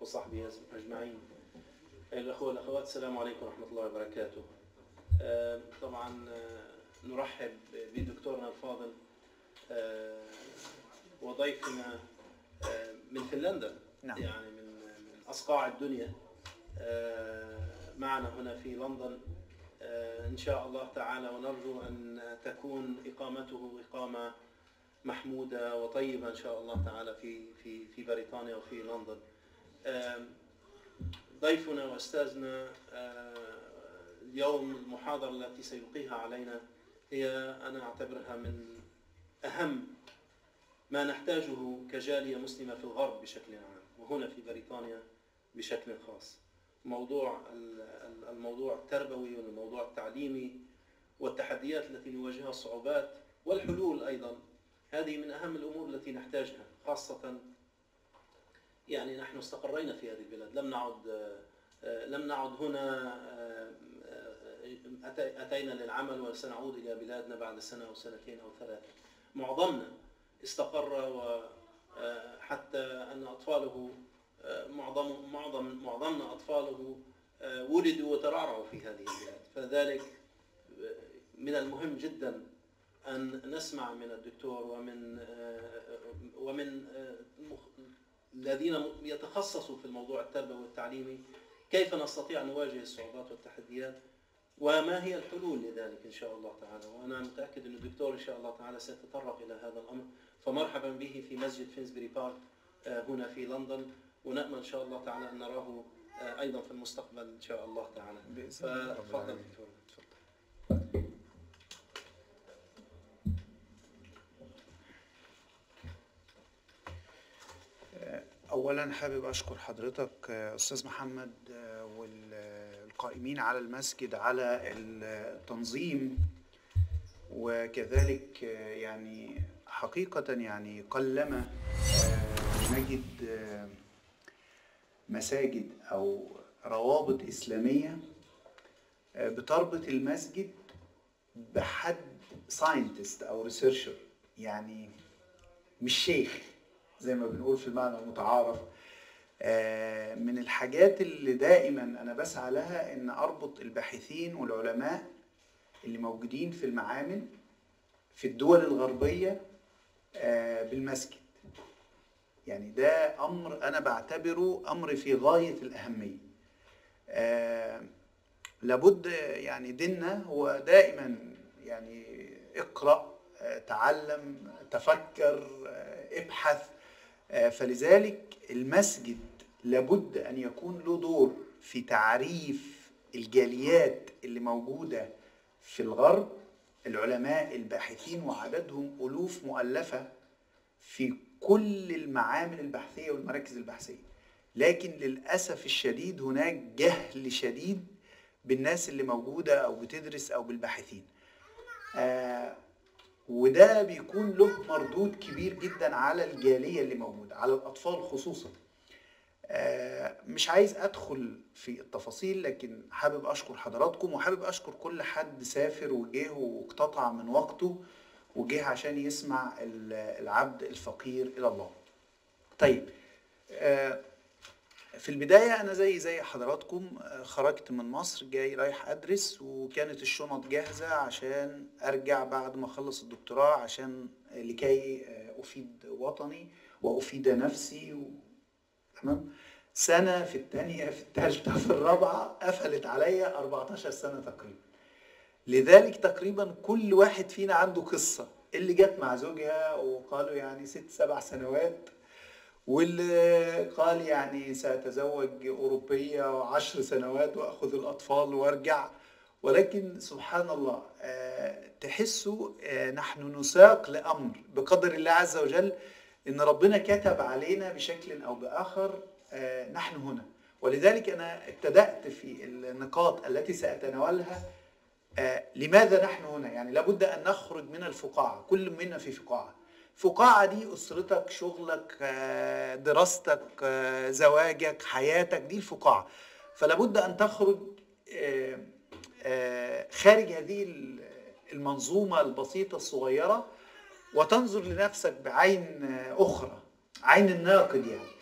وصحبه أجمعين الأخوة والأخوات السلام عليكم ورحمة الله وبركاته آه، طبعا آه، نرحب بدكتورنا الفاضل آه، وضيفنا آه، من فنلندا نعم. يعني من من أصقاع الدنيا آه، معنا هنا في لندن آه، إن شاء الله تعالى ونرجو أن تكون إقامته إقامة محمودة وطيبة إن شاء الله تعالى في في في بريطانيا وفي لندن. آم، ضيفنا واستاذنا آه، اليوم المحاضرة التي سيلقيها علينا هي أنا أعتبرها من أهم ما نحتاجه كجالية مسلمة في الغرب بشكل عام وهنا في بريطانيا بشكل خاص. موضوع ال- ال- الموضوع التربوي والموضوع التعليمي والتحديات التي نواجهها الصعوبات والحلول أيضا هذه من أهم الأمور التي نحتاجها خاصة يعني نحن استقرينا في هذه البلاد لم نعد آه، آه، لم نعد هنا آه، آه، أتي- أتينا للعمل وسنعود إلى بلادنا بعد سنة أو سنتين أو ثلاثة معظمنا استقر وحتى أن أطفاله آه، معظم معظم معظمنا أطفاله آه، ولدوا وترعرعوا في هذه البلاد فذلك آه، من المهم جدا أن نسمع من الدكتور ومن آه، ومن آه، مخ- الذين يتخصصوا في الموضوع التربوي والتعليمي كيف نستطيع أن نواجه الصعوبات والتحديات وما هي الحلول لذلك إن شاء الله تعالى وأنا متأكد أن الدكتور إن شاء الله تعالى سيتطرق إلى هذا الأمر فمرحبا به في مسجد فينسبري بارك آه، هنا في لندن ونأمل إن شاء الله تعالى أن نراه آه، أيضا في المستقبل إن شاء الله تعالى بإذن الله رب فتفضل العالمين. دكتور اولا حابب اشكر حضرتك آه، استاذ محمد آه، والقائمين على المسجد على التنظيم وكذلك آه، يعني حقيقة يعني قلما آه، نجد آه، مساجد او روابط اسلامية آه، بتربط المسجد بحد ساينتست او ريسيرشر يعني مش شيخ زي ما بنقول في المعنى المتعارف آه، من الحاجات اللي دائما انا بسعى لها ان اربط الباحثين والعلماء اللي موجودين في المعامل في الدول الغربيه آه، بالمسجد يعني ده امر انا بعتبره امر في غايه الاهميه آه، لابد يعني ديننا هو دائما يعني اقرا آه، تعلم تفكر آه، ابحث آه، فلذلك المسجد لابد ان يكون له دور في تعريف الجاليات اللي موجوده في الغرب العلماء الباحثين وعددهم الوف مؤلفه في كل المعامل البحثيه والمراكز البحثيه لكن للاسف الشديد هناك جهل شديد بالناس اللي موجوده او بتدرس او بالباحثين آه وده بيكون له مردود كبير جدا على الجاليه اللي موجوده على الاطفال خصوصا آه، مش عايز ادخل في التفاصيل لكن حابب اشكر حضراتكم وحابب اشكر كل حد سافر وجه واقتطع من وقته وجه عشان يسمع ال- العبد الفقير الى الله طيب آه، في البداية أنا زي زي حضراتكم آه، خرجت من مصر جاي رايح أدرس وكانت الشنط جاهزة عشان أرجع بعد ما أخلص الدكتوراه عشان آه، لكي آه، أفيد وطني وأفيد نفسي و... تمام سنة في الثانية في الثالثة في الرابعة قفلت عليا 14 سنة تقريبا لذلك تقريبا كل واحد فينا عنده قصة اللي جت مع زوجها وقالوا يعني ست سبع سنوات واللي قال يعني سأتزوج أوروبية عشر سنوات وأخذ الأطفال وأرجع ولكن سبحان الله آه، تحسوا آه، نحن نساق لأمر بقدر الله عز وجل إن ربنا كتب علينا بشكل أو بآخر آه، نحن هنا ولذلك أنا ابتدأت في النقاط التي سأتناولها آه، لماذا نحن هنا يعني لابد أن نخرج من الفقاعة كل منا في فقاعة فقاعة دي أسرتك شغلك آه، دراستك آه، زواجك حياتك دي الفقاعة فلابد أن تخرج آه، آه، خارج هذه المنظومة البسيطة الصغيرة وتنظر لنفسك بعين آه، أخرى عين الناقد يعني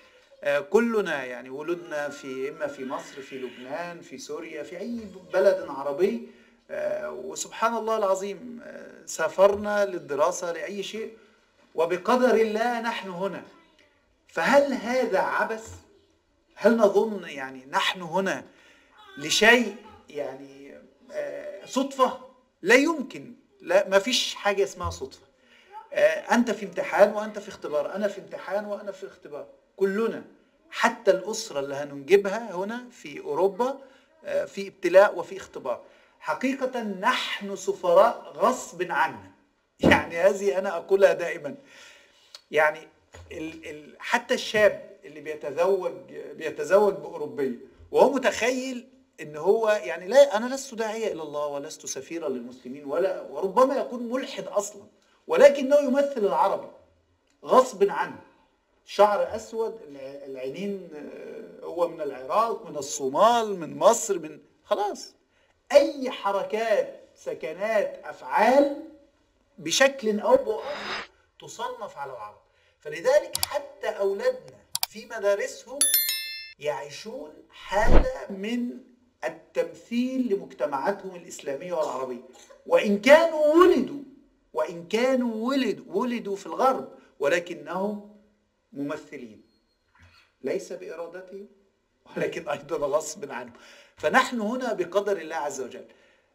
آه، كلنا يعني ولدنا في اما في مصر في لبنان في سوريا في اي بلد عربي آه، وسبحان الله العظيم آه، سافرنا للدراسه لاي شيء وبقدر الله نحن هنا فهل هذا عبث هل نظن يعني نحن هنا لشيء يعني صدفه لا يمكن لا ما فيش حاجه اسمها صدفه انت في امتحان وانت في اختبار انا في امتحان وانا في اختبار كلنا حتى الأسرة اللي هننجبها هنا في أوروبا آه، في ابتلاء وفي اختبار حقيقة نحن سفراء غصب عنا يعني هذه أنا أقولها دائما يعني ال ال حتى الشاب اللي بيتزوج بيتزوج بأوروبية وهو متخيل ان هو يعني لا انا لست داعيه الى الله ولست سفيرا للمسلمين ولا وربما يكون ملحد اصلا ولكنه يمثل العرب غصب عنه شعر اسود العينين آه، هو من العراق من الصومال من مصر من خلاص اي حركات سكنات افعال بشكل او باخر تصنف على العرب فلذلك حتى اولادنا في مدارسهم يعيشون حاله من التمثيل لمجتمعاتهم الاسلاميه والعربيه وان كانوا ولدوا وان كانوا ولدوا ولدوا في الغرب ولكنهم ممثلين ليس بإرادتهم ولكن أيضا غصب عنهم فنحن هنا بقدر الله عز وجل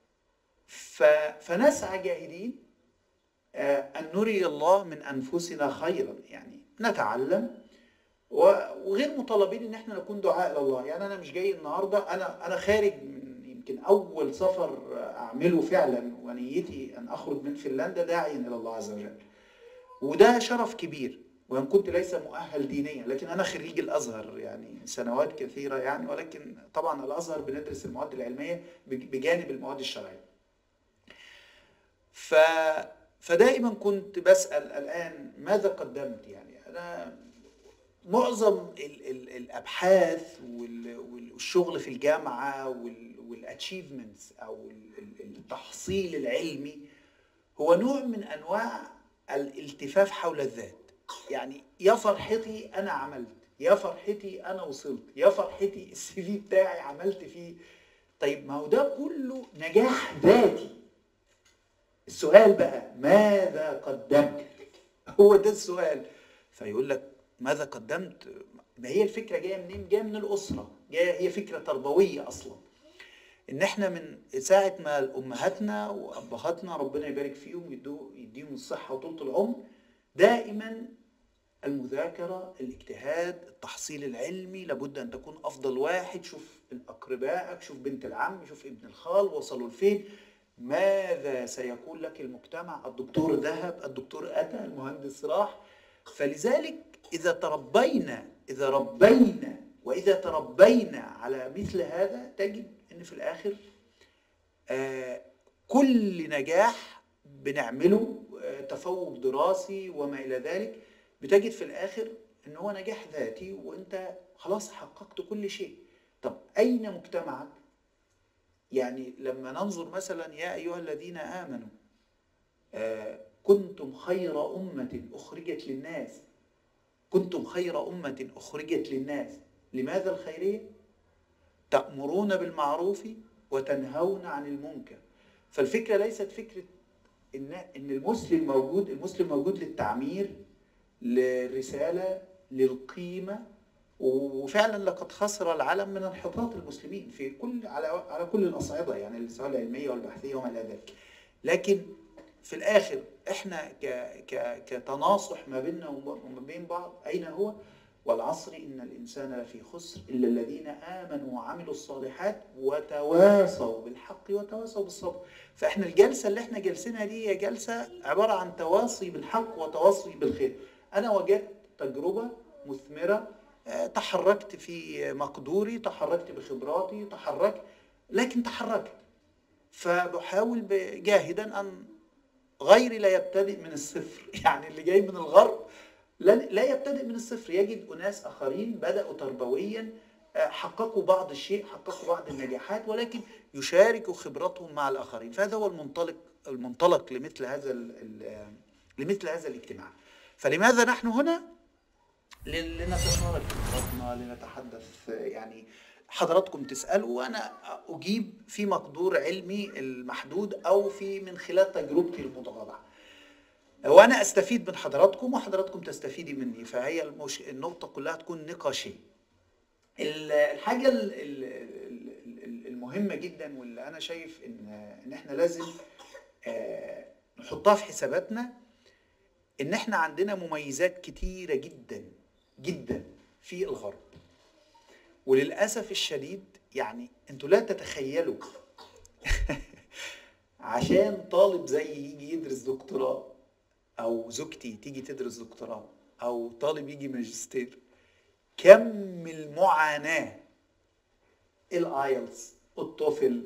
فنسعى جاهدين آه، أن نري الله من أنفسنا خيرا يعني نتعلم وغير مطالبين ان احنا نكون دعاء لله يعني انا مش جاي النهارده انا انا خارج من يمكن اول سفر اعمله فعلا ونيتي ان اخرج من فنلندا داعيا الى الله عز وجل وده شرف كبير وإن كنت ليس مؤهل دينيا لكن أنا خريج الأزهر يعني سنوات كثيرة يعني ولكن طبعا الأزهر بندرس المواد العلمية بجانب المواد الشرعية ف فدائما كنت بسأل الآن ماذا قدمت يعني أنا معظم ال ال الأبحاث والشغل في الجامعة والاتشيفمنتس أو التحصيل العلمي هو نوع من أنواع الالتفاف حول الذات يعني يا فرحتي انا عملت يا فرحتي انا وصلت يا فرحتي السي في بتاعي عملت فيه طيب ما هو ده كله نجاح ذاتي السؤال بقى ماذا قدمت هو ده السؤال فيقول لك ماذا قدمت ما هي الفكره جايه منين جايه من الاسره جايه هي فكره تربويه اصلا ان احنا من ساعه ما امهاتنا وابهاتنا ربنا يبارك فيهم يديهم الصحه وطول العمر دائما المذاكرة الاجتهاد التحصيل العلمي لابد أن تكون أفضل واحد شوف أقربائك شوف بنت العم شوف ابن الخال وصلوا لفين ماذا سيقول لك المجتمع الدكتور ذهب الدكتور أتى المهندس راح فلذلك إذا تربينا إذا ربينا وإذا تربينا على مثل هذا تجد أن في الآخر آه كل نجاح بنعمله آه تفوق دراسي وما إلى ذلك بتجد في الاخر ان هو نجاح ذاتي وانت خلاص حققت كل شيء طب اين مجتمعك يعني لما ننظر مثلا يا ايها الذين امنوا آه كنتم خير امه اخرجت للناس كنتم خير امه اخرجت للناس لماذا الخيريه تامرون بالمعروف وتنهون عن المنكر فالفكره ليست فكره ان ان المسلم موجود المسلم موجود للتعمير للرسالة للقيمة وفعلا لقد خسر العالم من انحطاط المسلمين في كل على على كل الاصعده يعني سواء العلميه والبحثيه وما الى ذلك. لكن في الاخر احنا ك ك كتناصح ما بيننا وما بين بعض اين هو؟ والعصر ان الانسان لفي خسر الا الذين امنوا وعملوا الصالحات وتواصوا بالحق وتواصوا بالصبر. فاحنا الجلسه اللي احنا جالسينها دي هي جلسه عباره عن تواصي بالحق وتواصي بالخير. أنا وجدت تجربة مثمرة آه، تحركت في مقدوري تحركت بخبراتي تحركت لكن تحركت فبحاول جاهدا أن غيري لا يبتدئ من الصفر يعني اللي جاي من الغرب لا يبتدئ من الصفر يجد أناس آخرين بدأوا تربويا آه، حققوا بعض الشيء حققوا بعض النجاحات ولكن يشاركوا خبراتهم مع الآخرين فهذا هو المنطلق المنطلق لمثل هذا لمثل هذا الاجتماع فلماذا نحن هنا ل- لنتشارك خبراتنا لنتحدث يعني حضراتكم تسألوا وأنا أجيب في مقدور علمي المحدود أو في من خلال تجربتي المتواضعة وأنا أستفيد من حضراتكم وحضراتكم تستفيدي مني فهي المش... النقطة كلها تكون نقاشية ال- الحاجة ال- ال- ال- ال- المهمة جدا واللي أنا شايف إن إن إحنا لازم آه، نحطها في حساباتنا إن إحنا عندنا مميزات كتيرة جدا جدا في الغرب وللأسف الشديد يعني أنتوا لا تتخيلوا عشان طالب زي يجي يدرس دكتوراه أو زوجتي تيجي تدرس دكتوراه أو طالب يجي ماجستير كم المعاناة الايلتس التوفل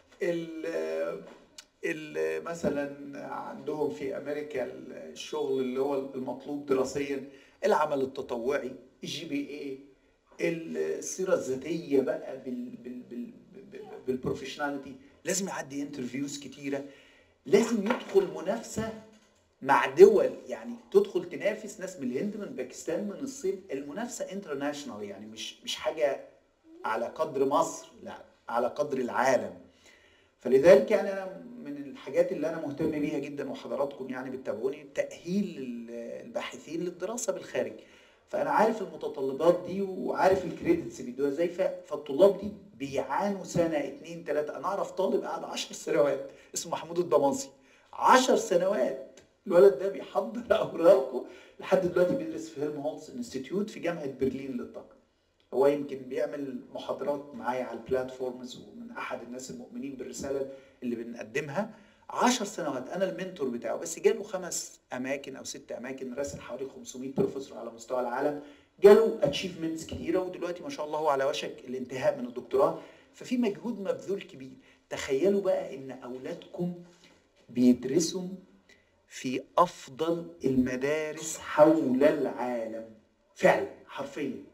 ال ال مثلا عندهم في امريكا الشغل اللي هو المطلوب دراسيا العمل التطوعي الجي بي اي السيره الذاتيه بقى بال بال بال بالبروفيشناليتي لازم يعدي انترفيوز كتيره لازم يدخل منافسه مع دول يعني تدخل تنافس ناس من الهند من باكستان من الصين المنافسه انترناشونال يعني مش مش حاجه على قدر مصر لا على قدر العالم فلذلك يعني انا من الحاجات اللي انا مهتم بيها جدا وحضراتكم يعني بتتابعوني تاهيل الباحثين للدراسه بالخارج فانا عارف المتطلبات دي وعارف الكريدتس بيدوها ازاي ف- فالطلاب دي بيعانوا سنه اتنين تلاته انا اعرف طالب قعد 10 سنوات اسمه محمود الضماصي 10 سنوات الولد ده بيحضر اوراقه لحد دلوقتي بيدرس في هيلمهولتز انستيتيوت في جامعه برلين للطاقه هو يمكن بيعمل محاضرات معايا على البلاتفورمز ومن احد الناس المؤمنين بالرساله اللي بنقدمها عشر سنوات انا المنتور بتاعه بس جاله خمس اماكن او ست اماكن راسل حوالي 500 بروفيسور على مستوى العالم جاله اتشيفمنتس كتيره ودلوقتي ما شاء الله هو على وشك الانتهاء من الدكتوراه ففي مجهود مبذول كبير تخيلوا بقى ان اولادكم بيدرسوا في افضل المدارس حول العالم فعلا حرفيا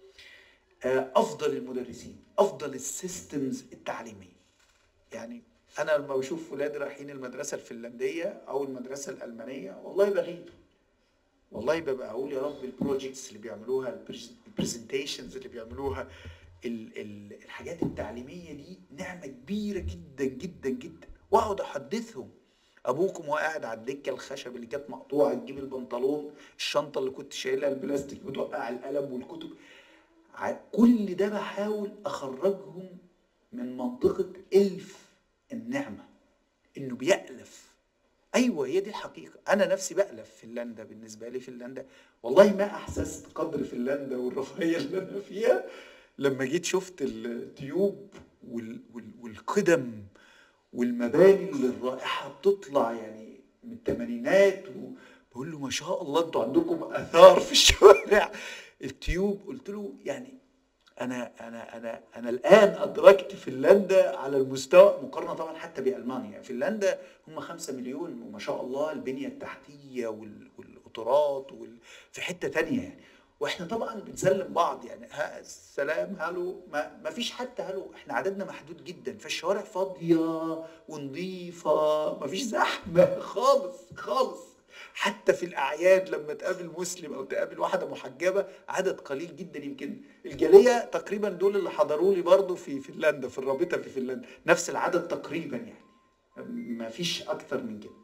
آه، افضل المدرسين افضل السيستمز التعليميه يعني انا لما بشوف ولادي رايحين المدرسه الفنلنديه او المدرسه الالمانيه والله بغيب والله ببقى اقول يا رب البروجيكتس اللي بيعملوها البرزنتيشنز اللي بيعملوها ال- ال- الحاجات التعليميه دي نعمه كبيره جدا جدا جدا واقعد احدثهم ابوكم وهو قاعد على الدكه الخشب اللي كانت مقطوعه تجيب البنطلون الشنطه اللي كنت شايلها البلاستيك بتوقع القلم والكتب ع- كل ده بحاول اخرجهم من منطقه الف النعمه انه بيألف ايوه هي دي الحقيقه انا نفسي بألف فنلندا بالنسبه لي فنلندا والله ما احسست قدر فنلندا والرفاهيه اللي انا فيها لما جيت شفت التيوب وال وال والقدم والمباني اللي الرائحه بتطلع يعني من الثمانينات وبقول له ما شاء الله انتوا عندكم اثار في الشوارع التيوب قلت له يعني انا انا انا انا الان ادركت فنلندا على المستوى مقارنه طبعا حتى بالمانيا فنلندا هم خمسة مليون وما شاء الله البنيه التحتيه وال- والقطارات وال... في حته تانية يعني واحنا طبعا بنسلم بعض يعني ها السلام هلو ما, ما فيش حتى هلو احنا عددنا محدود جدا فالشوارع فاضيه ونظيفه ما فيش زحمه خالص خالص حتى في الاعياد لما تقابل مسلم او تقابل واحده محجبه عدد قليل جدا يمكن الجاليه تقريبا دول اللي حضروا لي برضه في فنلندا في الرابطه في فنلندا نفس العدد تقريبا يعني ما فيش اكتر من كده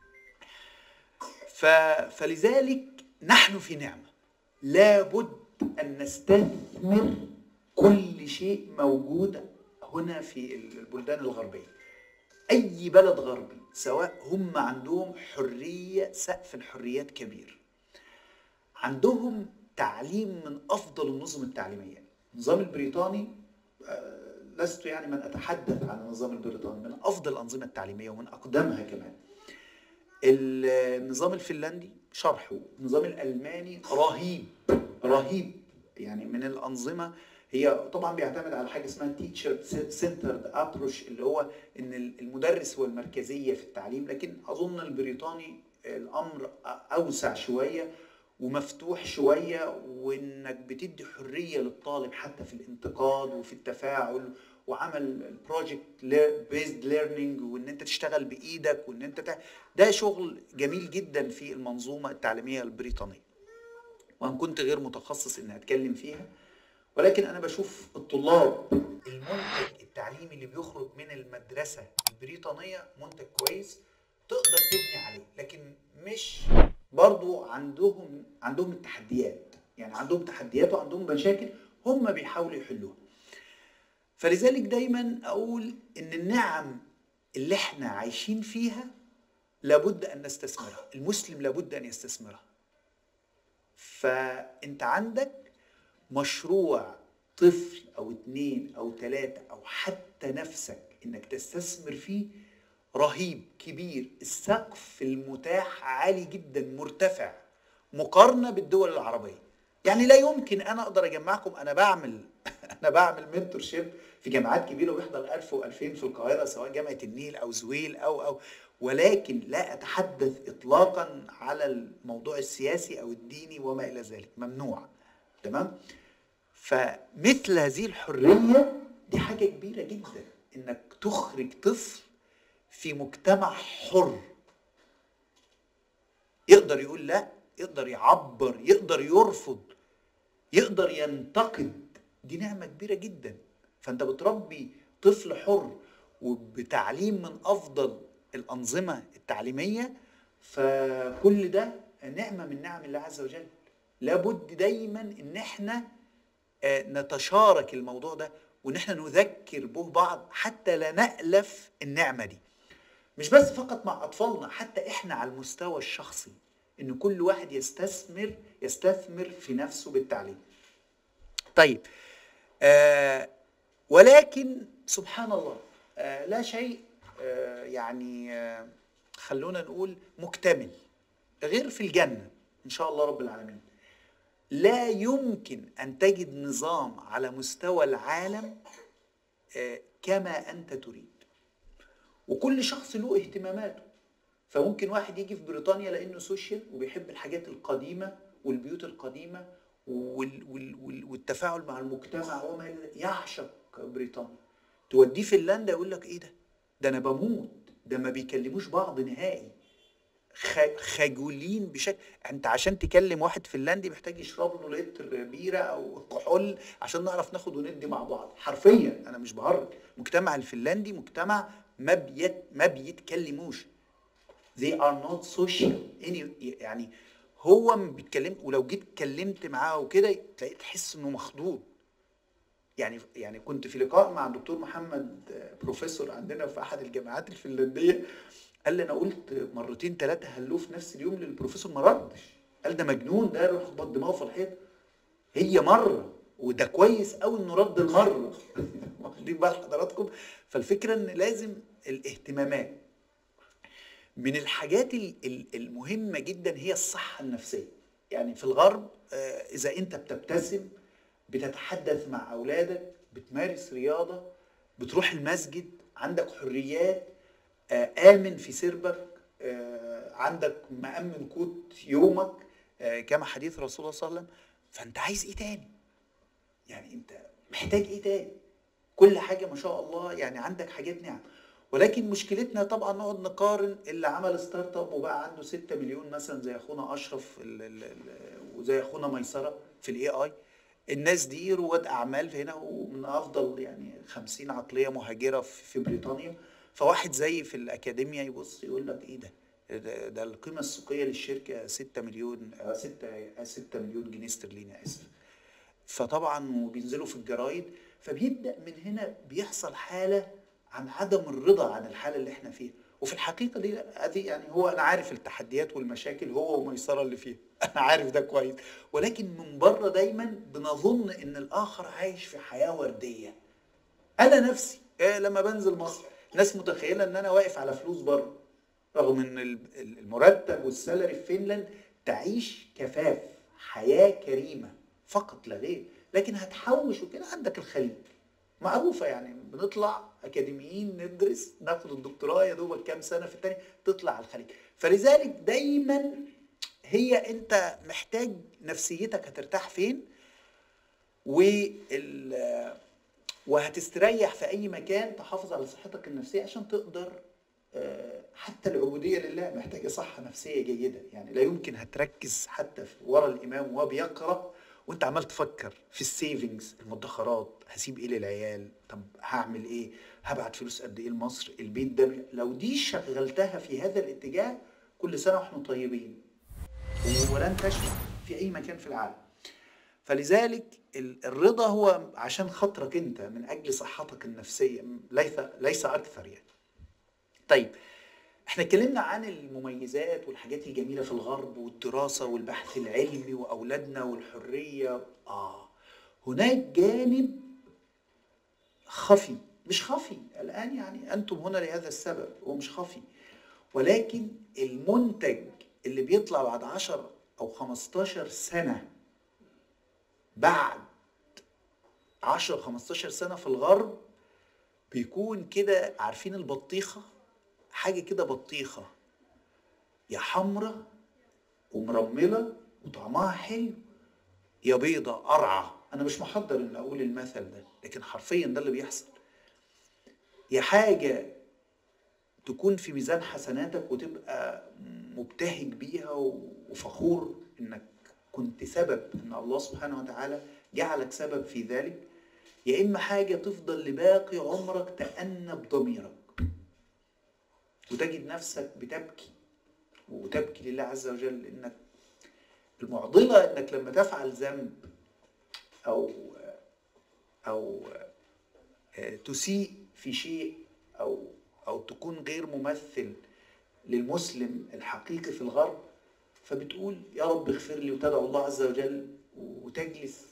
ف... فلذلك نحن في نعمه لابد ان نستثمر كل شيء موجود هنا في البلدان الغربيه اي بلد غربي سواء هم عندهم حريه سقف الحريات كبير عندهم تعليم من افضل النظم التعليميه النظام البريطاني آه، لست يعني من اتحدث عن النظام البريطاني من افضل الانظمه التعليميه ومن اقدمها كمان النظام الفنلندي شرحه النظام الالماني رهيب رهيب يعني من الانظمه هي طبعا بيعتمد على حاجه اسمها تيتشر سنترد ابروش اللي هو ان المدرس هو المركزيه في التعليم لكن اظن البريطاني الامر اوسع شويه ومفتوح شويه وانك بتدي حريه للطالب حتى في الانتقاد وفي التفاعل وعمل البروجكت بيزد ليرنينج وان انت تشتغل بايدك وان انت تع... ده شغل جميل جدا في المنظومه التعليميه البريطانيه وان كنت غير متخصص اني اتكلم فيها ولكن انا بشوف الطلاب المنتج التعليمي اللي بيخرج من المدرسه البريطانيه منتج كويس تقدر تبني عليه لكن مش برضو عندهم عندهم التحديات يعني عندهم تحديات وعندهم مشاكل هم بيحاولوا يحلوها فلذلك دايما اقول ان النعم اللي احنا عايشين فيها لابد ان نستثمرها المسلم لابد ان يستثمرها فانت عندك مشروع طفل او اتنين او تلاتة او حتى نفسك انك تستثمر فيه رهيب كبير السقف المتاح عالي جدا مرتفع مقارنة بالدول العربية يعني لا يمكن انا اقدر اجمعكم انا بعمل انا بعمل منتور شيب في جامعات كبيره وبيحضر 1000 و2000 في القاهره سواء جامعه النيل او زويل او او ولكن لا اتحدث اطلاقا على الموضوع السياسي او الديني وما الى ذلك ممنوع تمام فمثل هذه الحريه دي حاجه كبيره جدا انك تخرج طفل في مجتمع حر يقدر يقول لا يقدر يعبر يقدر يرفض يقدر ينتقد دي نعمه كبيره جدا فانت بتربي طفل حر وبتعليم من افضل الانظمه التعليميه فكل ده نعمه من نعم الله عز وجل لابد دايما ان احنا آه، نتشارك الموضوع ده وان احنا نذكر به بعض حتى لا نألف النعمه دي مش بس فقط مع اطفالنا حتى احنا على المستوى الشخصي ان كل واحد يستثمر يستثمر في نفسه بالتعليم طيب آه ولكن سبحان الله آه لا شيء آه يعني آه خلونا نقول مكتمل غير في الجنة إن شاء الله رب العالمين لا يمكن أن تجد نظام على مستوى العالم آه كما أنت تريد وكل شخص له اهتماماته فممكن واحد يجي في بريطانيا لانه سوشيال وبيحب الحاجات القديمه والبيوت القديمه وال وال وال والتفاعل مع المجتمع وما إلى ذلك، يعشق بريطانيا توديه فنلندا يقول لك ايه ده ده انا بموت ده ما بيكلموش بعض نهائي خ- خجولين بشكل انت عشان تكلم واحد فنلندي محتاج يشرب له لتر بيره او كحول عشان نعرف ناخد وندي مع بعض حرفيا انا مش بهرج المجتمع الفنلندي مجتمع ما بيت ما بيتكلموش they are not social any يعني هو ما بيتكلم ولو جيت اتكلمت معاه وكده تلاقي تحس انه مخضوض يعني يعني كنت في لقاء مع الدكتور محمد آه، بروفيسور عندنا في احد الجامعات الفنلنديه قال لي انا قلت مرتين ثلاثه هلوه في نفس اليوم للبروفيسور ما ردش قال ده مجنون ده يروح يخبط دماغه في الحيط هي مره وده كويس قوي انه رد المره واخدين بال حضراتكم فالفكره ان لازم الاهتمامات من الحاجات ال- ال- المهمه جدا هي الصحه النفسيه يعني في الغرب آه، اذا انت بتبتسم بتتحدث مع اولادك بتمارس رياضه بتروح المسجد عندك حريات آه، امن في سربك آه، عندك مأمن قوت يومك آه، كما حديث رسول الله صلى الله عليه وسلم فانت عايز ايه تاني يعني انت محتاج ايه تاني كل حاجه ما شاء الله يعني عندك حاجات نعم ولكن مشكلتنا طبعا نقعد نقارن اللي عمل ستارت اب وبقى عنده 6 مليون مثلا زي اخونا اشرف ال- ال- ال- وزي اخونا ميسره في الاي اي الناس دي رواد اعمال هنا ومن افضل يعني 50 عقليه مهاجره في في بريطانيا فواحد زي في الاكاديميا يبص يقول لك ايه ده ده, ده القيمه السوقيه للشركه 6 مليون 6 6 مليون جنيه استرليني اسف فطبعا وبينزلوا في الجرايد فبيبدا من هنا بيحصل حاله عن عدم الرضا عن الحاله اللي احنا فيها وفي الحقيقه دي هذه يعني هو انا عارف التحديات والمشاكل هو وميسره اللي فيها انا عارف ده كويس ولكن من بره دايما بنظن ان الاخر عايش في حياه ورديه انا نفسي إيه لما بنزل مصر ناس متخيله ان انا واقف على فلوس بره رغم ان ال- ال- المرتب والسالري في فنلند تعيش كفاف حياه كريمه فقط لا غير لكن هتحوش وكده عندك الخليج معروفه يعني بنطلع اكاديميين ندرس ناخد الدكتوراه يا دوبك كام سنه في التاني تطلع على الخليج فلذلك دايما هي انت محتاج نفسيتك هترتاح فين وال وهتستريح في اي مكان تحافظ على صحتك النفسيه عشان تقدر آه، حتى العبوديه لله محتاجه صحه نفسيه جيده يعني لا يمكن هتركز حتى في ورا الامام وهو بيقرا وانت عمال تفكر في السيفنجز المدخرات هسيب ايه للعيال طب هعمل ايه هبعت فلوس قد ايه لمصر البيت ده لو دي شغلتها في هذا الاتجاه كل سنه واحنا طيبين ولن تشفع في اي مكان في العالم فلذلك ال- الرضا هو عشان خاطرك انت من اجل صحتك النفسيه ليس ليس اكثر يعني طيب احنا اتكلمنا عن المميزات والحاجات الجميله في الغرب والدراسه والبحث العلمي واولادنا والحريه اه هناك جانب خفي مش خفي الان يعني انتم هنا لهذا السبب هو مش خفي ولكن المنتج اللي بيطلع بعد 10 او 15 سنه بعد 10 15 سنه في الغرب بيكون كده عارفين البطيخه حاجه كده بطيخه يا حمرة ومرمله وطعمها حلو يا بيضة قرعة أنا مش محضر إن أقول المثل ده لكن حرفيا ده اللي بيحصل يا حاجة تكون في ميزان حسناتك وتبقى مبتهج بيها وفخور إنك كنت سبب إن الله سبحانه وتعالى جعلك سبب في ذلك يا إما حاجة تفضل لباقي عمرك تأنب ضميرك وتجد نفسك بتبكي وتبكي لله عز وجل انك المعضله انك لما تفعل ذنب او او تسيء في شيء او او تكون غير ممثل للمسلم الحقيقي في الغرب فبتقول يا رب اغفر لي وتدعو الله عز وجل وتجلس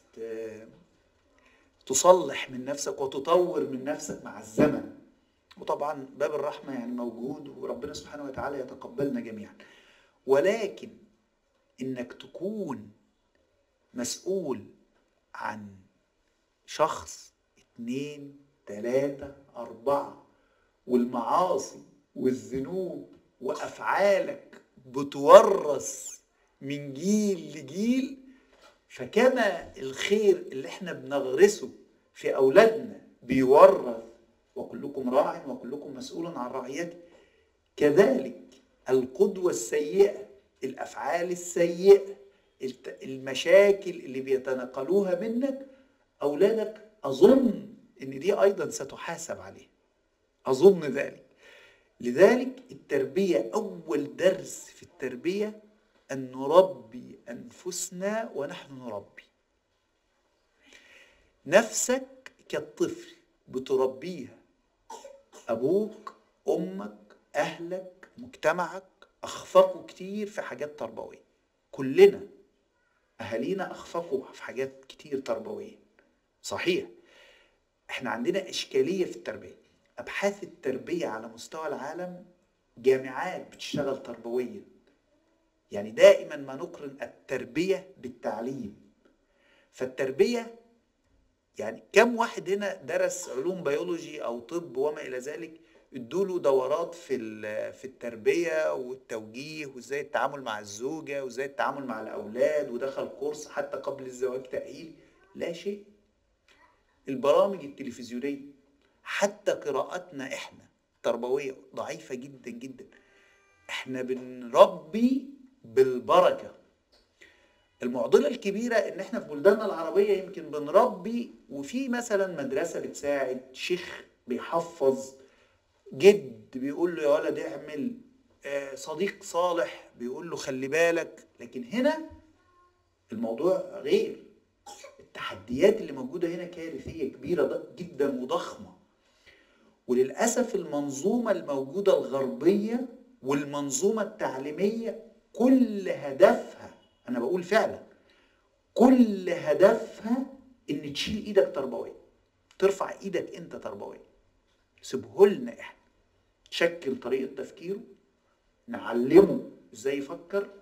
تصلح من نفسك وتطور من نفسك مع الزمن وطبعا باب الرحمة يعني موجود وربنا سبحانه وتعالى يتقبلنا جميعا ولكن انك تكون مسؤول عن شخص اتنين تلاتة أربعة والمعاصي والذنوب وأفعالك بتورث من جيل لجيل فكما الخير اللي احنا بنغرسه في أولادنا بيورث وكلكم راع وكلكم مسؤول عن رعيته كذلك القدوة السيئة الأفعال السيئة المشاكل اللي بيتنقلوها منك أولادك أظن إن دي أيضا ستحاسب عليه أظن ذلك لذلك التربية أول درس في التربية أن نربي أنفسنا ونحن نربي نفسك كالطفل بتربيها ابوك امك اهلك مجتمعك اخفقوا كتير في حاجات تربويه كلنا اهالينا اخفقوا في حاجات كتير تربويه صحيح احنا عندنا اشكاليه في التربيه ابحاث التربيه على مستوى العالم جامعات بتشتغل تربويا يعني دائما ما نقرن التربيه بالتعليم فالتربيه يعني كم واحد هنا درس علوم بيولوجي او طب وما الى ذلك ادوا له دورات في في التربيه والتوجيه وازاي التعامل مع الزوجه وازاي التعامل مع الاولاد ودخل كورس حتى قبل الزواج تاهيل لا شيء البرامج التلفزيونيه حتى قراءتنا احنا تربويه ضعيفه جدا جدا احنا بنربي بالبركه المعضله الكبيره ان احنا في بلداننا العربيه يمكن بنربي وفي مثلا مدرسه بتساعد شيخ بيحفظ جد بيقول له يا ولد اعمل صديق صالح بيقول له خلي بالك لكن هنا الموضوع غير التحديات اللي موجوده هنا كارثيه كبيره جدا وضخمه وللاسف المنظومه الموجوده الغربيه والمنظومه التعليميه كل هدفها انا بقول فعلا كل هدفها ان تشيل ايدك تربويه ترفع ايدك انت تربويه سيبهولنا احنا تشكل طريقه تفكيره نعلمه ازاي يفكر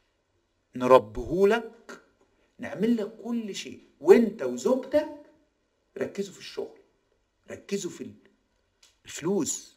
نربهولك نعمل لك كل شيء وانت وزوجتك ركزوا في الشغل ركزوا في الفلوس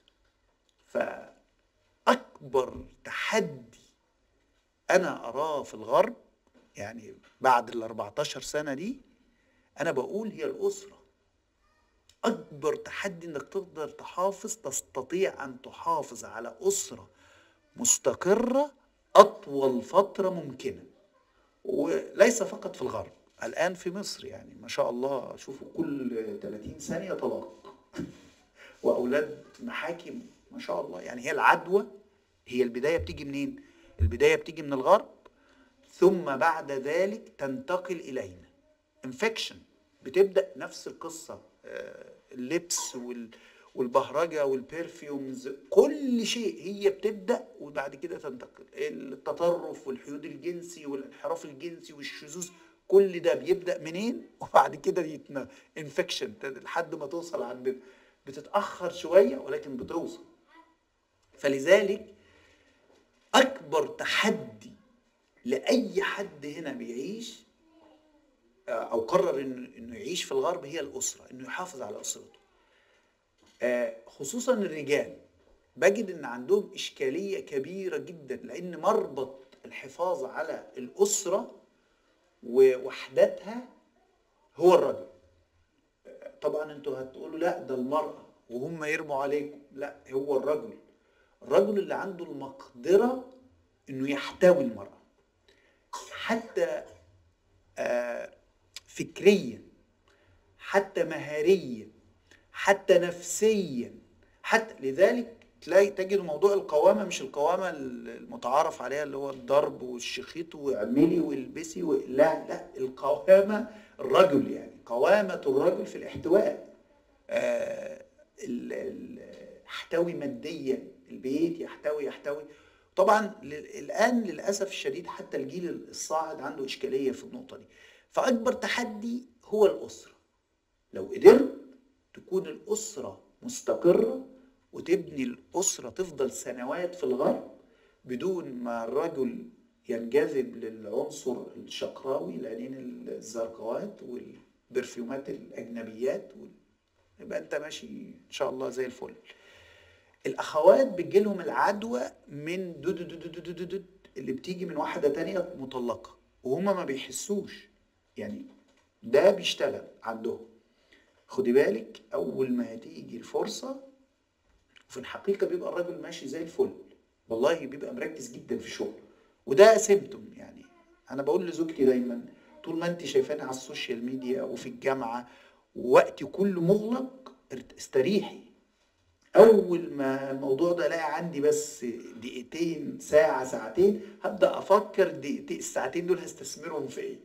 فاكبر تحدي انا اراه في الغرب يعني بعد ال 14 سنه دي انا بقول هي الاسره اكبر اكبر تحدي انك تقدر تحافظ تستطيع ان تحافظ على اسره مستقره اطول فتره ممكنه وليس فقط في الغرب الان في مصر يعني ما شاء الله شوفوا كل 30 ثانيه طلاق واولاد محاكم ما شاء الله يعني هي العدوى هي البدايه بتيجي منين البدايه بتيجي من الغرب ثم بعد ذلك تنتقل الينا انفكشن بتبدا نفس القصه آه، اللبس وال والبهرجه والبرفيومز كل شيء هي بتبدا وبعد كده تنتقل التطرف والحيود الجنسي والانحراف الجنسي والشذوذ كل ده بيبدا منين وبعد كده يتنا انفكشن لحد ما توصل عندنا بتتاخر شويه ولكن بتوصل فلذلك اكبر تحدي لاي حد هنا بيعيش آه، او قرر انه انه يعيش في الغرب هي الاسره انه يحافظ على اسرته آه، خصوصا الرجال بجد ان عندهم اشكاليه كبيره جدا لان مربط الحفاظ على الاسره ووحدتها هو الرجل آه، طبعا انتوا هتقولوا لا ده المراه وهم يرموا عليكم لا هو الرجل الرجل اللي عنده المقدره انه يحتوي المراه حتى آه، فكريا حتى مهاريا حتى نفسيا حتى لذلك تلاقي تجد موضوع القوامة مش القوامة المتعارف عليها اللي هو الضرب والشخيط واعملي والبسي و... لا لا القوامة الرجل يعني قوامة الرجل في الاحتواء آه ال... ال... يحتوي ماديا البيت يحتوي يحتوي طبعا الان للاسف الشديد حتى الجيل الصاعد عنده اشكاليه في النقطه دي فاكبر تحدي هو الاسره لو قدرت تكون الاسره مستقره وتبني الاسره تفضل سنوات في الغرب بدون ما الرجل ينجذب للعنصر الشقراوي العينين الزرقاوات والبرفيومات الاجنبيات يبقى انت ماشي ان شاء الله زي الفل الاخوات بتجيلهم العدوى من دود دود دود دود دود اللي بتيجي من واحده تانية مطلقه وهما ما بيحسوش يعني ده بيشتغل عندهم خدي بالك اول ما هتيجي الفرصه وفي الحقيقه بيبقى الراجل ماشي زي الفل والله بيبقى مركز جدا في الشغل وده سيمتوم يعني انا بقول لزوجتي دايما طول ما انت شايفاني على السوشيال ميديا وفي الجامعه ووقتي كله مغلق استريحي اول ما الموضوع ده الاقي عندي بس دقيقتين ساعه ساعتين هبدا افكر دقيقتين الساعتين دول هستثمرهم في ايه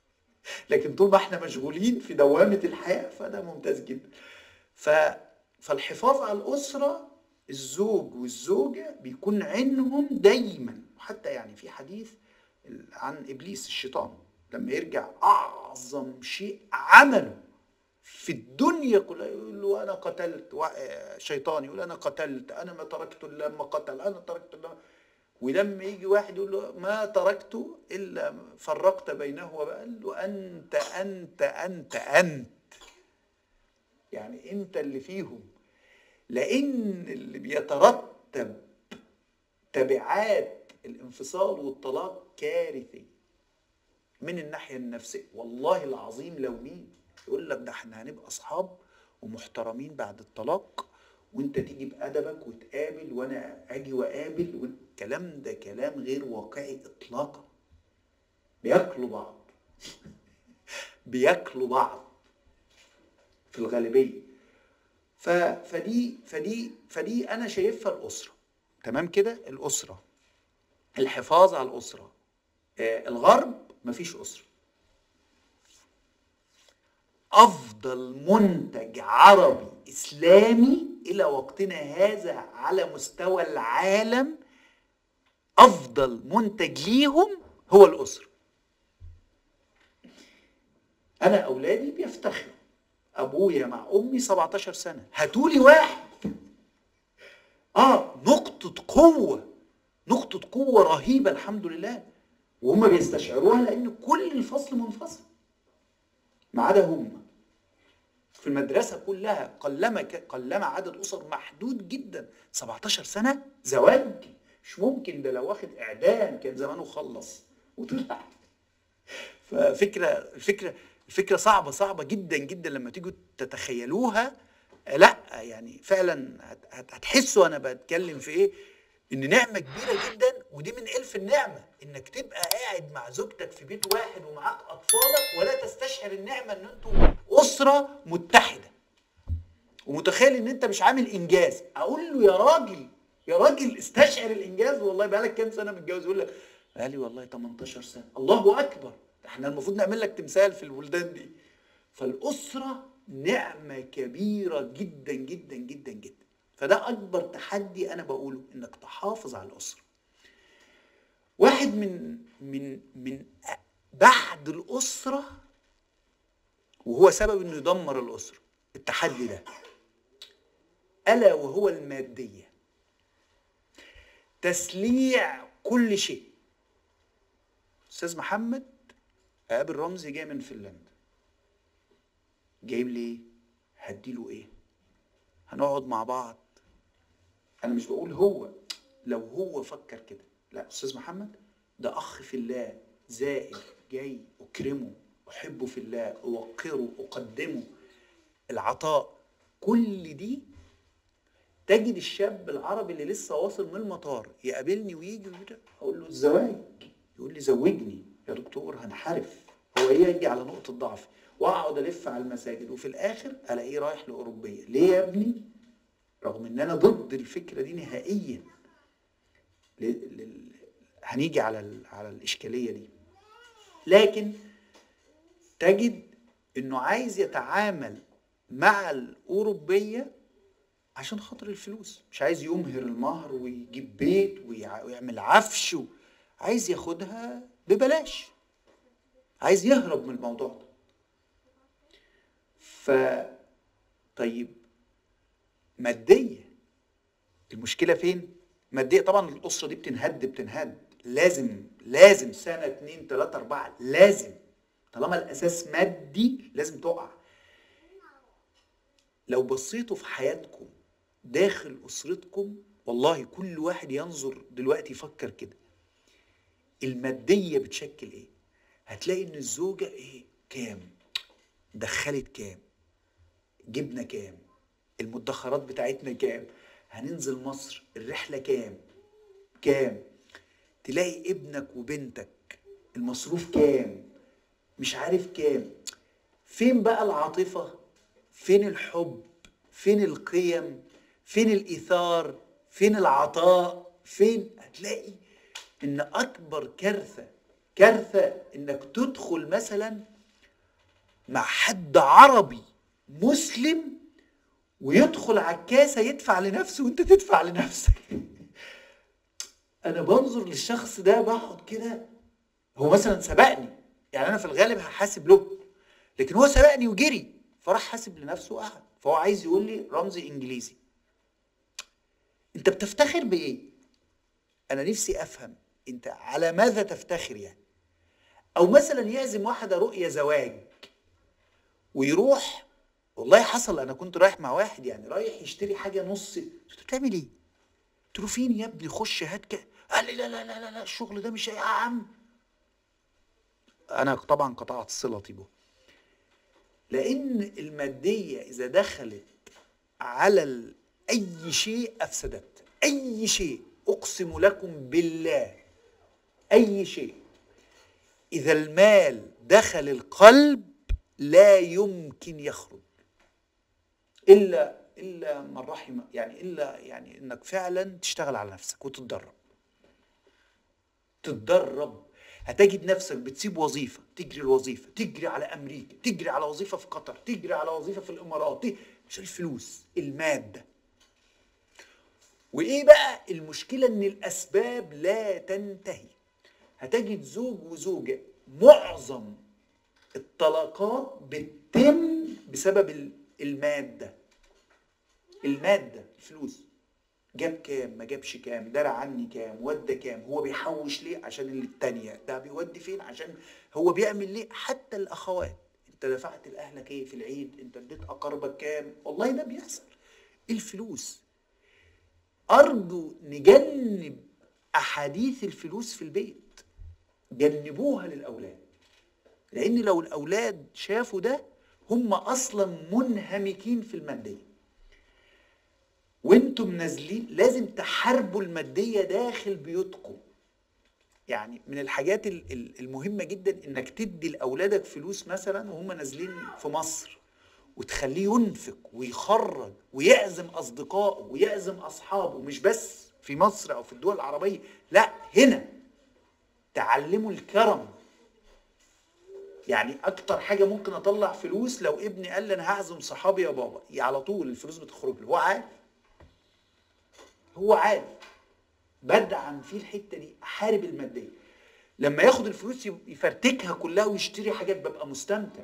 لكن طول ما احنا مشغولين في دوامه الحياه فده ممتاز جدا ف فالحفاظ على الاسره الزوج والزوجه بيكون عينهم دايما وحتى يعني في حديث عن ابليس الشيطان لما يرجع اعظم شيء عمله في الدنيا كلها يقول له انا قتلت شيطان يقول انا قتلت انا ما تركت الا لما قتل انا تركت الا ولما يجي واحد يقول له ما تركت الا فرقت بينه وقال له انت انت انت انت يعني انت اللي فيهم لان اللي بيترتب تبعات الانفصال والطلاق كارثي من الناحيه النفسيه والله العظيم لو مين يقول لك ده احنا هنبقى اصحاب ومحترمين بعد الطلاق وانت تيجي بادبك وتقابل وانا اجي واقابل والكلام ده كلام غير واقعي اطلاقا بياكلوا بعض بياكلوا بعض في الغالبيه ف... فدي فدي فدي انا شايفها الاسره تمام كده الاسره الحفاظ على الاسره آه الغرب مفيش اسره افضل منتج عربي اسلامي الى وقتنا هذا على مستوى العالم افضل منتج ليهم هو الاسره انا اولادي بيفتخروا ابويا مع امي 17 سنه هاتولي واحد اه نقطه قوه نقطه قوه رهيبه الحمد لله وهم بيستشعروها لان كل الفصل منفصل ما عدا هم في المدرسه كلها قلما قلما عدد اسر محدود جدا 17 سنه زواج مش ممكن ده لو واخد اعدام كان زمانه خلص وطلع ففكره الفكره الفكره صعبه صعبه جدا جدا لما تيجوا تتخيلوها لا يعني فعلا هت- هت- هتحسوا انا بتكلم في ايه ان نعمه كبيره جدا ودي من الف النعمه انك تبقى قاعد مع زوجتك في بيت واحد ومعاك اطفالك ولا تستشعر النعمه ان انتوا اسره متحده ومتخيل ان انت مش عامل انجاز اقول له يا راجل يا راجل استشعر الانجاز والله بقالك كام سنه متجوز يقول لك بقالي والله 18 سنه الله اكبر احنا المفروض نعمل لك تمثال في البلدان دي فالاسره نعمه كبيره جدا جدا جدا جدا فده اكبر تحدي انا بقوله انك تحافظ على الاسره واحد من من من أ- بعد الاسره وهو سبب انه يدمر الاسره التحدي ده الا وهو الماديه تسليع كل شيء استاذ محمد قابل رمزي جاي من فنلندا جايب لي ايه هديله ايه هنقعد مع بعض انا مش بقول هو لو هو فكر كده لا استاذ محمد ده اخ في الله زائر جاي اكرمه احبه في الله اوقره اقدمه العطاء كل دي تجد الشاب العربي اللي لسه واصل من المطار يقابلني ويجي ويقول اقول له الزواج يقول لي زوجني يا دكتور هنحرف هو ايه يجي على نقطه ضعفي واقعد الف على المساجد وفي الاخر الاقيه رايح لاوروبيه ليه يا ابني رغم ان انا ضد الفكره دي نهائيا ل... ل... هنيجي على ال... على الاشكاليه دي لكن تجد انه عايز يتعامل مع الاوروبيه عشان خاطر الفلوس مش عايز يمهر المهر ويجيب بيت ويع- ويعمل عفش و... عايز ياخدها ببلاش عايز يهرب من الموضوع ده ف طيب مادية المشكلة فين؟ مادية طبعا الأسرة دي بتنهد بتنهد لازم لازم سنة اتنين تلاتة أربعة لازم طالما الأساس مادي لازم تقع لو بصيتوا في حياتكم داخل أسرتكم والله كل واحد ينظر دلوقتي يفكر كده المادية بتشكل ايه هتلاقي ان الزوجة ايه كام دخلت كام جبنا كام المدخرات بتاعتنا كام هننزل مصر الرحلة كام كام تلاقي ابنك وبنتك المصروف كام مش عارف كام فين بقى العاطفة فين الحب فين القيم فين الإيثار فين العطاء فين هتلاقي إن أكبر كارثة كارثة إنك تدخل مثلا مع حد عربي مسلم ويدخل على الكاسة يدفع لنفسه وانت تدفع لنفسك انا بنظر للشخص ده بقعد كده هو مثلا سبقني يعني انا في الغالب هحاسب له لكن هو سبقني وجري فراح حاسب لنفسه وقعد فهو عايز يقول لي رمزي انجليزي انت بتفتخر بايه انا نفسي افهم انت على ماذا تفتخر يعني او مثلا يعزم واحده رؤيه زواج ويروح والله حصل انا كنت رايح مع واحد يعني رايح يشتري حاجه نص قلت له بتعمل ايه؟ قلت له فين يا ابني خش هات كده قال لي لا لا لا لا, لا الشغل ده مش يا عم انا طبعا قطعت صلتي به لان الماديه اذا دخلت على ال- اي شيء افسدت اي شيء اقسم لكم بالله اي شيء اذا المال دخل القلب لا يمكن يخرج الا الا من رحم يعني الا يعني انك فعلا تشتغل على نفسك وتتدرب تتدرب هتجد نفسك بتسيب وظيفه تجري الوظيفه تجري على امريكا تجري على وظيفه في قطر تجري على وظيفه في الامارات ت- مش الفلوس الماده وايه بقى المشكله ان الاسباب لا تنتهي هتجد زوج وزوجه معظم الطلاقات بتتم بسبب ال- الماده الماده الفلوس جاب كام ما جابش كام درع عني كام ودى كام هو بيحوش ليه عشان اللي التانية ده بيودي فين عشان هو بيعمل ليه حتى الاخوات انت دفعت لاهلك ايه في العيد انت اديت اقاربك كام والله ده بيحصل الفلوس ارجو نجنب احاديث الفلوس في البيت جنبوها للاولاد لان لو الاولاد شافوا ده هم اصلا منهمكين في الماديه وانتم نازلين لازم تحاربوا الماديه داخل بيوتكم يعني من الحاجات ال- ال- المهمه جدا انك تدي لاولادك فلوس مثلا وهم نازلين في مصر وتخليه ينفق ويخرج ويعزم اصدقائه ويعزم اصحابه مش بس في مصر او في الدول العربيه لا هنا تعلموا الكرم يعني اكتر حاجه ممكن اطلع فلوس لو ابني قال لي انا هعزم صحابي يا بابا على طول الفلوس بتخرج له هو عارف هو عارف بدعم فيه الحته دي احارب الماديه لما ياخد الفلوس يفرتكها كلها ويشتري حاجات ببقى مستمتع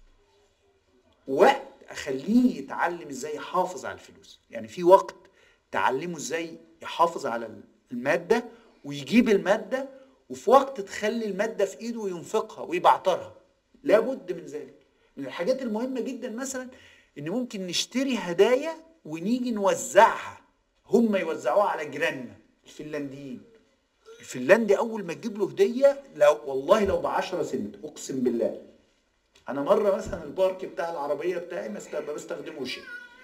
وقت اخليه يتعلم ازاي يحافظ على الفلوس يعني في وقت تعلمه ازاي يحافظ على الماده ويجيب الماده وفي وقت تخلي الماده في ايده وينفقها ويبعترها لابد من ذلك من الحاجات المهمه جدا مثلا ان ممكن نشتري هدايا ونيجي نوزعها هم يوزعوها على جيراننا الفنلنديين الفنلندي اول ما تجيب له هديه لو والله لو ب 10 سنت اقسم بالله انا مره مثلا البارك بتاع العربيه بتاعي ما است- ما بستخدموش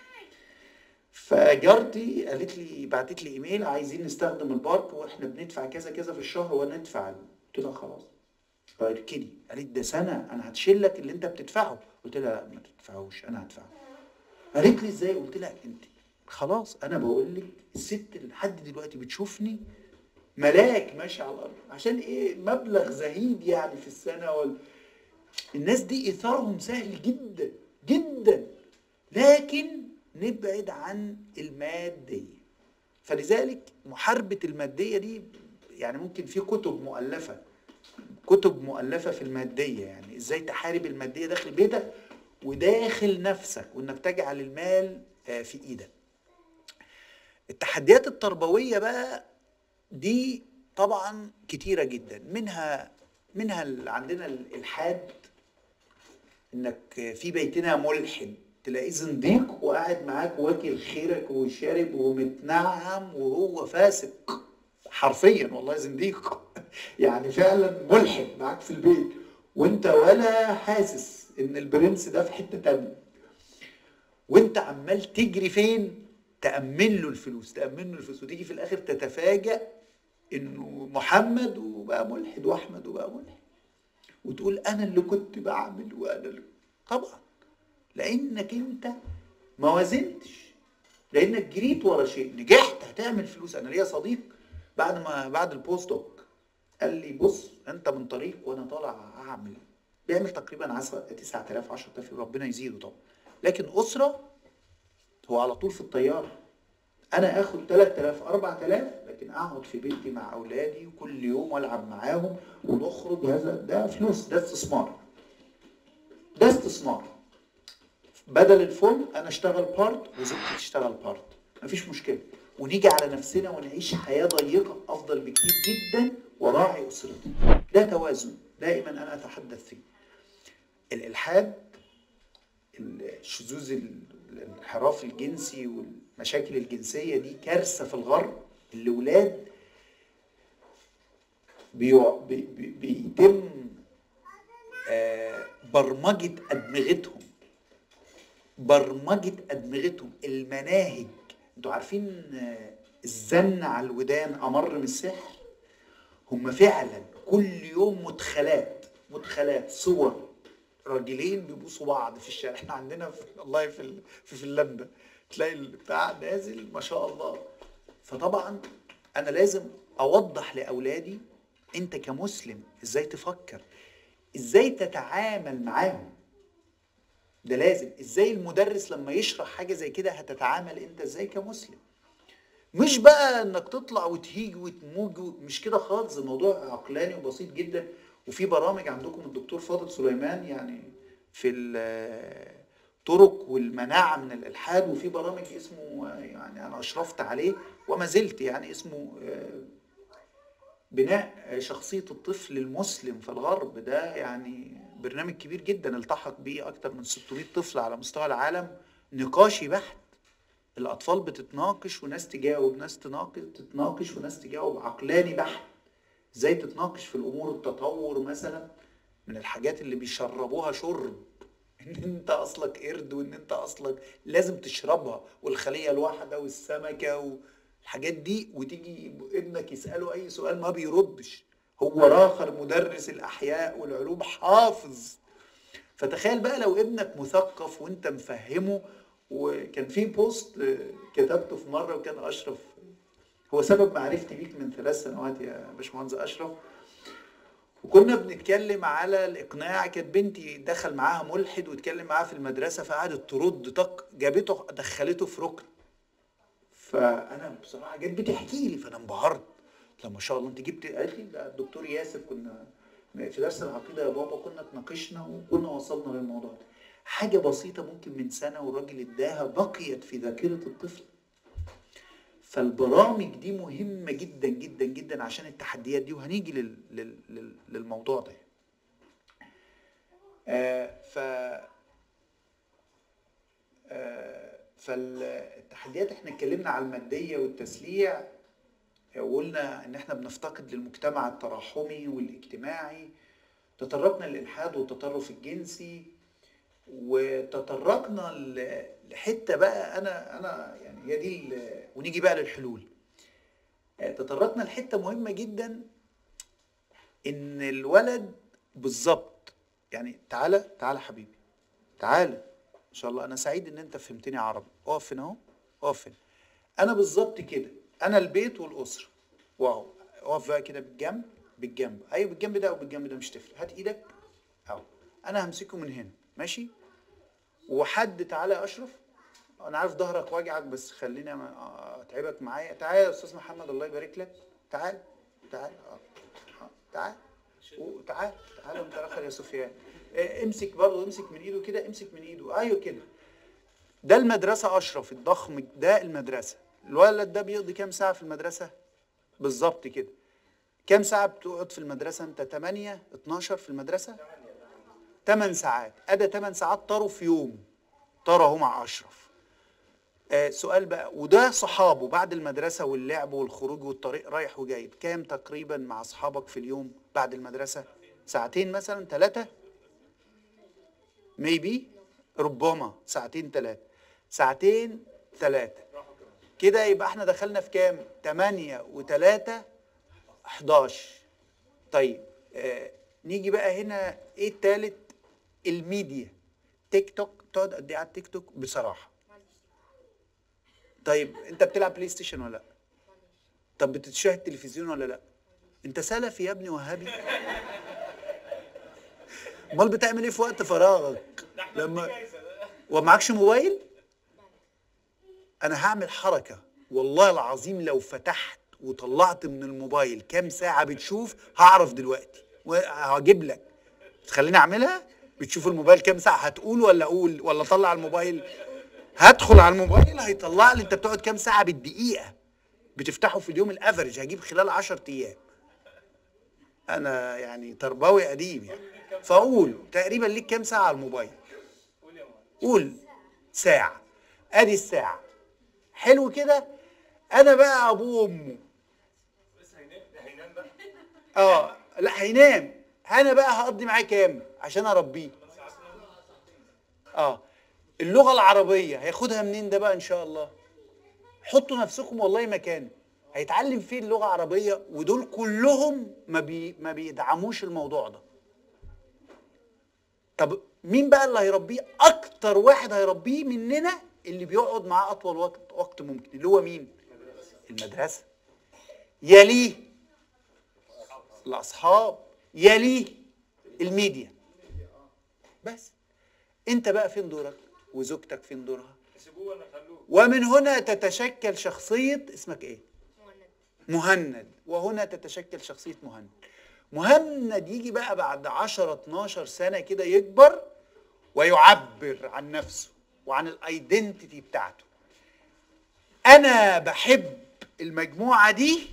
فجارتي قالت لي بعتت لي ايميل عايزين نستخدم البارك واحنا بندفع كذا كذا في الشهر وانا ادفع قلت لها خلاص اركني قالت ده سنه انا هتشيل لك اللي انت بتدفعه قلت لها لا ما تدفعوش انا هدفعه قالت لي ازاي قلت لها انت خلاص انا بقول لك الست اللي لحد دلوقتي بتشوفني ملاك ماشي على الارض عشان ايه مبلغ زهيد يعني في السنه ولا الناس دي ايثارهم سهل جدا جدا لكن نبعد عن الماديه فلذلك محاربه الماديه دي يعني ممكن في كتب مؤلفه كتب مؤلفه في الماديه يعني ازاي تحارب الماديه داخل بيتك وداخل نفسك وانك تجعل المال آه، في ايدك التحديات التربويه بقى دي طبعا كتيره جدا منها منها ال- عندنا الالحاد انك في بيتنا ملحد تلاقيه زنديق وقاعد معاك واكل خيرك وشارب ومتنعم وهو فاسق حرفيا والله زنديق يعني فعلا ملحد معاك في البيت وانت ولا حاسس ان البرنس ده في حته تانيه وانت عمال تجري فين تأمن له الفلوس تأمن له الفلوس وتيجي في الآخر تتفاجأ إنه محمد وبقى ملحد وأحمد وبقى ملحد وتقول أنا اللي كنت بعمل وأنا اللي طبعا لأنك أنت ما وازنتش لأنك جريت ورا شيء نجحت هتعمل فلوس أنا ليا صديق بعد ما بعد البوست دوك قال لي بص أنت من طريق وأنا طالع أعمل بيعمل تقريبا 10 9000 10000 ربنا يزيده طبعا لكن أسرة هو على طول في الطيارة أنا آخد 3000 4000 لكن أقعد في بيتي مع أولادي كل يوم وألعب معاهم ونخرج هذا ده فلوس ده استثمار ده استثمار بدل الفل أنا أشتغل بارت وزوجتي تشتغل بارت مفيش مشكلة ونيجي على نفسنا ونعيش حياة ضيقة أفضل بكتير جدا وراعي أسرتي ده توازن دائما أنا أتحدث فيه الإلحاد الشذوذ الانحراف الجنسي والمشاكل الجنسية دي كارثة في الغرب الأولاد بيع- بي- بي- بيتم آه، برمجة أدمغتهم برمجة أدمغتهم المناهج انتوا عارفين آه، الزن على الودان أمر من السحر هم فعلا كل يوم مدخلات مدخلات صور راجلين بيبوسوا بعض في الشارع احنا عندنا في الله في ال- في فنلندا تلاقي البتاع نازل ما شاء الله فطبعا انا لازم اوضح لاولادي انت كمسلم ازاي تفكر ازاي تتعامل معاهم ده لازم ازاي المدرس لما يشرح حاجه زي كده هتتعامل انت ازاي كمسلم مش بقى انك تطلع وتهيج وتموج و- مش كده خالص الموضوع عقلاني وبسيط جدا وفي برامج عندكم الدكتور فاضل سليمان يعني في الطرق والمناعة من الإلحاد وفي برامج اسمه آه، يعني أنا أشرفت عليه وما زلت يعني اسمه آه، بناء شخصية الطفل المسلم في الغرب ده يعني برنامج كبير جدا التحق به أكثر من 600 طفل على مستوى العالم نقاشي بحت الأطفال بتتناقش وناس تجاوب ناس تناقش تتناقش وناس تجاوب عقلاني بحت ازاي تتناقش في الأمور التطور مثلا من الحاجات اللي بيشربوها شرب ان انت اصلك قرد وان انت اصلك لازم تشربها والخليه الواحده والسمكه والحاجات دي وتيجي ابنك يساله اي سؤال ما بيردش هو راخر مدرس الاحياء والعلوم حافظ فتخيل بقى لو ابنك مثقف وانت مفهمه وكان في بوست آه، كتبته في مره وكان اشرف هو سبب معرفتي بيك من ثلاث سنوات يا باشمهندس اشرف وكنا بنتكلم على الاقناع كانت بنتي دخل معاها ملحد واتكلم معاها في المدرسه فقعدت ترد طق جابته دخلته في ركن فانا بصراحه جت بتحكي لي فانا انبهرت لا ما شاء الله انت جبت قالت لي ده الدكتور ياسر كنا في درس العقيده يا بابا كنا اتناقشنا وكنا وصلنا للموضوع ده حاجه بسيطه ممكن من سنه والراجل اداها بقيت في ذاكره الطفل فالبرامج دي مهمة جدا جدا جدا عشان التحديات دي وهنيجي لل لل لل للموضوع ده آه ف آه فالتحديات احنا اتكلمنا على المادية والتسليع وقلنا ان احنا بنفتقد للمجتمع التراحمي والاجتماعي تطرقنا للالحاد والتطرف الجنسي وتطرقنا ل- لحته بقى انا انا يعني هي دي ال- ونيجي بقى للحلول آه، تطرقنا لحته مهمه جدا ان الولد بالظبط يعني تعالى تعالى حبيبي تعالى ان شاء الله انا سعيد ان انت فهمتني عربي اقف هنا اهو اقف هنا انا بالظبط كده انا البيت والاسره واو اقف بقى كده بالجنب بالجنب ايوه بالجنب ده او بالجنب ده مش تفرق هات ايدك اهو انا همسكه من هنا ماشي وحد تعالى يا اشرف انا عارف ظهرك واجعك بس خليني أما- اتعبك معايا تعالى يا استاذ محمد الله يبارك لك تعال تعال اه آه، تعال و- تعال تعال وانت الاخر يا سفيان آه، امسك برضه امسك من ايده كده امسك من ايده ايوه كده ده المدرسه اشرف الضخم ده المدرسه الولد ده بيقضي كام ساعه في المدرسه بالظبط كده كام ساعه بتقعد في المدرسه انت 8 12 في المدرسه 8 ساعات ادى 8 ساعات طاروا في يوم طار اهو مع اشرف آه سؤال بقى وده صحابه بعد المدرسه واللعب والخروج والطريق رايح وجاي كام تقريبا مع اصحابك في اليوم بعد المدرسه ساعتين مثلا ثلاثه ميبي ربما ساعتين ثلاثه ساعتين ثلاثه كده يبقى احنا دخلنا في كام 8 و3 11 طيب آه نيجي بقى هنا ايه التالت الميديا تيك توك تقعد قد ايه على التيك توك بصراحه طيب انت بتلعب بلاي ستيشن ولا لا طب بتشاهد تلفزيون ولا لا انت سلفي يا ابني وهابي امال بتعمل ايه في وقت فراغك لما ومعكش موبايل انا هعمل حركه والله العظيم لو فتحت وطلعت من الموبايل كام ساعه بتشوف هعرف دلوقتي وهجيب لك تخليني اعملها بتشوف الموبايل كام ساعه هتقول ولا اقول ولا اطلع الموبايل هدخل على الموبايل هيطلع لي انت بتقعد كام ساعه بالدقيقه بتفتحه في اليوم الافرج هجيب خلال 10 ايام انا يعني تربوي قديم يعني فاقول تقريبا ليك كام ساعه على الموبايل قول ساعه ادي الساعه حلو كده انا بقى ابوه وامه اه لا هينام انا بقى هقضي معاه كام عشان اربيه اه اللغه العربيه هياخدها منين ده بقى ان شاء الله حطوا نفسكم والله مكانه هيتعلم فين اللغه العربيه ودول كلهم ما بي ما بيدعموش الموضوع ده طب مين بقى اللي هيربيه اكتر واحد هيربيه مننا اللي بيقعد معاه اطول وقت وقت ممكن اللي هو مين المدرسه يليه الاصحاب يليه الميديا بس انت بقى فين دورك وزوجتك فين دورها يسيبوه ولا يخلوه؟ ومن هنا تتشكل شخصية اسمك ايه مهند وهنا تتشكل شخصية مهند مهند يجي بقى بعد 10 12 سنة كده يكبر ويعبر عن نفسه وعن الايدنتيتي بتاعته انا بحب المجموعة دي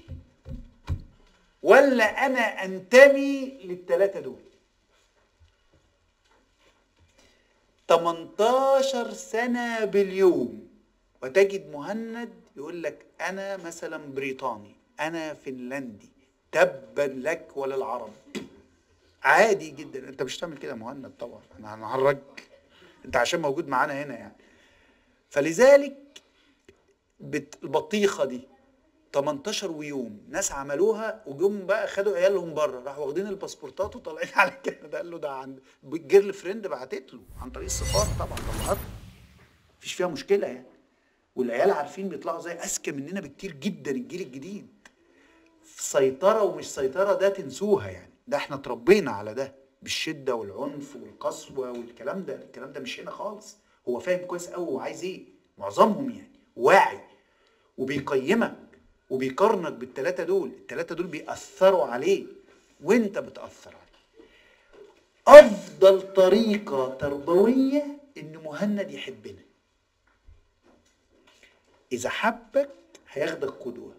ولا انا انتمي للثلاثة دول 18 سنة باليوم وتجد مهند يقول لك أنا مثلا بريطاني أنا فنلندي تبا لك وللعرب عادي جدا أنت مش هتعمل كده يا مهند طبعا أنا هنهرج انت عشان موجود معانا هنا يعني فلذلك بت- البطيخه دي 18 ويوم ناس عملوها وجم بقى خدوا عيالهم بره راحوا واخدين الباسبورتات وطالعين على كندا قال له ده عند جيرل فريند بعتت له عن طريق السفاره طبعا طلعت مفيش فيها مشكله يعني والعيال عارفين بيطلعوا زي اذكى مننا بكتير جدا الجيل الجديد سيطره ومش سيطره ده تنسوها يعني ده احنا اتربينا على ده بالشده والعنف والقسوه والكلام ده الكلام ده مش هنا خالص هو فاهم كويس قوي هو عايز ايه معظمهم يعني واعي وبيقيمك وبيقارنك بالثلاثه دول الثلاثه دول بيأثروا عليه وانت بتأثر عليه افضل طريقه تربويه ان مهند يحبنا اذا حبك هياخدك قدوه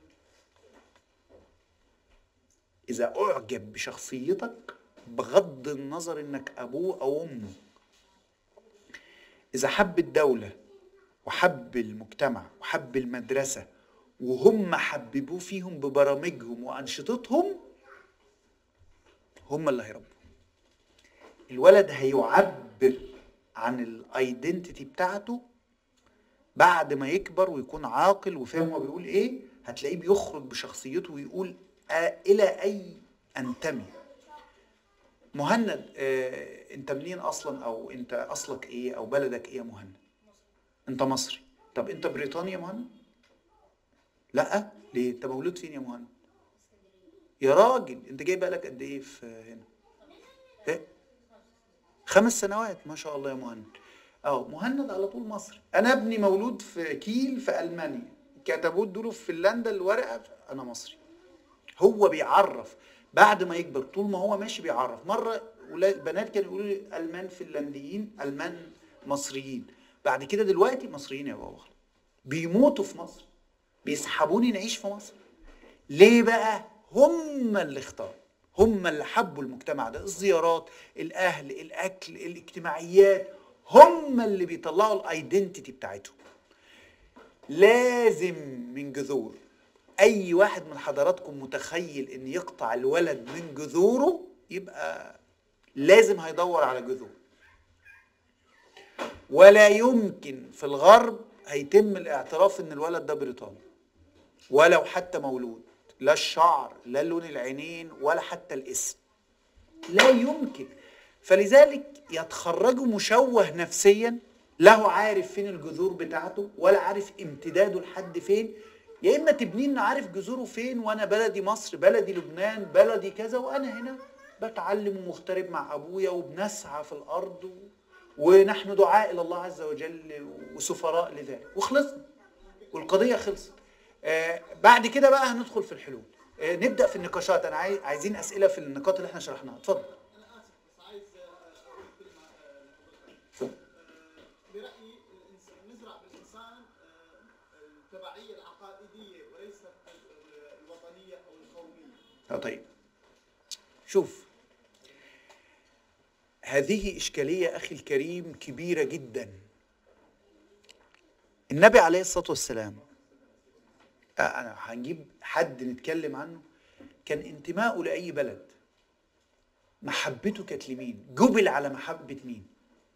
اذا اعجب بشخصيتك بغض النظر انك ابوه او امه اذا حب الدوله وحب المجتمع وحب المدرسه وهم حببوه فيهم ببرامجهم وانشطتهم هم اللي هيربوا الولد هيعبر عن الايدنتيتي بتاعته بعد ما يكبر ويكون عاقل وفاهم هو بيقول ايه هتلاقيه بيخرج بشخصيته ويقول آه الى اي انتمي مهند آه انت منين اصلا او انت اصلك ايه او بلدك ايه يا مهند انت مصري طب انت بريطاني يا مهند لا ليه انت مولود فين يا مهند يا راجل انت جاي بقالك قد ايه في هنا ايه خمس سنوات ما شاء الله يا مهند اه مهند على طول مصري انا ابني مولود في كيل في المانيا كتبوه ادوا في فنلندا الورقه انا مصري هو بيعرف بعد ما يكبر طول ما هو ماشي بيعرف مره ولا- بنات كانوا يقولوا لي المان فنلنديين المان مصريين بعد كده دلوقتي مصريين يا بابا بيموتوا في مصر بيسحبوني نعيش في مصر ليه بقى هم اللي اختاروا هم اللي حبوا المجتمع ده الزيارات الاهل الاكل الاجتماعيات هم اللي بيطلعوا الايدنتيتي بتاعتهم لازم من جذور اي واحد من حضراتكم متخيل ان يقطع الولد من جذوره يبقى لازم هيدور على جذور ولا يمكن في الغرب هيتم الاعتراف ان الولد ده بريطاني ولو حتى مولود لا الشعر لا لون العينين ولا حتى الاسم لا يمكن فلذلك يتخرجوا مشوه نفسيا لا هو عارف فين الجذور بتاعته ولا عارف امتداده لحد فين يا اما تبني لنا عارف جذوره فين وانا بلدي مصر بلدي لبنان بلدي كذا وانا هنا بتعلم ومغترب مع ابويا وبنسعى في الارض و... ونحن دعاء الى الله عز وجل وسفراء لذلك وخلصنا والقضيه خلصت آه بعد كده بقى هندخل في الحلول آه نبدا في النقاشات انا عايز عايزين اسئله في النقاط اللي احنا شرحناها اتفضل انا اسف بس عايز اقول كلمه اتفضل. برايي الإنس- نزرع بالانسان آه، التبعيه العقائديه وليست ال- الوطنيه او القوميه اه طيب شوف هذه إشكالية أخي الكريم كبيرة جدا النبي عليه الصلاة والسلام آه، أنا هنجيب حد نتكلم عنه كان انتمائه لأي بلد محبته كانت لمين جبل على محبة مين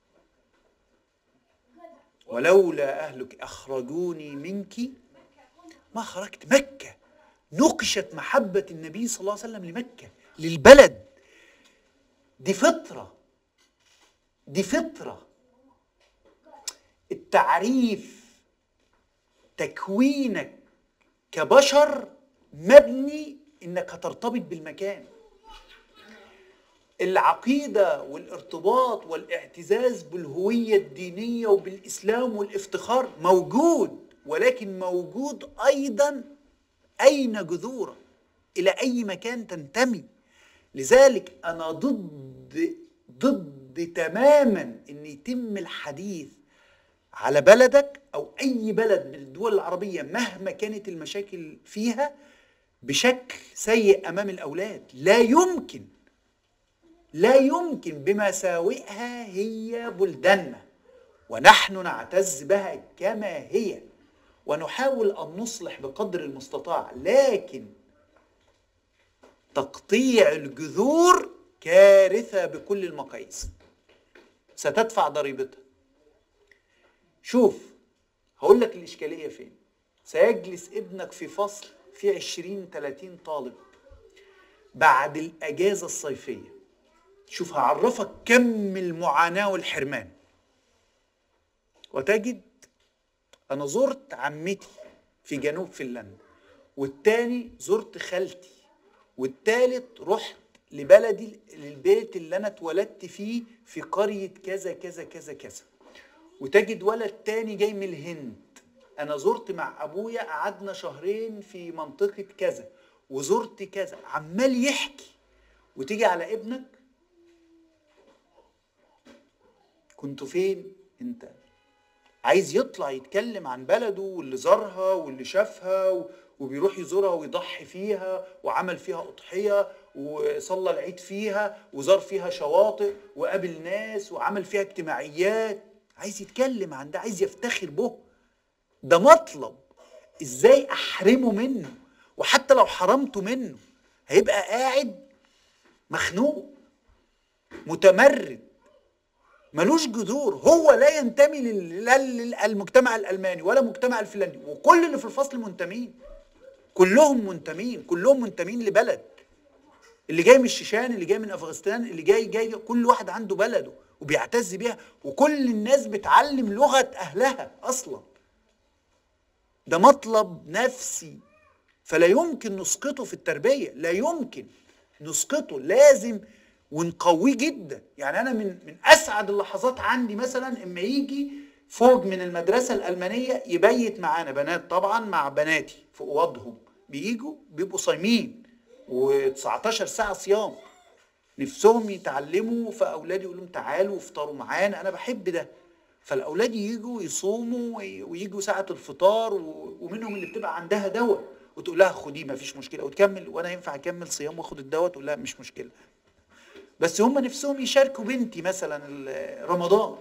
ولولا أهلك أخرجوني منك ما خرجت مكة نقشت محبة النبي صلى الله عليه وسلم لمكة للبلد دي فطرة دي فطرة التعريف تكوينك كبشر مبني انك هترتبط بالمكان العقيدة والارتباط والاعتزاز بالهوية الدينية وبالإسلام والافتخار موجود ولكن موجود أيضا أين جذورك إلى أي مكان تنتمي لذلك أنا ضد ضد تماما أن يتم الحديث على بلدك أو أي بلد من الدول العربية مهما كانت المشاكل فيها بشكل سيء أمام الأولاد لا يمكن لا يمكن بمساوئها هي بلداننا ونحن نعتز بها كما هي ونحاول ان نصلح بقدر المستطاع لكن تقطيع الجذور كارثه بكل المقاييس ستدفع ضريبتها شوف هقول لك الإشكالية فين سيجلس ابنك في فصل فيه 20 30 طالب بعد الأجازة الصيفية شوف هعرفك كم المعاناة والحرمان وتجد أنا زرت عمتي في جنوب فنلندا والتاني زرت خالتي والتالت رحت لبلدي للبيت اللي أنا اتولدت فيه في قرية كذا كذا كذا كذا وتجد ولد تاني جاي من الهند انا زرت مع ابويا قعدنا شهرين في منطقة كذا وزرت كذا عمال يحكي وتيجي على ابنك كنت فين انت عايز يطلع يتكلم عن بلده واللي زارها واللي شافها و- وبيروح يزورها ويضحي فيها وعمل فيها أضحية وصلى العيد فيها وزار فيها شواطئ وقابل ناس وعمل فيها اجتماعيات عايز يتكلم عن ده عايز يفتخر به ده مطلب ازاي احرمه منه وحتى لو حرمته منه هيبقى قاعد مخنوق متمرد ملوش جذور هو لا ينتمي لل- لا للمجتمع الالماني ولا المجتمع الفنلندي وكل اللي في الفصل منتمين كلهم منتمين كلهم منتمين لبلد اللي جاي من الشيشان اللي جاي من افغانستان اللي جاي جاي كل واحد عنده بلده وبيعتز بيها وكل الناس بتعلم لغة اهلها اصلا ده مطلب نفسي فلا يمكن نسقطه في التربية لا يمكن نسقطه لازم ونقويه جدا يعني انا من من اسعد اللحظات عندي مثلا اما يجي فوق من المدرسة الألمانية يبيت معانا بنات طبعا مع بناتي في أوضهم بيجوا بيبقوا صايمين و19 ساعة صيام نفسهم يتعلموا فأولادي يقول لهم تعالوا افطروا معانا أنا بحب ده فالأولاد يجوا يصوموا وي- ويجوا ساعة الفطار و- ومنهم اللي بتبقى عندها دواء وتقول لها خديه مفيش مشكلة وتكمل وأنا ينفع أكمل صيام وآخد الدواء تقول لها مش مشكلة بس هم نفسهم يشاركوا بنتي مثلا ال- رمضان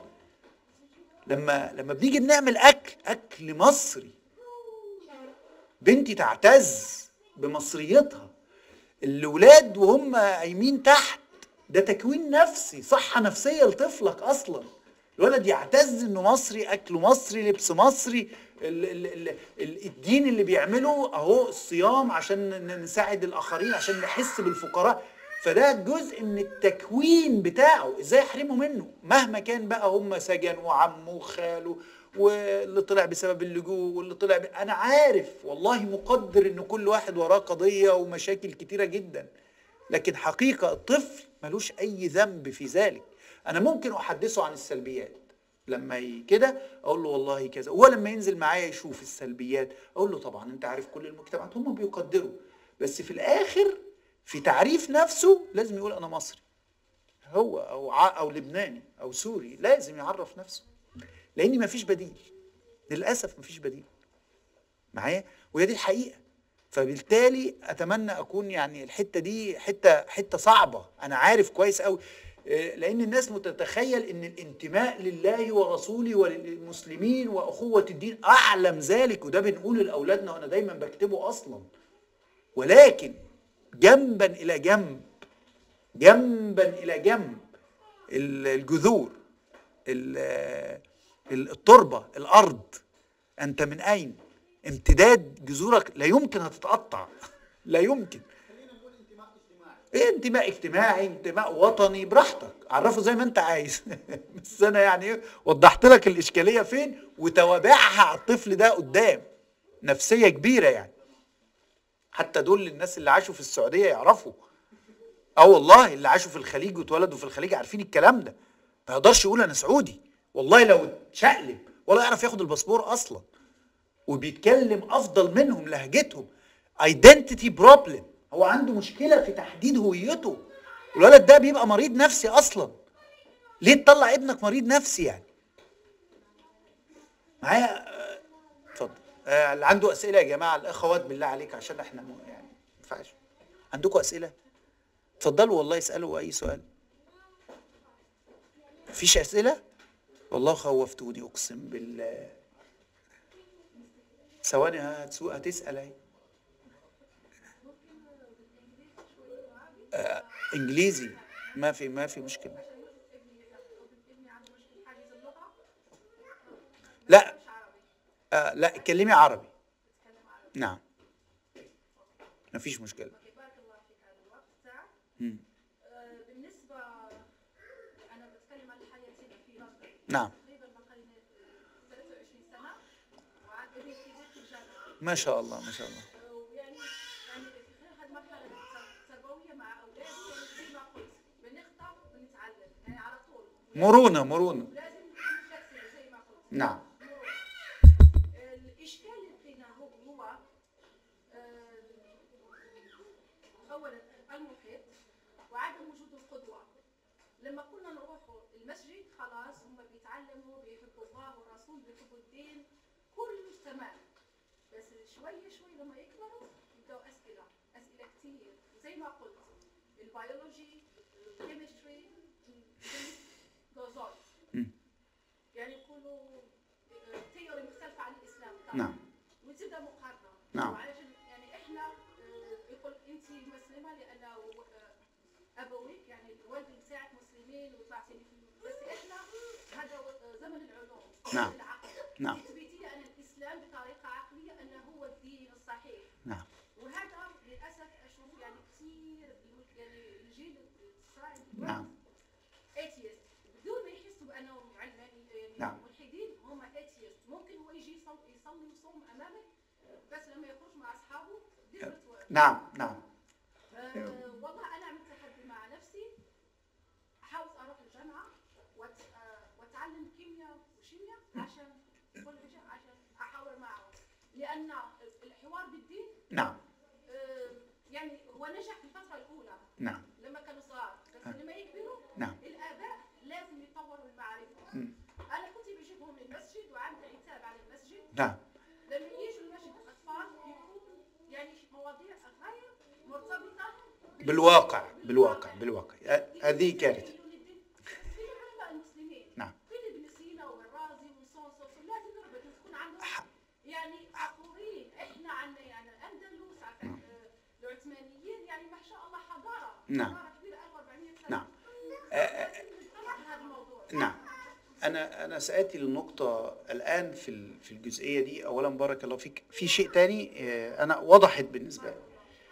لما لما بنيجي بنعمل اكل اكل مصري بنتي تعتز بمصريتها الولاد وهم قايمين تحت ده تكوين نفسي صحة نفسية لطفلك أصلا الولد يعتز إنه مصري أكله مصري لبس مصري ال ال ال ال الدين اللي بيعمله أهو الصيام عشان ن- نساعد الآخرين عشان نحس بالفقراء فده جزء من التكوين بتاعه ازاي يحرمه منه مهما كان بقى هم سجن وعمه وخاله واللي طلع بسبب اللجوء واللي طلع ب... انا عارف والله مقدر ان كل واحد وراه قضيه ومشاكل كتيره جدا لكن حقيقه الطفل ملوش اي ذنب في ذلك انا ممكن احدثه عن السلبيات لما ي- كده اقول له والله كذا هو لما ينزل معايا يشوف السلبيات اقول له طبعا انت عارف كل المجتمعات هم بيقدروا بس في الاخر في تعريف نفسه لازم يقول انا مصري هو او ع- او لبناني او سوري لازم يعرف نفسه لان مفيش بديل للاسف مفيش بديل معايا وهي دي الحقيقه فبالتالي اتمنى اكون يعني الحته دي حته حته صعبه انا عارف كويس قوي لان الناس متتخيل ان الانتماء لله ورسوله وللمسلمين واخوه الدين اعلم ذلك وده بنقوله لاولادنا وانا دايما بكتبه اصلا ولكن جنبا الى جنب جنبا الى جنب ال- الجذور ال- ال- التربه الارض انت من اين امتداد جذورك لا يمكن هتتقطع لا يمكن خلينا نقول انتماء اجتماعي ايه انتماء اجتماعي انتماء وطني براحتك عرفه زي ما انت عايز بس انا يعني ايه وضحت لك الاشكاليه فين وتوابعها على الطفل ده قدام نفسيه كبيره يعني حتى دول الناس اللي عاشوا في السعوديه يعرفوا اه والله اللي عاشوا في الخليج واتولدوا في الخليج عارفين الكلام ده ما يقدرش يقول انا سعودي والله لو اتشقلب ولا يعرف ياخد الباسبور اصلا وبيتكلم افضل منهم لهجتهم ايدنتيتي بروبلم هو عنده مشكله في تحديد هويته الولد ده بيبقى مريض نفسي اصلا ليه تطلع ابنك مريض نفسي يعني معايا آه، اتفضل آه، اللي عنده اسئله يا جماعه الاخوات بالله عليك عشان احنا م- يعني ما ينفعش عندكم اسئله اتفضلوا والله اسالوا اي سؤال مفيش اسئله والله خوفتوني اقسم بالله ثواني هتسوق هتسال اهي آه، انجليزي ما في ما في مشكله آه لا اتكلمي عربي نعم مفيش مشكله اوكي بارك الله فيك على الوقت تاعك مم. آه، بالنسبه انا بتكلم عن حياتنا في لندن نعم تقريبا بقى لي 23 سنه وعاد ابني كبير في الجامعه ما شاء الله ما شاء الله آه، ويعني يعني في خلال هذه المرحله التربويه مع اولادي يعني زي ما قلت بنخطأ وبنتعلم يعني على طول مرونه مرونه لازم نكون flexible زي ما قلت نعم الاشكال اللي فينا هو هو آه، اولا المحيط وعدم وجود القدوه لما كنا نروح المسجد خلاص هم بيتعلموا بيحبوا الله والرسول بيحبوا الدين كله تمام بس شويه شوي لما يكبروا يبداوا اسئله اسئله كتير زي ما قلت البيولوجي الكيمستري goes on مم. يعني يقولوا ثيوري مختلفة عن الإسلام طبعا نعم وتبدا مقارنة نعم. وعلشان يعني احنا آه، يقول انت مسلمة لأن آه، أبويك يعني الوالد بتاعك مسلمين وطلعتي في- بس احنا هذا آه، زمن العلوم نعم. زمن العقل نعم. تثبتي لي أن الإسلام بطريقة عقلية أنه هو الدين الصحيح نعم وهذا للأسف أشوف يعني كثير يعني الجيل الصاعد نعم ايتيست بدون ما يحسوا بانهم علماني يعني نعم. ملحدين هم ايتيست ممكن هو يجي يصلي يصلي ويصوم امامك بس لما يخرج مع اصحابه different world. نعم نعم آه والله انا عملت تحدي مع نفسي حاولت اروح الجامعه وات آه واتعلم كيمياء وشيمياء عشان كل شيء عشان احاور معهم لان الحوار بالدين نعم آه يعني هو نجح في الفتره الاولى نعم لما كانوا صغار بس لما يكبروا نعم. الاباء لازم يطوروا المعرفه مم. انا كنت بجيبهم للمسجد وعملت عتاب على المسجد نعم لما يجوا المسجد الاطفال يكون يعني مواضيع غير مرتبطه بال- بالواقع بالواقع بالواقع آه، هذه كارثه في العلماء المسلمين نعم. في ابن سينا والرازي وصوصوص لازم نربط تكون عندهم يعني عقورين احنا عندنا يعني الاندلس عن- آه، العثمانيين يعني ما شاء الله حضاره نعم. حضاره كبيره 1400 سنه نعم. لازم نطلع هذا الموضوع نعم انا انا ساتي للنقطه الان في ال- في الجزئيه دي اولا بارك الله فيك في شيء تاني آه، انا وضحت بالنسبه لي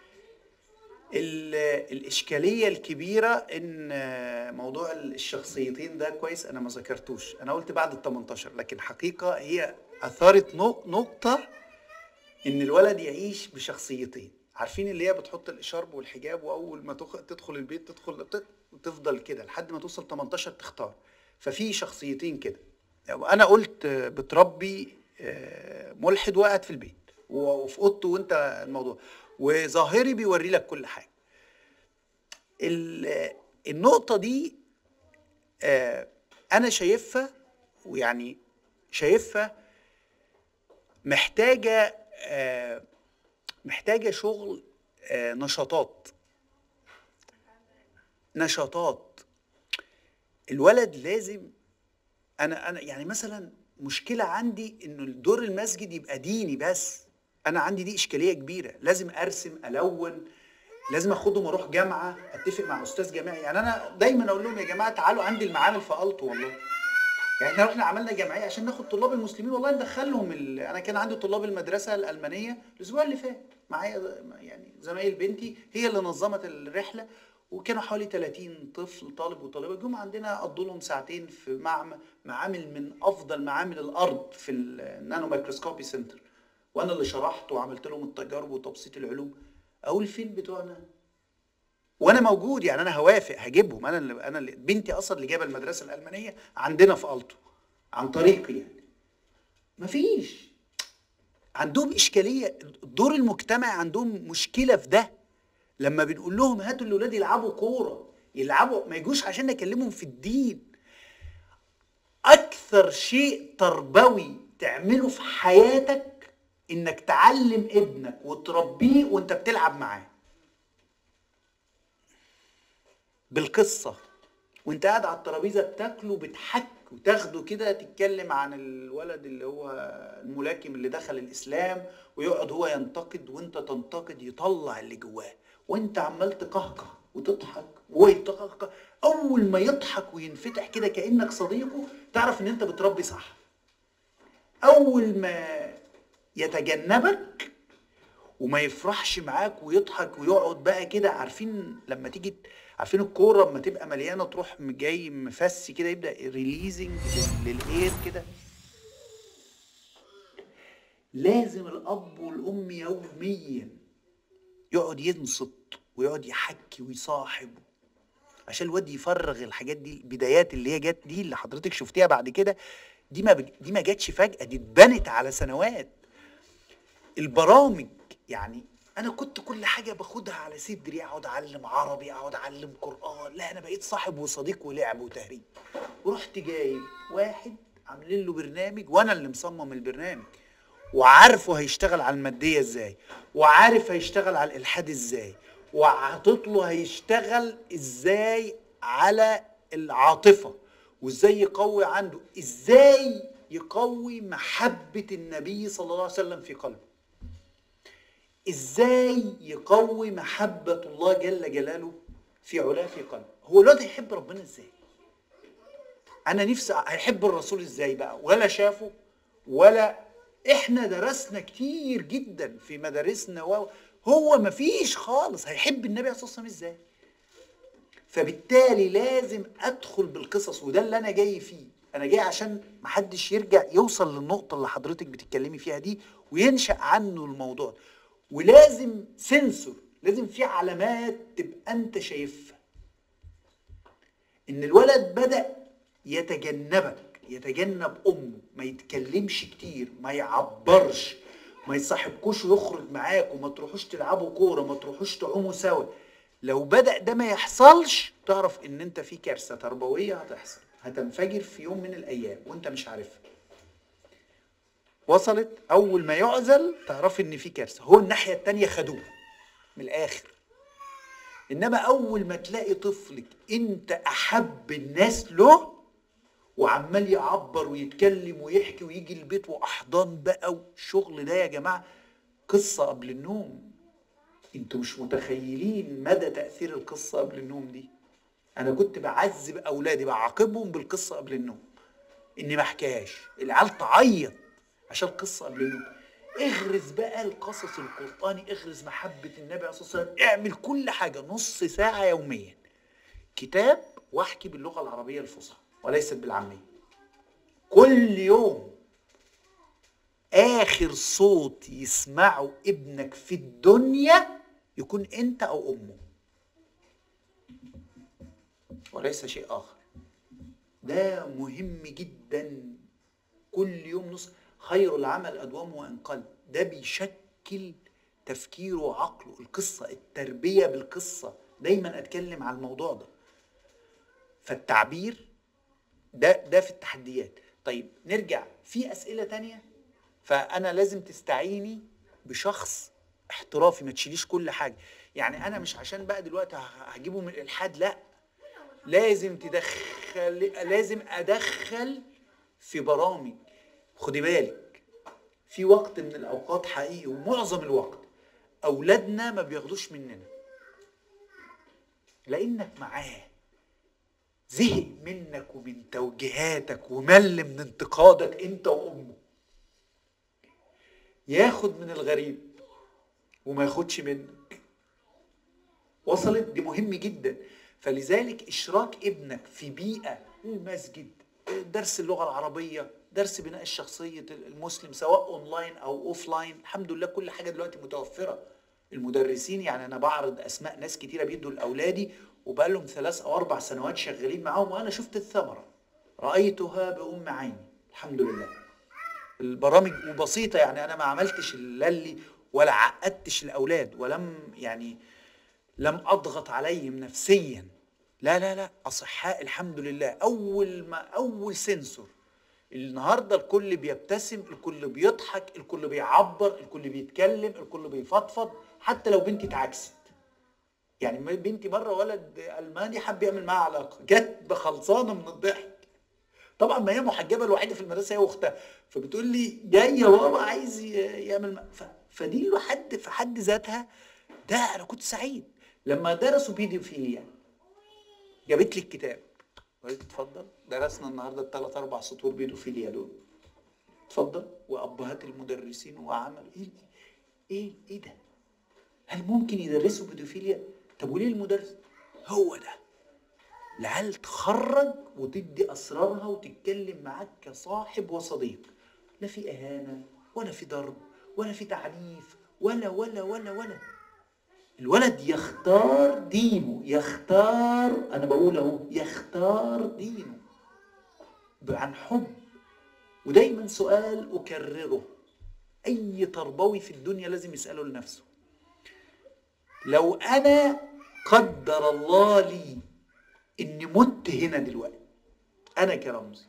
ال- الاشكاليه الكبيره ان آه، موضوع الشخصيتين ده كويس انا ما ذكرتوش انا قلت بعد ال 18 لكن حقيقه هي اثارت نق- نقطه ان الولد يعيش بشخصيتين عارفين اللي هي بتحط الاشارب والحجاب واول ما تخ- تدخل البيت تدخل ت- تفضل كده لحد ما توصل 18 تختار ففي شخصيتين كده انا قلت آه، بتربي آه، ملحد وقاعد في البيت و- وفي اوضته وانت الموضوع وظاهري بيوري لك كل حاجه ال- النقطه دي آه، انا شايفها ويعني شايفها محتاجه آه، محتاجه شغل آه، نشاطات نشاطات الولد لازم انا انا يعني مثلا مشكله عندي انه الدور المسجد يبقى ديني بس انا عندي دي اشكاليه كبيره لازم ارسم الون لازم اخدهم اروح جامعه اتفق مع استاذ جامعي يعني انا دايما اقول لهم يا جماعه تعالوا عندي المعامل في التو والله يعني احنا رحنا عملنا جمعيه عشان ناخد طلاب المسلمين والله ندخلهم ال... انا كان عندي طلاب المدرسه الالمانيه الاسبوع اللي فات معايا يعني زمايل بنتي هي اللي نظمت الرحله وكانوا حوالي 30 طفل طالب وطالبه جم عندنا قضوا لهم ساعتين في معمل معامل من افضل معامل الارض في النانو مايكروسكوبي سنتر وانا اللي شرحت وعملت لهم التجارب وتبسيط العلوم اقول فين بتوعنا وانا موجود يعني انا هوافق هجيبهم انا اللي انا اللي بنتي اصلا اللي جايبه المدرسه الالمانيه عندنا في التو عن طريقي يعني مفيش عندهم اشكاليه دور المجتمع عندهم مشكله في ده لما بنقول لهم هاتوا الاولاد يلعبوا كوره يلعبوا ما يجوش عشان نكلمهم في الدين اكثر شيء تربوي تعمله في حياتك انك تعلم ابنك وتربيه وانت بتلعب معاه بالقصه وانت قاعد على الترابيزه بتاكله بتحك وتاخده كده تتكلم عن الولد اللي هو الملاكم اللي دخل الاسلام ويقعد هو ينتقد وانت تنتقد يطلع اللي جواه وانت عمال تقهقه وتضحك وهو يتقهقه اول ما يضحك وينفتح كده كانك صديقه تعرف ان انت بتربي صح اول ما يتجنبك وما يفرحش معاك ويضحك ويقعد بقى كده عارفين لما تيجي عارفين الكوره لما تبقى مليانه تروح جاي مفسي كده يبدا ريليزنج للاير كده لازم الاب والام يوميا يقعد ينصت ويقعد يحكي ويصاحب عشان الواد يفرغ الحاجات دي البدايات اللي هي جت دي اللي حضرتك شفتيها بعد كده دي ما بج... دي ما جاتش فجأة دي اتبنت على سنوات البرامج يعني انا كنت كل حاجه باخدها على صدري اقعد اعلم عربي اقعد اعلم قران لا انا بقيت صاحب وصديق ولعب وتهريج ورحت جايب واحد عاملين له برنامج وانا اللي مصمم البرنامج وعارفه هيشتغل على الماديه ازاي وعارف هيشتغل على الالحاد ازاي وعاطط له هيشتغل ازاي على العاطفه وازاي يقوي عنده ازاي يقوي محبه النبي صلى الله عليه وسلم في قلبه ازاي يقوي محبة الله جل جلاله في علاه في قلبه هو الواد هيحب ربنا ازاي انا نفسي هيحب الرسول ازاي بقى ولا شافه ولا احنا درسنا كتير جدا في مدارسنا و... هو مفيش خالص هيحب النبي عليه الصلاه والسلام ازاي فبالتالي لازم ادخل بالقصص وده اللي انا جاي فيه انا جاي عشان محدش يرجع يوصل للنقطه اللي حضرتك بتتكلمي فيها دي وينشا عنه الموضوع ولازم سنسور لازم في علامات تبقى انت شايفها ان الولد بدا يتجنبك يتجنب امه ما يتكلمش كتير ما يعبرش ما يصاحبكوش ويخرج معاك وما تروحوش تلعبوا كوره ما تروحوش تعوموا سوا لو بدا ده ما يحصلش تعرف ان انت في كارثه تربويه هتحصل هتنفجر في يوم من الايام وانت مش عارفها وصلت اول ما يعزل تعرفي ان في كارثه هو الناحيه التانية خدوه من الاخر انما اول ما تلاقي طفلك انت احب الناس له وعمال يعبر ويتكلم ويحكي ويجي البيت واحضان بقى والشغل ده يا جماعه قصه قبل النوم انتوا مش متخيلين مدى تاثير القصه قبل النوم دي انا كنت بعذب اولادي بعاقبهم بالقصه قبل النوم اني ما احكيهاش العيال تعيط عشان قصه قبل النوم اغرز بقى القصص القراني اغرز محبه النبي عليه الصلاه والسلام اعمل كل حاجه نص ساعه يوميا كتاب واحكي باللغه العربيه الفصحى وليست بالعاميه كل يوم اخر صوت يسمعه ابنك في الدنيا يكون انت او امه وليس شيء اخر ده مهم جدا كل يوم نص خير العمل ادومه وان قل ده بيشكل تفكيره وعقله القصه التربيه بالقصه دايما اتكلم على الموضوع ده فالتعبير ده ده في التحديات طيب نرجع في اسئله تانية فانا لازم تستعيني بشخص احترافي ما تشيليش كل حاجه يعني انا مش عشان بقى دلوقتي هجيبه من الالحاد لا لازم تدخل لازم ادخل في برامج خدي بالك في وقت من الاوقات حقيقي ومعظم الوقت اولادنا ما بياخدوش مننا لانك معاه زهق منك ومن توجيهاتك ومل من انتقادك انت وامه ياخد من الغريب وما ياخدش منك وصلت دي مهم جدا فلذلك اشراك ابنك في بيئه المسجد درس اللغه العربيه درس بناء الشخصيه المسلم سواء اونلاين او اوف لاين الحمد لله كل حاجه دلوقتي متوفره المدرسين يعني انا بعرض اسماء ناس كتيره بيدوا لاولادي وبقى لهم ثلاث او اربع سنوات شغالين معاهم وانا شفت الثمره رايتها بام عيني الحمد لله البرامج وبسيطه يعني انا ما عملتش اللي ولا عقدتش الاولاد ولم يعني لم اضغط عليهم نفسيا لا لا لا اصحاء الحمد لله اول ما اول سنسور النهارده الكل بيبتسم الكل بيضحك الكل بيعبر الكل بيتكلم الكل بيفضفض حتى لو بنتي اتعكست يعني بنتي مره ولد الماني حب يعمل معاها علاقه جت بخلصانه من الضحك طبعا ما هي محجبه الوحيده في المدرسه هي واختها فبتقول لي جاي يا بابا عايز يعمل ف... فدي لوحد في حد ذاتها ده انا كنت سعيد لما درسوا بيدوفيليا جابت لي الكتاب قلت اتفضل درسنا النهارده الثلاث اربع سطور بيدوفيليا دول اتفضل وابهات المدرسين وعمل ايه ايه ايه ده هل ممكن يدرسوا بيدوفيليا طب وليه المدرس هو ده العيال تخرج وتدي اسرارها وتتكلم معاك كصاحب وصديق لا في اهانه ولا في ضرب ولا في تعنيف ولا ولا ولا ولا الولد يختار دينه يختار انا بقول اهو يختار دينه عن حب ودايما سؤال اكرره اي تربوي في الدنيا لازم يساله لنفسه لو انا قدر الله لي اني مت هنا دلوقتي انا كرمزي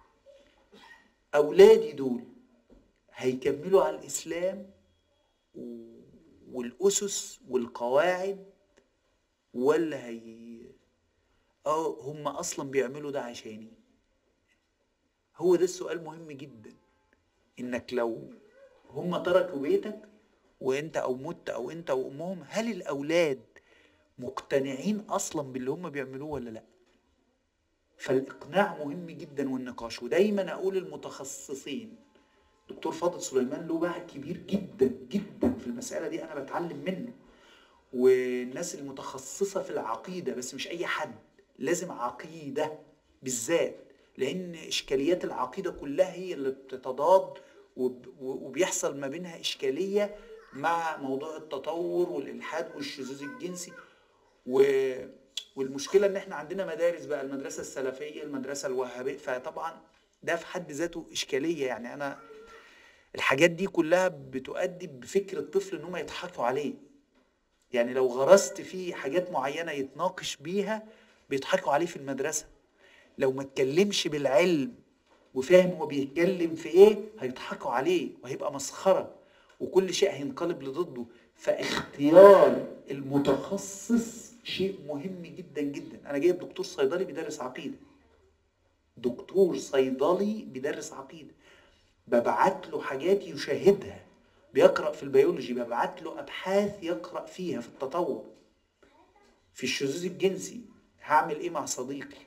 اولادي دول هيكملوا على الاسلام و- والاسس والقواعد ولا هي اه هم اصلا بيعملوا ده عشاني هو ده السؤال مهم جدا انك لو هم تركوا بيتك وانت او مت او انت وامهم هل الاولاد مقتنعين اصلا باللي هم بيعملوه ولا لا فالاقناع مهم جدا والنقاش ودايما اقول المتخصصين دكتور فاضل سليمان له باع كبير جدا جدا في المساله دي انا بتعلم منه والناس المتخصصه في العقيده بس مش اي حد لازم عقيده بالذات لان اشكاليات العقيده كلها هي اللي بتتضاد وب- وبيحصل ما بينها اشكاليه مع موضوع التطور والالحاد والشذوذ الجنسي و... والمشكله ان احنا عندنا مدارس بقى المدرسه السلفيه المدرسه الوهابيه فطبعا ده في حد ذاته اشكاليه يعني انا الحاجات دي كلها بتؤدي بفكر الطفل ان هم يضحكوا عليه يعني لو غرست فيه حاجات معينه يتناقش بيها بيضحكوا عليه في المدرسه لو ما اتكلمش بالعلم وفاهم هو بيتكلم في ايه هيضحكوا عليه وهيبقى مسخره وكل شيء هينقلب لضده فاختيار المتخصص شيء مهم جدا جدا انا جايب دكتور صيدلي بيدرس عقيده دكتور صيدلي بيدرس عقيده ببعت له حاجات يشاهدها بيقرا في البيولوجي ببعت له ابحاث يقرا فيها في التطور في الشذوذ الجنسي هعمل ايه مع صديقي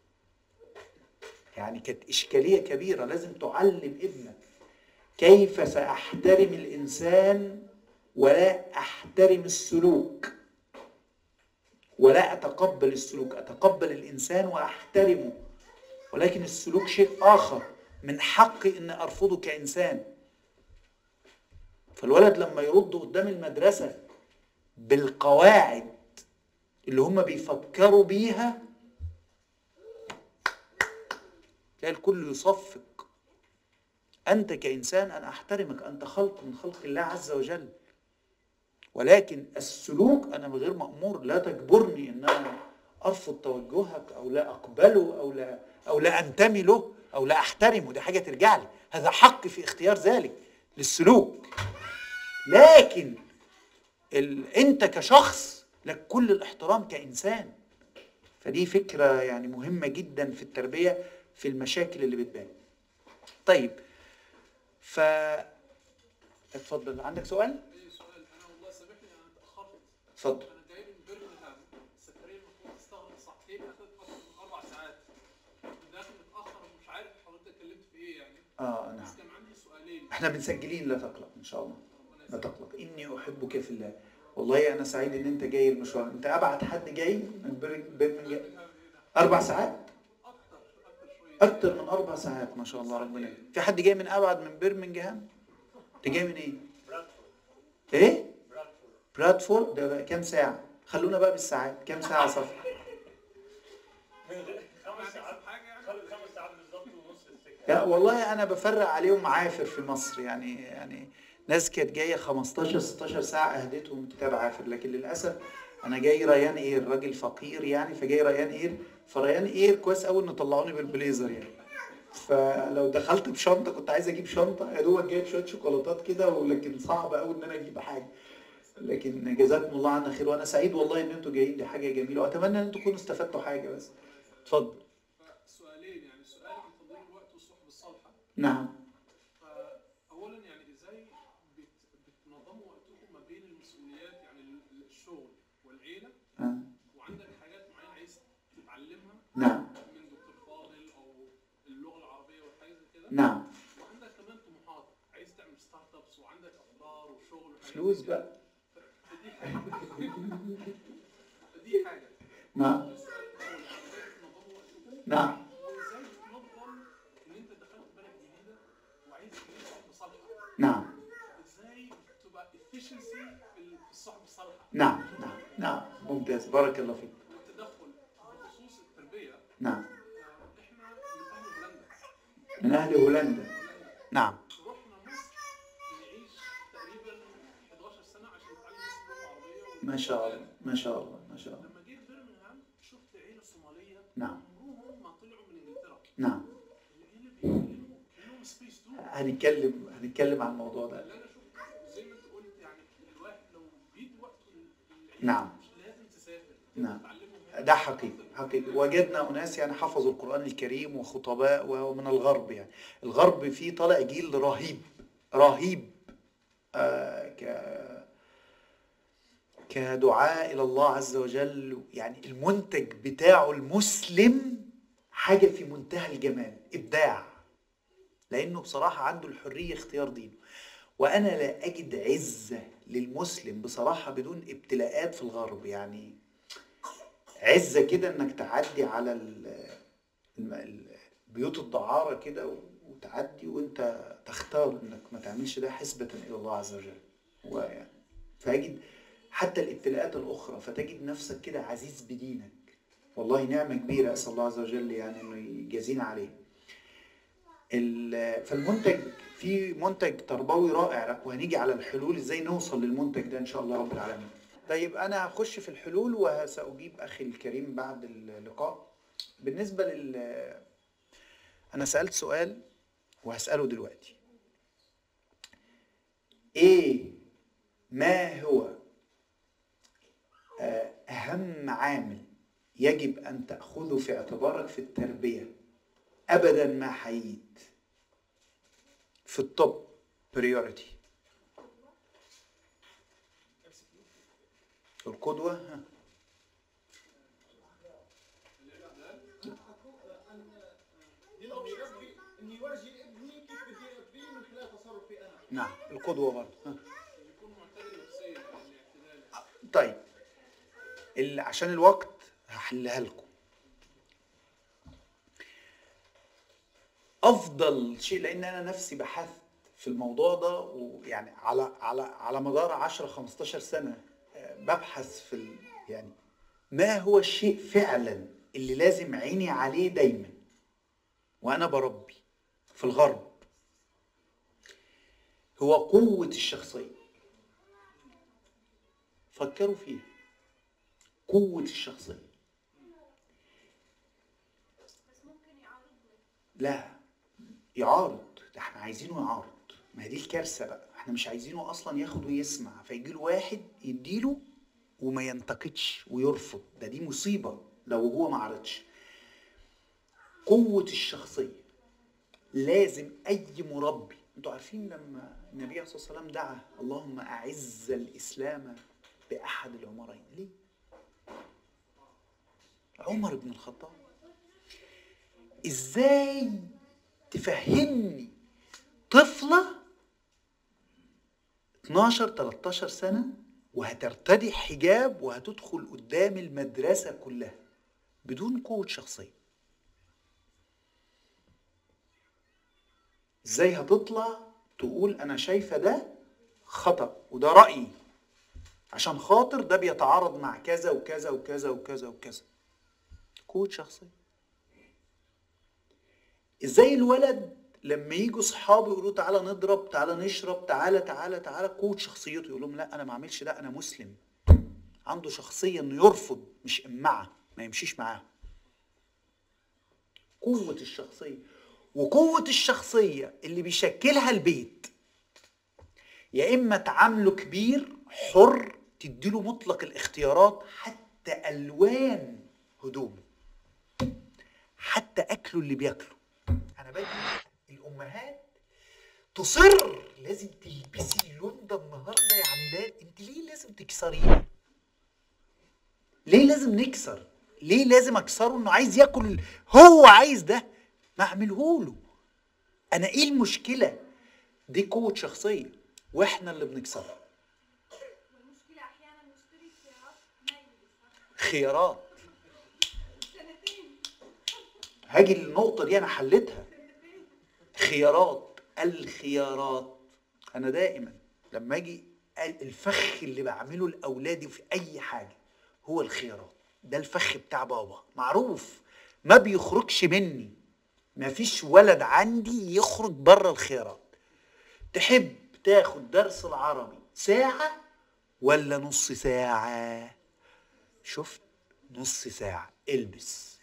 يعني كانت اشكاليه كبيره لازم تعلم ابنك كيف ساحترم الانسان ولا احترم السلوك ولا اتقبل السلوك اتقبل الانسان واحترمه ولكن السلوك شيء اخر من حقي ان ارفضه كانسان فالولد لما يرد قدام المدرسه بالقواعد اللي هم بيفكروا بيها تلاقي الكل يصفق انت كانسان انا احترمك انت خلق من خلق الله عز وجل ولكن السلوك انا غير مامور لا تجبرني ان انا ارفض توجهك او لا اقبله او لا او لا انتمي له او لا احترمه دي حاجه ترجع لي هذا حقي في اختيار ذلك للسلوك لكن ال... انت كشخص لك كل الاحترام كانسان فدي فكره يعني مهمه جدا في التربيه في المشاكل اللي بتبان طيب ف اتفضل عندك سؤال ايه سؤال انا والله سامحني انا اتاخرت اتفضل انا جاي من برمنغهام السفريه المفروض تستغرق ساعتين اخذت اكثر من اربع ساعات داخل متاخر ومش عارف حضرتك اتكلمت في ايه يعني اه نعم بس كان عندي سؤالين احنا مسجلين لا تقلق ان شاء الله ربنا لا يسلمك. تقلق اني احبك في الله والله انا سعيد ان انت جاي المشوار انت ابعد حد جاي من بر- برمنجهام برمنغهام ايه ده؟ اربع ساعات اكتر اكتر شويه اكتر من اربع ساعات ما شاء الله ربنا يهديك. في حد جاي من ابعد من برمنجهام انت جاي من ايه ايه برادفورد ده بقى كام ساعه خلونا بقى بالساعات كام ساعه سفر خمس ساعات حاجه يعني خمس ساعات بالظبط ونص السكه لا والله انا بفرق عليهم عافر في مصر يعني يعني ناس كانت جايه 15 16 ساعه اهدتهم كتاب عافر لكن للاسف انا جاي ريان اير راجل فقير يعني فجاي ريان اير فريان اير كويس قوي ان طلعوني بالبليزر يعني فلو دخلت بشنطه كنت عايز اجيب شنطه يا دوبك جايب شويه شوكولاتات كده ولكن صعب قوي ان انا اجيب حاجه لكن جزاكم الله عنا خير وانا سعيد والله ان انتوا جايين دي حاجه جميله واتمنى ان انتوا تكونوا استفدتوا حاجه بس اتفضل فسؤالين يعني سؤال عن تنظيم الوقت والصحبه الصالحه نعم فاولا يعني ازاي بت- بتنظموا وقتكم ما بين المسؤوليات يعني ال- الشغل والعيله آه. وعندك حاجات معينه عايز تتعلمها نعم من دكتور فاضل او اللغه العربيه والحاجات زي كده نعم وعندك كمان وسهر وشغل وحاجات فلوس كده. بقى فدي حاجه فدي حاجه نعم السؤال الاول ازاي تنظموا وقتكم نعم وازاي تنظم ان انت دخلت بلد جديده وعايز تجيب صاحب صالحه نعم ازاي تبقى efficiency في ال- في الصحبه الصالحه نعم نعم نعم ممتاز بارك الله فيك والتدخل بخصوص التربيه نعم آه، احنا من اهل هولندا من أهل هولندا هولندا نعم رحنا مصر نعيش تقريبا 11 سنه عشان نتعلم بس اللغه العربيه ما شاء الله ما شاء الله ما شاء الله لما جيت برمنغهام شفت عيله صوماليه نعم. عمرهم ما طلعوا من انجلترا نعم العيله بيتكلموا كانهم سبيس تون هنتكلم هنتكلم عن الموضوع ده اللي انا شفته زي ما انت قلت يعني الواحد لو بيدي وقته للعيله نعم. مش لازم تسافر نعم. تعلمهم هنا. ده حقيقي حقيقي وجدنا أناس يعني حفظوا القرآن الكريم وخطباء ومن الغرب يعني الغرب فيه طالع جيل رهيب رهيب آه ك كدعاء إلى الله عز وجل يعني المنتج بتاعه المسلم حاجة في منتهى الجمال إبداع لأنه بصراحة عنده الحرية اختيار دينه وأنا لا أجد عزة للمسلم بصراحة بدون ابتلاءات في الغرب يعني عزة كده انك تعدي على ال- الم- ال- بيوت الدعارة كده و- وتعدي وانت تختار انك ما تعملش ده حسبة الى الله عز وجل ويعني فيجد حتى الابتلاءات الاخرى فتجد نفسك كده عزيز بدينك والله نعمة كبيرة اسأل الله عز وجل يعني انه يجازينا عليه ال- فالمنتج في منتج تربوي رائع وهنيجي على الحلول ازاي نوصل للمنتج ده ان شاء الله رب العالمين طيب انا هخش في الحلول وساجيب اخي الكريم بعد اللقاء بالنسبه لل انا سالت سؤال وهساله دلوقتي ايه ما هو آه، اهم عامل يجب ان تاخذه في اعتبارك في التربيه ابدا ما حييت في الطب بريوريتي القدوة ها. اني يربي اني يورجي ابني كيف بدي اربيه من خلال تصرفي انا نعم القدوة برضه ها. يكون معتدل نفسيا يعني الاعتدال طيب اللي عشان الوقت هحلها لكم افضل شيء لان انا نفسي بحثت في الموضوع ده ويعني على على على مدار 10 15 سنه آه، ببحث في ال يعني ما هو الشيء فعلا اللي لازم عيني عليه دايما وانا بربي في الغرب هو قوه الشخصيه فكروا فيها قوة الشخصية بس ممكن يعارضني لا يعارض ده احنا عايزينه يعارض ما هي دي الكارثة بقى احنا مش عايزينه اصلا ياخد ويسمع فيجي له واحد يديله وما ينتقدش ويرفض ده دي مصيبة لو هو ما عرضش قوة الشخصية لازم أي مربي انتوا عارفين لما النبي عليه الصلاة والسلام دعا اللهم أعز الإسلام بأحد العمرين ليه؟ عمر بن الخطاب ازاي تفهمني طفلة 12 13 سنة وهترتدي حجاب وهتدخل قدام المدرسة كلها بدون قوة شخصية ازاي هتطلع تقول انا شايفة ده خطأ وده رأيي عشان خاطر ده بيتعارض مع كذا وكذا وكذا وكذا وكذا قوة شخصية ازاي الولد لما يجوا اصحابه يقولوا تعالى نضرب تعالى نشرب تعالى تعالى تعالى قوة شخصيته يقول لهم لا انا ما اعملش ده انا مسلم عنده شخصية انه يرفض مش امعة ما يمشيش معاهم قوة الشخصية وقوة الشخصية اللي بيشكلها البيت يا اما تعامله كبير حر تديله مطلق الاختيارات حتى الوان هدومه حتى اكله اللي بياكله انا باجي الامهات تصر لازم تلبسي اللون ده النهارده يعني لا انت ليه لازم تكسريه ليه لازم نكسر ليه لازم اكسره انه عايز ياكل هو عايز ده ما اعمله له انا ايه المشكله دي قوه شخصيه واحنا اللي بنكسرها والمشكله احيانا نشتري خيارات ما يلبس خيارات سنتين هاجي للنقطة دي أنا حلتها خيارات الخيارات أنا دائما لما أجي الفخ اللي بعمله لأولادي في أي حاجة هو الخيارات ده الفخ بتاع بابا معروف ما بيخرجش مني ما فيش ولد عندي يخرج بره الخيارات تحب تاخد درس العربي ساعة ولا نص ساعة شفت نص ساعة البس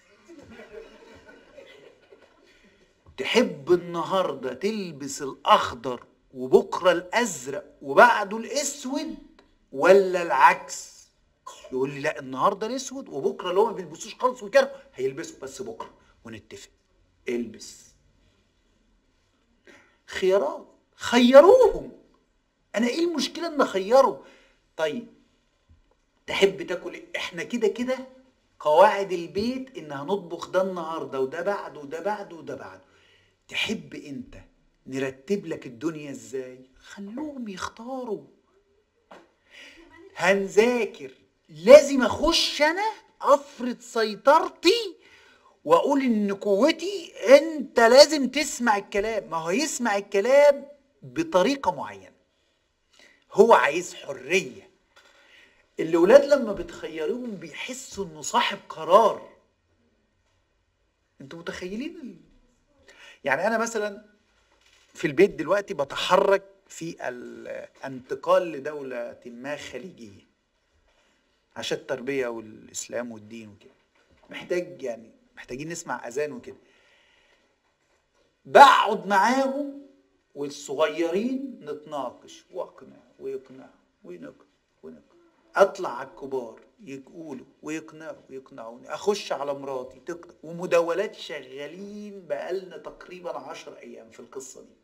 تحب النهارده تلبس الاخضر وبكره الازرق وبعده الاسود ولا العكس يقول لي لا النهارده الاسود وبكره اللي هو ما بيلبسوش خالص وكده هيلبسوا بس بكره ونتفق البس خيارات خيروهم انا ايه المشكله ان اخيره طيب تحب تاكل ايه احنا كده كده قواعد البيت ان هنطبخ ده النهارده وده بعده وده بعده وده بعده تحب انت نرتب لك الدنيا ازاي خلوهم يختاروا هنذاكر لازم اخش انا افرض سيطرتي واقول ان قوتي انت لازم تسمع الكلام ما هو يسمع الكلام بطريقه معينه هو عايز حريه الاولاد لما بتخيروهم بيحسوا انه صاحب قرار انتوا متخيلين ال... يعني انا مثلا في البيت دلوقتي بتحرك في الانتقال لدولة ما خليجية عشان التربية والإسلام والدين وكده محتاج يعني محتاجين نسمع أذان وكده بقعد معاهم والصغيرين نتناقش واقنع ويقنع ونقنع ونقنع اطلع على الكبار يقولوا ويقنعوا ويقنعوني اخش على مراتي تقنع ومداولات شغالين بقالنا تقريبا عشر ايام في القصه دي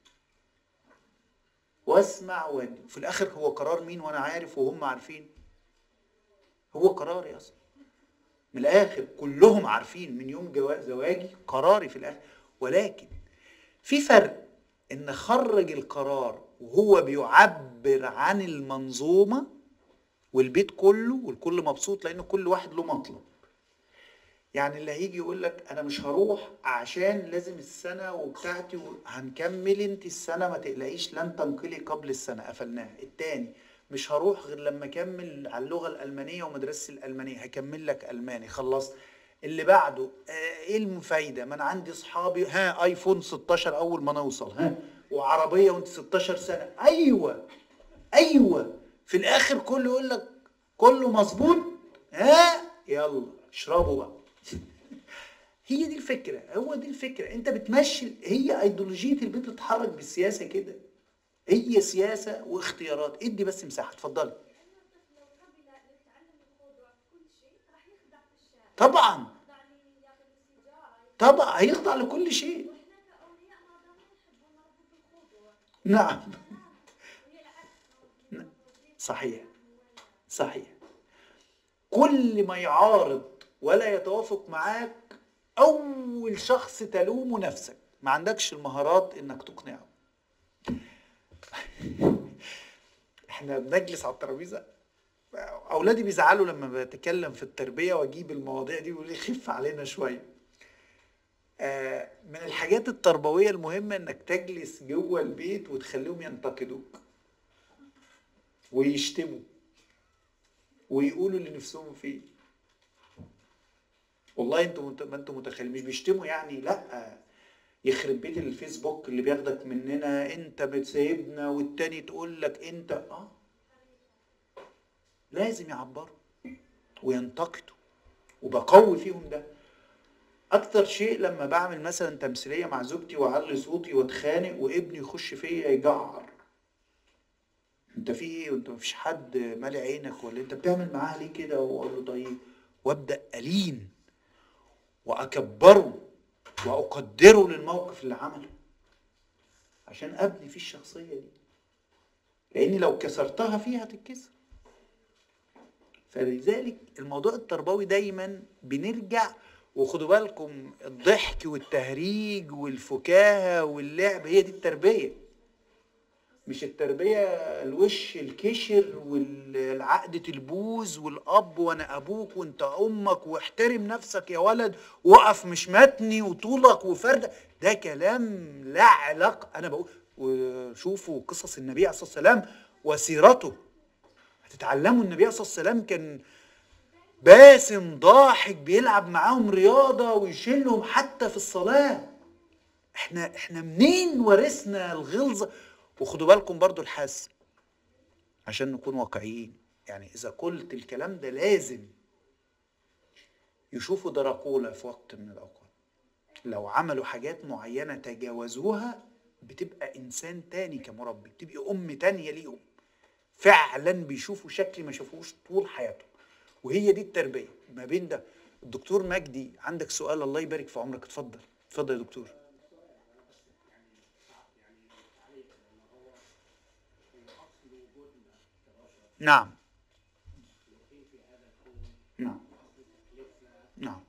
واسمع وادي في الاخر هو قرار مين وانا عارف وهم عارفين هو قراري اصلا من الاخر كلهم عارفين من يوم جوا- زواجي قراري في الاخر ولكن في فرق ان خرج القرار وهو بيعبر عن المنظومه والبيت كله والكل مبسوط لان كل واحد له مطلب يعني اللي هيجي يقول لك انا مش هروح عشان لازم السنه وبتاعتي و- هنكمل انت السنه ما تقلقيش لن تنقلي قبل السنه قفلناها التاني مش هروح غير لما اكمل على اللغه الالمانيه ومدرستي الالمانيه هكمل لك الماني خلصت اللي بعده آه، ايه الفايده ما انا عندي اصحابي ها ايفون 16 اول ما نوصل ها وعربيه وانت 16 سنه ايوه ايوه في الاخر كله يقول لك كله مظبوط ها يلا اشربوا بقى هي دي الفكره هو دي الفكره انت بتمشي هي ايديولوجيه البيت بتتحرك بالسياسه كده هي سياسه واختيارات ادي بس مساحه اتفضلي لانه الطفل لو قبل يتعلم الخضوع في كل شيء راح يخدع في الشارع طبعا يخدع اللي ياخذ السيجاره طبعا هيخضع لكل شيء واحنا كاولياء ما دام نحب ونربط الخضوع نعم وهي العكس صحيح صحيح كل ما يعارض ولا يتوافق معاك اول شخص تلومه نفسك ما عندكش المهارات انك تقنعه احنا بنجلس على الترابيزه اولادي بيزعلوا لما بتكلم في التربيه واجيب المواضيع دي ويقولوا لي خف علينا شويه آه، من الحاجات التربويه المهمه انك تجلس جوه البيت وتخليهم ينتقدوك ويشتموا ويقولوا اللي نفسهم فيه والله انتوا مت- ما انتوا متخيلين مش بيشتموا يعني لا يخرب بيت الفيسبوك اللي بياخدك مننا انت بتسيبنا والتاني تقول لك انت اه لازم يعبروا وينتقدوا وبقوي فيهم ده اكتر شيء لما بعمل مثلا تمثيليه مع زوجتي واعلي صوتي واتخانق وابني يخش فيا يجعر انت في ايه وانت مفيش حد مالي عينك ولا انت بتعمل معاه ليه كده واقول له طيب وابدا الين واكبره واقدره للموقف اللي عمله عشان ابني فيه الشخصيه دي لاني لو كسرتها فيها هتتكسر فلذلك الموضوع التربوي دايما بنرجع وخدوا بالكم الضحك والتهريج والفكاهه واللعب هي دي التربيه مش التربية الوش الكشر والعقدة البوز والأب وأنا أبوك وأنت أمك واحترم نفسك يا ولد وقف مش متني وطولك وفردة ده كلام لا علاقة أنا بقول وشوفوا قصص النبي عليه الصلاة والسلام وسيرته هتتعلموا النبي عليه الصلاة والسلام كان باسم ضاحك بيلعب معاهم رياضة ويشيلهم حتى في الصلاة احنا احنا منين ورثنا الغلظة وخدوا بالكم برضو الحاسم عشان نكون واقعيين يعني اذا قلت الكلام ده لازم يشوفوا دراكولا في وقت من الاوقات لو عملوا حاجات معينة تجاوزوها بتبقى انسان تاني كمربي بتبقى ام تانية ليهم فعلا بيشوفوا شكل ما شافوش طول حياتهم وهي دي التربيه ما بين ده الدكتور مجدي عندك سؤال الله يبارك في عمرك اتفضل اتفضل يا دكتور نعم نعم نعم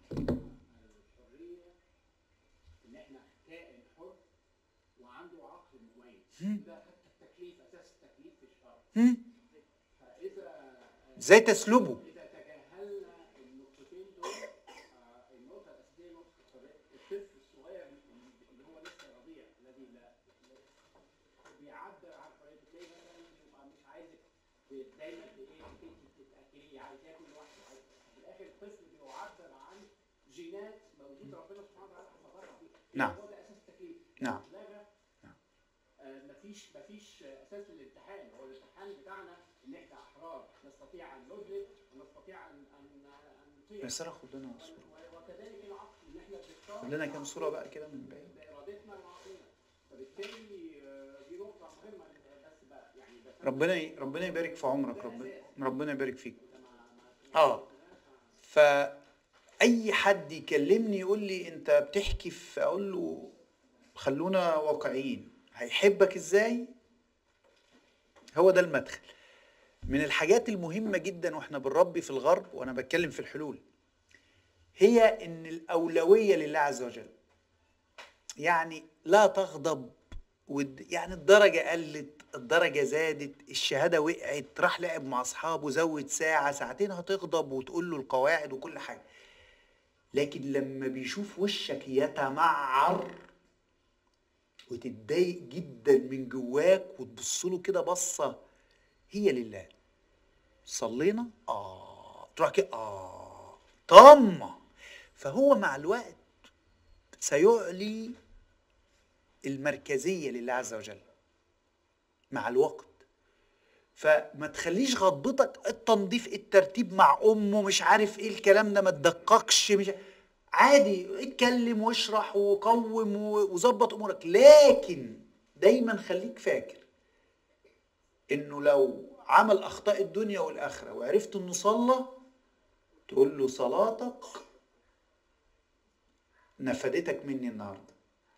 ان احنا كائن حر وعنده عقل مميز ده حتى التكليف اساس التكليف في الشرع هم؟ فاذا ازاي تسلبه اذا تجاهلنا النقطتين دول آه، النقطه الاساسيه نقطه الحريه الطفل الصغير اللي هو لسه رضيع الذي لا لا- بيعبر عن حريته تلاقي مثلا يبقى مش عايزك ت- دايما ت- ايه انت تاكليه عايز ياكل لوحده عايز في الاخر الطفل بيعبر عن جينات موجود ربنا سبحانه وتعالى حفظها فيه نعم. هو ده اساس التكليف نعم. لغى آه، مفيش مفيش آه، اساس للامتحان هو الامتحان بتاعنا ان احنا احرار نستطيع ان نذنب ونستطيع ان ان ان نطيع بس انا خد لنا صورة و- وكذلك العقل ان احنا بنختار خد لنا كام صورة بقى كده من بعيد بارادتنا وعقلنا فبالتالي آه، دي نقطه مهمه بس بقى يعني بس ربنا ي... ربنا يبارك في عمرك ربنا ربنا يبارك فيك مع- مع- اه فاي حد يكلمني يقول لي انت بتحكي في اقول له خلونا واقعيين هيحبك ازاي هو ده المدخل من الحاجات المهمة جدا واحنا بنربي في الغرب وانا بتكلم في الحلول هي ان الاولوية لله عز وجل يعني لا تغضب ود... يعني الدرجة قلت الدرجة زادت الشهادة وقعت راح لعب مع أصحابه زود ساعة ساعتين هتغضب وتقول له القواعد وكل حاجة لكن لما بيشوف وشك يتمعر وتتضايق جدا من جواك وتبص له كده بصة هي لله صلينا اه تروح كده اه طمة فهو مع الوقت سيعلي المركزية لله عز وجل مع الوقت فما تخليش غضبتك التنظيف الترتيب مع امه مش عارف ايه الكلام ده ما تدققش مش عادي اتكلم واشرح وقوم و- وظبط امورك لكن دايما خليك فاكر انه لو عمل اخطاء الدنيا والاخره وعرفت انه صلى تقول له صلاتك نفدتك مني النهارده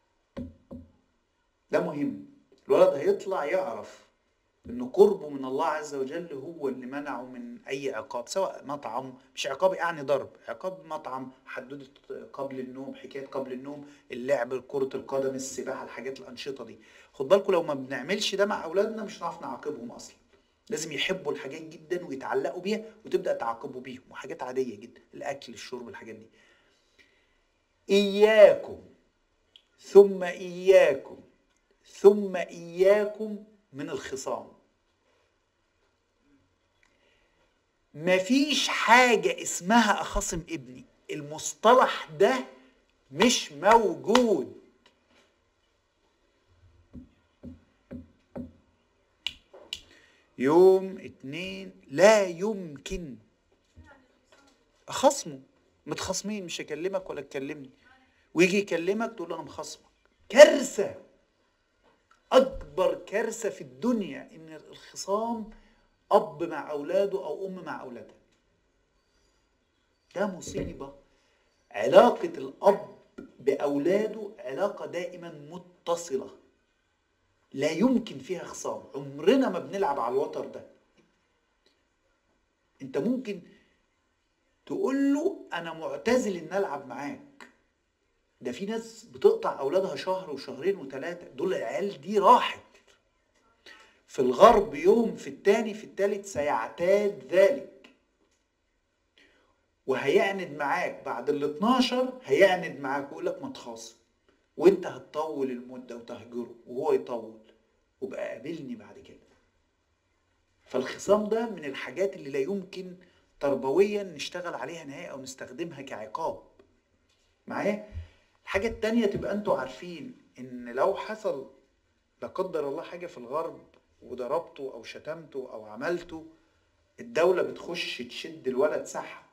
ده مهم الولد هيطلع يعرف ان قربه من الله عز وجل هو اللي منعه من اي عقاب سواء مطعم مش عقاب يعني ضرب عقاب مطعم حددت قبل النوم حكايه قبل النوم اللعب كره القدم السباحه الحاجات الانشطه دي خد بالكم لو ما بنعملش ده مع اولادنا مش هنعرف نعاقبهم اصلا لازم يحبوا الحاجات جدا ويتعلقوا بيها وتبدا تعاقبوا بيهم وحاجات عاديه جدا الاكل الشرب الحاجات دي اياكم ثم اياكم ثم اياكم من الخصام مفيش حاجة اسمها أخاصم ابني المصطلح ده مش موجود يوم اتنين لا يمكن أخصمه متخاصمين مش هكلمك ولا تكلمني ويجي يكلمك تقول له أنا مخاصمك كارثة أكبر كارثة في الدنيا إن الخصام أب مع أولاده أو أم مع أولادها ده مصيبة علاقة الأب بأولاده علاقة دائما متصلة لا يمكن فيها خصام عمرنا ما بنلعب على الوتر ده انت ممكن تقول له انا معتزل ان العب معاك ده في ناس بتقطع اولادها شهر وشهرين وثلاثه دول العيال دي راحت في الغرب يوم في التاني في التالت سيعتاد ذلك وهيعند معاك بعد ال 12 هيعند معاك ويقول لك ما تخاصم وانت هتطول المده وتهجره وهو يطول وبقى قابلني بعد كده فالخصام ده من الحاجات اللي لا يمكن تربويا نشتغل عليها نهائي او نستخدمها كعقاب معايا الحاجة التانية تبقى انتوا عارفين ان لو حصل لا قدر الله حاجة في الغرب وضربته او شتمته او عملته الدولة بتخش تشد الولد سحب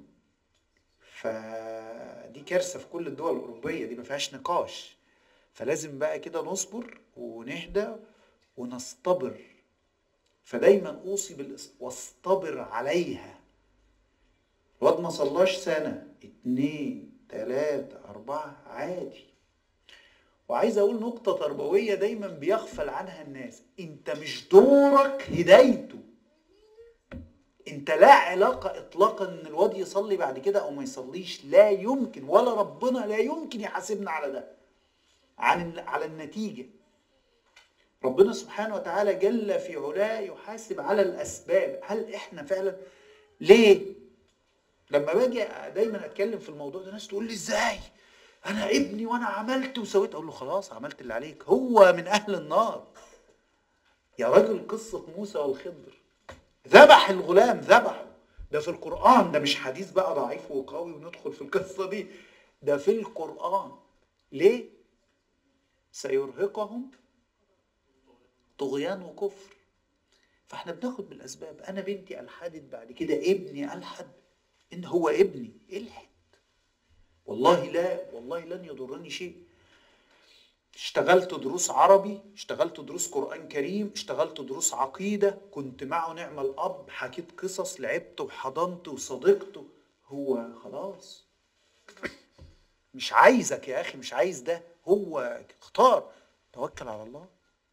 فدي كارثة في كل الدول الأوروبية دي ما فيهاش نقاش فلازم بقى كده نصبر ونهدى ونصطبر فدايما اوصي بالاس واصطبر عليها الواد ما صلاش سنة اتنين تلاتة أربعة عادي وعايز أقول نقطة تربوية دايما بيغفل عنها الناس أنت مش دورك هدايته أنت لا علاقة إطلاقا إن الواد يصلي بعد كده أو ما يصليش لا يمكن ولا ربنا لا يمكن يحاسبنا على ده عن على النتيجة ربنا سبحانه وتعالى جل في علاه يحاسب على الأسباب هل إحنا فعلا ليه لما باجي دايما اتكلم في الموضوع ده ناس تقول لي ازاي انا ابني وانا عملت وسويت اقول له خلاص عملت اللي عليك هو من اهل النار يا راجل قصة موسى والخضر ذبح الغلام ذبحه ده في القرآن ده مش حديث بقى ضعيف وقوي وندخل في القصة دي ده في القرآن ليه سيرهقهم طغيان وكفر فاحنا بناخد بالاسباب انا بنتي الحدت بعد كده ابني الحد ان هو ابني الحد والله لا والله لن يضرني شيء اشتغلت دروس عربي اشتغلت دروس قرآن كريم اشتغلت دروس عقيدة كنت معه نعم الأب حكيت قصص لعبت وحضنت وصدقته هو خلاص مش عايزك يا أخي مش عايز ده هو اختار توكل على الله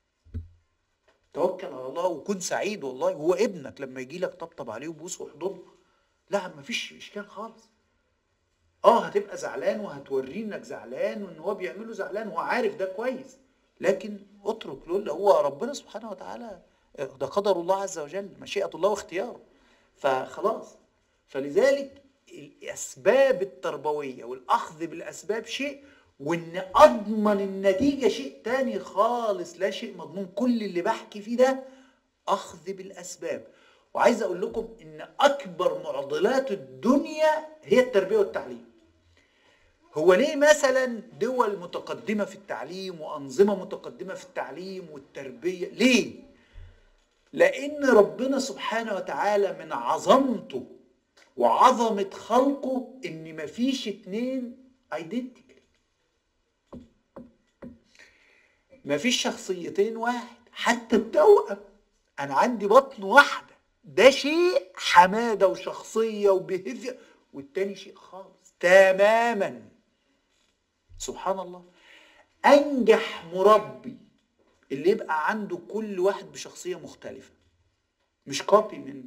توكل على الله وكن سعيد والله هو ابنك لما يجي لك طبطب عليه وبوسه واحضنه لا مفيش اشكال خالص اه هتبقى زعلان وهتوريه انك زعلان وان هو بيعمله زعلان هو عارف ده كويس لكن اترك له اللي هو ربنا سبحانه وتعالى ده قدر الله عز وجل مشيئة الله واختياره فخلاص فلذلك الاسباب التربويه والاخذ بالاسباب شيء وان اضمن النتيجه شيء تاني خالص لا شيء مضمون كل اللي بحكي فيه ده اخذ بالاسباب وعايز اقول لكم ان اكبر معضلات الدنيا هي التربيه والتعليم هو ليه مثلا دول متقدمه في التعليم وانظمه متقدمه في التعليم والتربيه ليه لان ربنا سبحانه وتعالى من عظمته وعظمه خلقه ان مفيش اتنين ايدنتيكال مفيش شخصيتين واحد حتى التوأم انا عندي بطن واحده ده شيء حماده وشخصيه وبيهيفير والتاني شيء خالص تماما سبحان الله انجح مربي اللي يبقى عنده كل واحد بشخصيه مختلفه مش كوبي من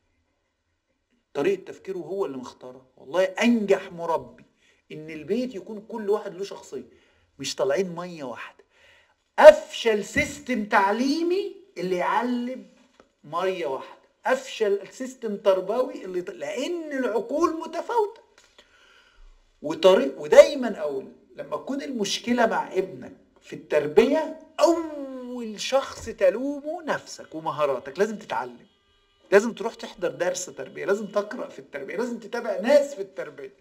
طريقه تفكيره هو اللي مختارها والله انجح مربي ان البيت يكون كل واحد له شخصيه مش طالعين ميه واحده افشل سيستم تعليمي اللي يعلم ميه واحده افشل سيستم تربوي اللي لان العقول متفاوته وطريق ودايما اقول لما تكون المشكله مع ابنك في التربيه اول شخص تلومه نفسك ومهاراتك لازم تتعلم لازم تروح تحضر درس تربيه لازم تقرا في التربيه لازم تتابع ناس في التربيه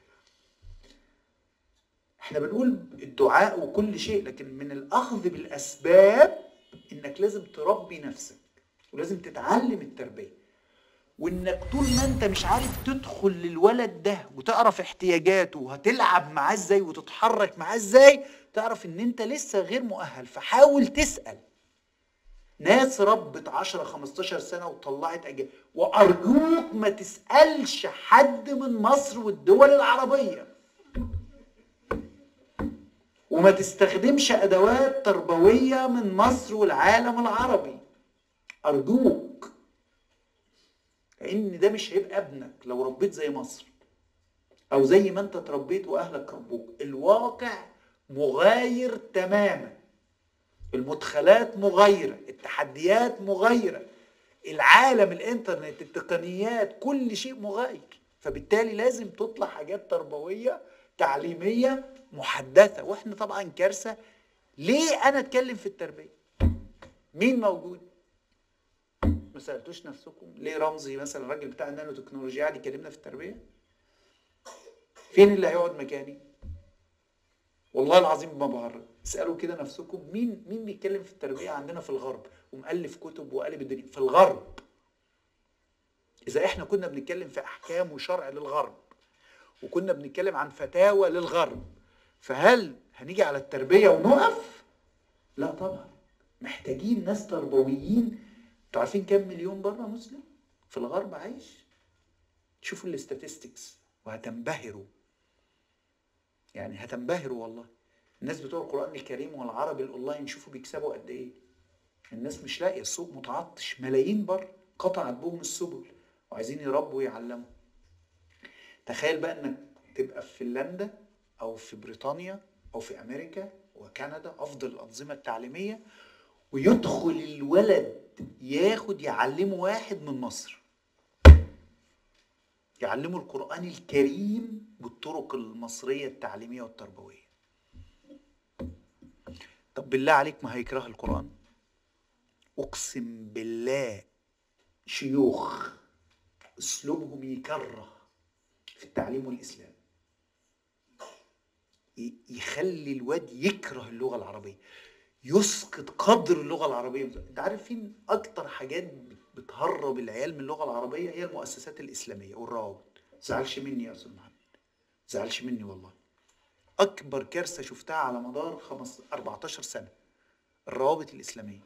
احنا بنقول الدعاء وكل شيء لكن من الاخذ بالاسباب انك لازم تربي نفسك ولازم تتعلم التربيه وانك طول ما انت مش عارف تدخل للولد ده وتعرف احتياجاته وهتلعب معاه ازاي وتتحرك معاه ازاي تعرف ان انت لسه غير مؤهل فحاول تسال ناس ربت 10 15 سنه وطلعت اجيال وارجوك ما تسالش حد من مصر والدول العربيه وما تستخدمش ادوات تربويه من مصر والعالم العربي ارجوك لان ده مش هيبقى ابنك لو ربيت زي مصر او زي ما انت اتربيت واهلك ربوك الواقع مغاير تماما المدخلات مغايرة التحديات مغايرة العالم الانترنت التقنيات كل شيء مغاير فبالتالي لازم تطلع حاجات تربوية تعليمية محدثة واحنا طبعا كارثة ليه انا اتكلم في التربية مين موجود ما سألتوش نفسكم ليه رمزي مثلا الراجل بتاع النانو تكنولوجيا قاعد يكلمنا في التربية فين اللي هيقعد مكاني والله العظيم ما بهرج اسالوا كده نفسكم مين مين بيتكلم في التربيه عندنا في الغرب ومؤلف كتب وقالب الدنيا في الغرب اذا احنا كنا بنتكلم في احكام وشرع للغرب وكنا بنتكلم عن فتاوى للغرب فهل هنيجي على التربيه ونقف لا طبعا محتاجين ناس تربويين انتوا عارفين كام مليون بره مسلم في الغرب عايش شوفوا الاستاتستكس وهتنبهروا يعني هتنبهروا والله الناس بتوع القرآن الكريم والعربي الأونلاين شوفوا بيكسبوا قد إيه الناس مش لاقية السوق متعطش ملايين بره قطعت بهم السبل وعايزين يربوا ويعلموا تخيل بقى إنك تبقى في فنلندا أو في بريطانيا أو في أمريكا وكندا أفضل الأنظمة التعليمية ويدخل الولد ياخد يعلمه واحد من مصر يعلموا القرآن الكريم بالطرق المصرية التعليمية والتربوية طب بالله عليك ما هيكره القرآن أقسم بالله شيوخ أسلوبهم يكره في التعليم والإسلام ي- يخلي الواد يكره اللغة العربية يسقط قدر اللغة العربية انت عارفين أكتر حاجات بتهرب العيال من اللغة العربية هي المؤسسات الإسلامية والروابط زعلش مني يا أستاذ محمد زعلش مني والله أكبر كارثة شفتها على مدار خمس 14 سنة الروابط الإسلامية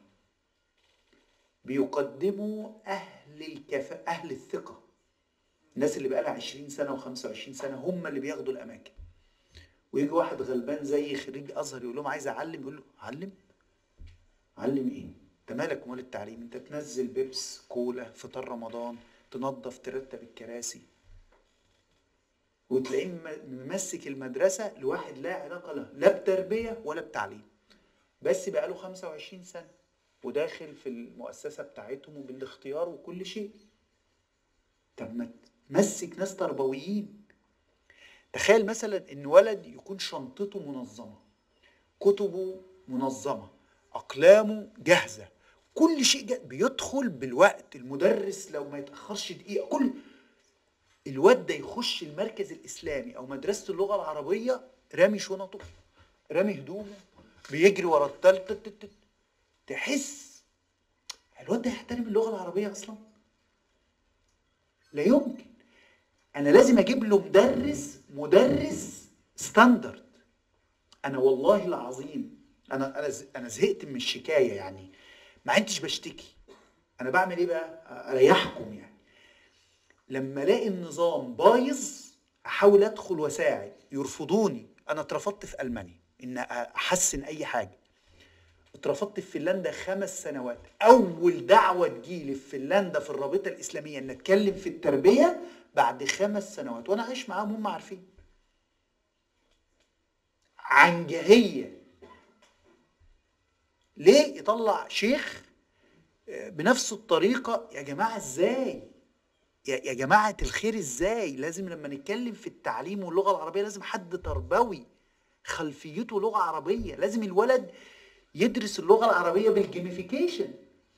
بيقدموا أهل الكفاءة أهل الثقة الناس اللي بقالها 20 سنة و25 سنة هم اللي بياخدوا الأماكن ويجي واحد غلبان زي خريج أزهر يقول لهم عايز أعلم يقول له علم علم إيه؟ أنت مالك ومال التعليم أنت تنزل بيبس كولا فطار رمضان تنظف ترتب الكراسي وتلاقيه م- ممسك المدرسة لواحد لا علاقة له لا بتربية ولا بتعليم بس بقاله 25 سنة وداخل في المؤسسة بتاعتهم وبالاختيار وكل شيء طب ما تمسك ناس تربويين تخيل مثلا ان ولد يكون شنطته منظمة كتبه منظمة أقلامه جاهزة كل شيء جاهز. بيدخل بالوقت المدرس لو ما يتأخرش دقيقة كل الواد ده يخش المركز الإسلامي أو مدرسة اللغة العربية رامي شنطه رامي هدومه بيجري ورا التالتة تت- تت- تحس الواد ده يحترم اللغة العربية أصلا لا يمكن أنا لازم أجيب له مدرس مدرس ستاندرد أنا والله العظيم أنا أنا ز- أنا زهقت من الشكاية يعني ما عدتش بشتكي أنا بعمل إيه بقى؟ أريحكم يعني لما الاقي النظام بايظ احاول ادخل واساعد يرفضوني انا اترفضت في المانيا ان احسن اي حاجه اترفضت في فنلندا خمس سنوات اول دعوه تجيلي في فنلندا في الرابطه الاسلاميه ان اتكلم في التربيه بعد خمس سنوات وانا عايش معاهم هم عارفين عنجهيه ليه يطلع شيخ آه، بنفس الطريقه يا جماعه ازاي يا يا جماعة الخير ازاي؟ لازم لما نتكلم في التعليم واللغة العربية لازم حد تربوي خلفيته لغة عربية، لازم الولد يدرس اللغة العربية بالجيميفيكيشن.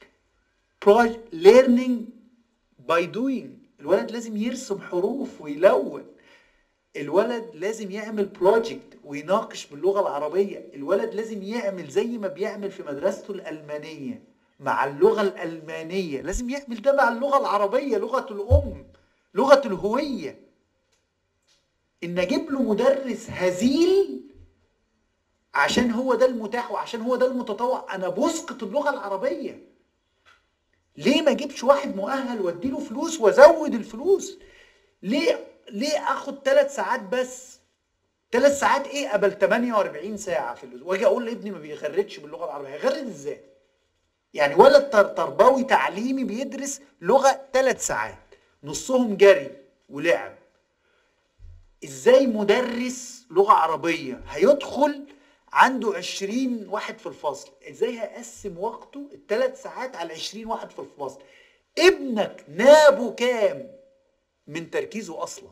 learning by doing، الولد لازم يرسم حروف ويلون. الولد لازم يعمل بروجكت ويناقش باللغة العربية، الولد لازم يعمل زي ما بيعمل في مدرسته الألمانية مع اللغة الألمانية لازم يعمل ده مع اللغة العربية لغة الأم لغة الهوية إن أجيب له مدرس هزيل عشان هو ده المتاح وعشان هو ده المتطوع أنا بسقط اللغة العربية ليه ما اجيبش واحد مؤهل واديله فلوس وازود الفلوس ليه ليه اخد ثلاث ساعات بس ثلاث ساعات ايه قبل 48 ساعه في الاسبوع واجي اقول لابني ما بيغردش باللغه العربيه هيغرد ازاي يعني ولد تر- تربوي تعليمي بيدرس لغه ثلاث ساعات نصهم جري ولعب ازاي مدرس لغه عربيه هيدخل عنده 20 واحد في الفصل ازاي هيقسم وقته الثلاث ساعات على 20 واحد في الفصل ابنك نابه كام من تركيزه اصلا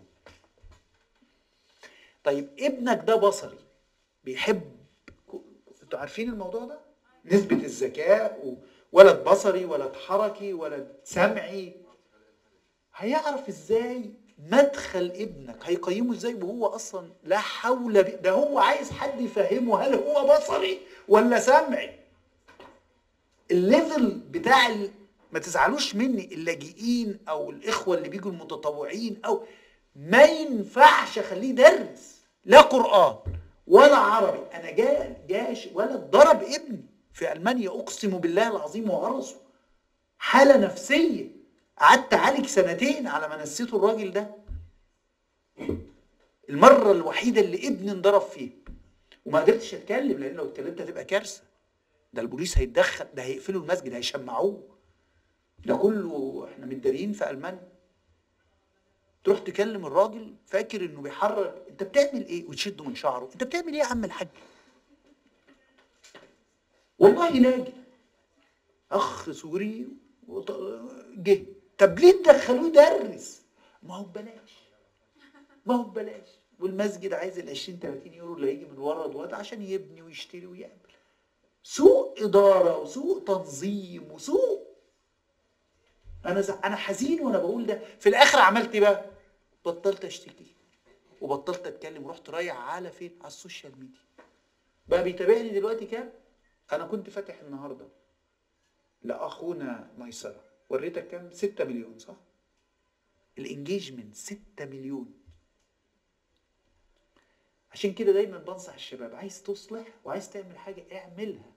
طيب ابنك ده بصري بيحب انتوا عارفين الموضوع ده نسبة الذكاء و- ولد بصري ولد حركي ولد سمعي هيعرف ازاي مدخل ابنك هيقيمه ازاي وهو اصلا لا حول ب... ده هو عايز حد يفهمه هل هو بصري ولا سمعي الليفل بتاع ال... ما تزعلوش مني اللاجئين او الاخوه اللي بيجوا المتطوعين او ما ينفعش اخليه يدرس لا قران ولا عربي انا جا جاش ولا ضرب ابني في المانيا اقسم بالله العظيم وعرسه حاله نفسيه قعدت اعالج سنتين على ما نسيته الراجل ده المره الوحيده اللي ابني انضرب فيها وما قدرتش اتكلم لان لو اتكلمت هتبقى كارثه ده البوليس هيتدخل ده هيقفلوا المسجد هيشمعوه ده كله احنا متداريين في المانيا تروح تكلم الراجل فاكر انه بيحرك انت بتعمل ايه وتشده من شعره انت بتعمل ايه يا عم الحاج والله لاجئ اخ سوري وط- جه طب ليه تدخلوه يدرس ما هو ببلاش ما هو ببلاش والمسجد عايز ال 20 30 يورو اللي هيجي من ورا دوت عشان يبني ويشتري ويعمل سوء اداره وسوء تنظيم وسوء انا ز... انا حزين وانا بقول ده في الاخر عملت ايه بقى بطلت اشتكي وبطلت اتكلم ورحت رايح على فين على السوشيال ميديا بقى بيتابعني دلوقتي كام انا كنت فاتح النهارده لاخونا ميسره وريتك كام 6 مليون صح الانجيجمنت 6 مليون عشان كده دايما بنصح الشباب عايز تصلح وعايز تعمل حاجه اعملها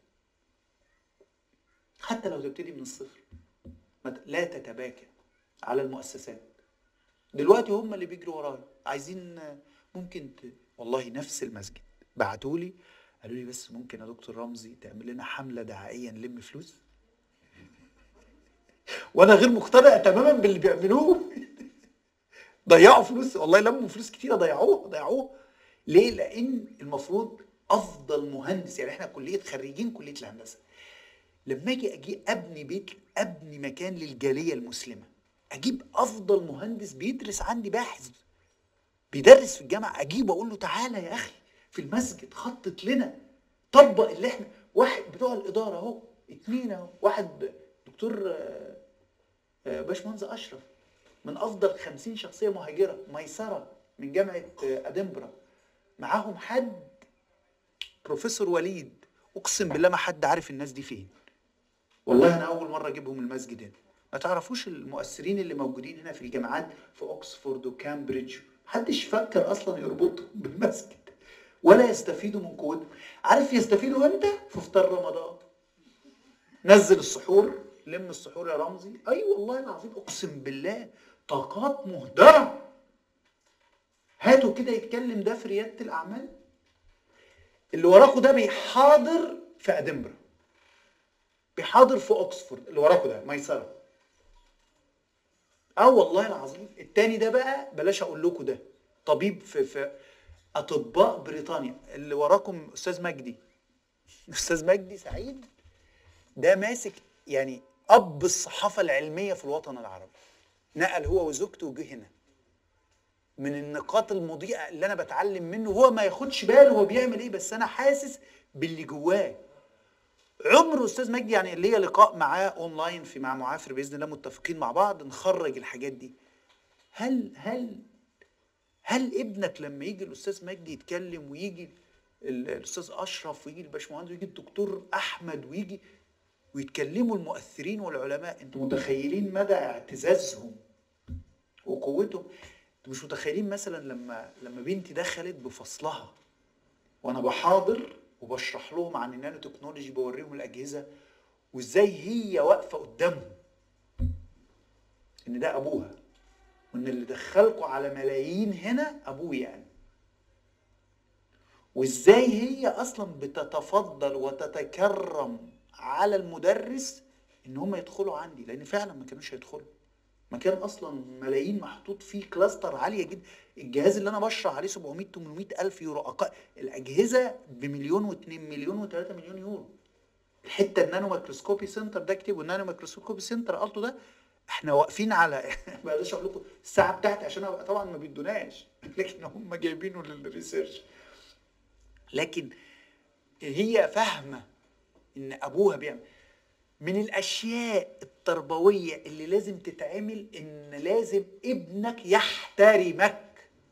حتى لو تبتدي من الصفر ما ت- لا تتباكى على المؤسسات دلوقتي هم اللي بيجروا ورايا عايزين ممكن ت... والله نفس المسجد بعتوا لي قالوا لي بس ممكن يا دكتور رمزي تعمل لنا حمله دعائيه نلم فلوس وانا غير مقتنع تماما باللي بيعملوه ضيعوا فلوس والله لموا فلوس كتيره ضيعوها ضيعوها ليه لان المفروض افضل مهندس يعني احنا كليه خريجين كليه الهندسه لما اجي اجي ابني بيت ابني مكان للجاليه المسلمه اجيب افضل مهندس بيدرس عندي باحث بيدرس في الجامعه اجيبه اقول له تعالى يا اخي في المسجد خطط لنا طبق اللي احنا واحد بتوع الاداره اهو اتنين اهو واحد دكتور آه، آه، باشمهندس اشرف من افضل خمسين شخصيه مهاجره ميسره من جامعه آه، ادنبرا معاهم حد بروفيسور وليد اقسم بالله ما حد عارف الناس دي فين والله انا اول مره اجيبهم المسجد هنا ما تعرفوش المؤثرين اللي موجودين هنا في الجامعات في اوكسفورد وكامبريدج محدش فكر اصلا يربطهم بالمسجد ولا يستفيدوا من قوتهم عارف يستفيدوا امتى في افطار رمضان نزل السحور لم السحور يا رمزي اي أيوة والله العظيم اقسم بالله طاقات مهدره هاتوا كده يتكلم ده في رياده الاعمال اللي وراكوا ده بيحاضر في ادنبرا بيحاضر في اوكسفورد اللي وراكوا ده ميسره اه والله العظيم التاني ده بقى بلاش اقول لكم ده طبيب في في اطباء بريطانيا اللي وراكم استاذ مجدي استاذ مجدي سعيد ده ماسك يعني اب الصحافه العلميه في الوطن العربي نقل هو وزوجته وجه هنا من النقاط المضيئه اللي انا بتعلم منه هو ما ياخدش باله هو بيعمل ايه بس انا حاسس باللي جواه عمر استاذ مجدي يعني اللي هي لقاء معاه اونلاين في مع معافر باذن الله متفقين مع بعض نخرج الحاجات دي هل هل هل ابنك لما يجي الاستاذ مجدي يتكلم ويجي ال- الاستاذ اشرف ويجي الباشمهندس ويجي الدكتور احمد ويجي ويتكلموا المؤثرين والعلماء انتوا متخيلين مدى اعتزازهم وقوتهم انتوا مش متخيلين مثلا لما لما بنتي دخلت بفصلها وانا بحاضر وبشرح لهم عن النانو تكنولوجي بوريهم الاجهزه وازاي هي واقفه قدامهم ان ده ابوها وان اللي دخلكوا على ملايين هنا ابويا يعني وازاي هي اصلا بتتفضل وتتكرم على المدرس ان هم يدخلوا عندي لان فعلا ما كانوش هيدخلوا مكان اصلا ملايين محطوط فيه كلاستر عاليه جدا الجهاز اللي انا بشرح عليه 700 800 الف يورو أقل. الاجهزه بمليون و2 مليون و3 مليون يورو الحته النانو ميكروسكوبي سنتر ده اكتبوا النانو ميكروسكوبي سنتر قلته ده احنا واقفين على ما اقدرش اقول لكم الساعه بتاعتي عشان أبقى طبعا ما بيدوناش لكن هم جايبينه للريسيرش لكن هي فاهمه ان ابوها بيعمل من الاشياء التربويه اللي لازم تتعمل ان لازم ابنك يحترمك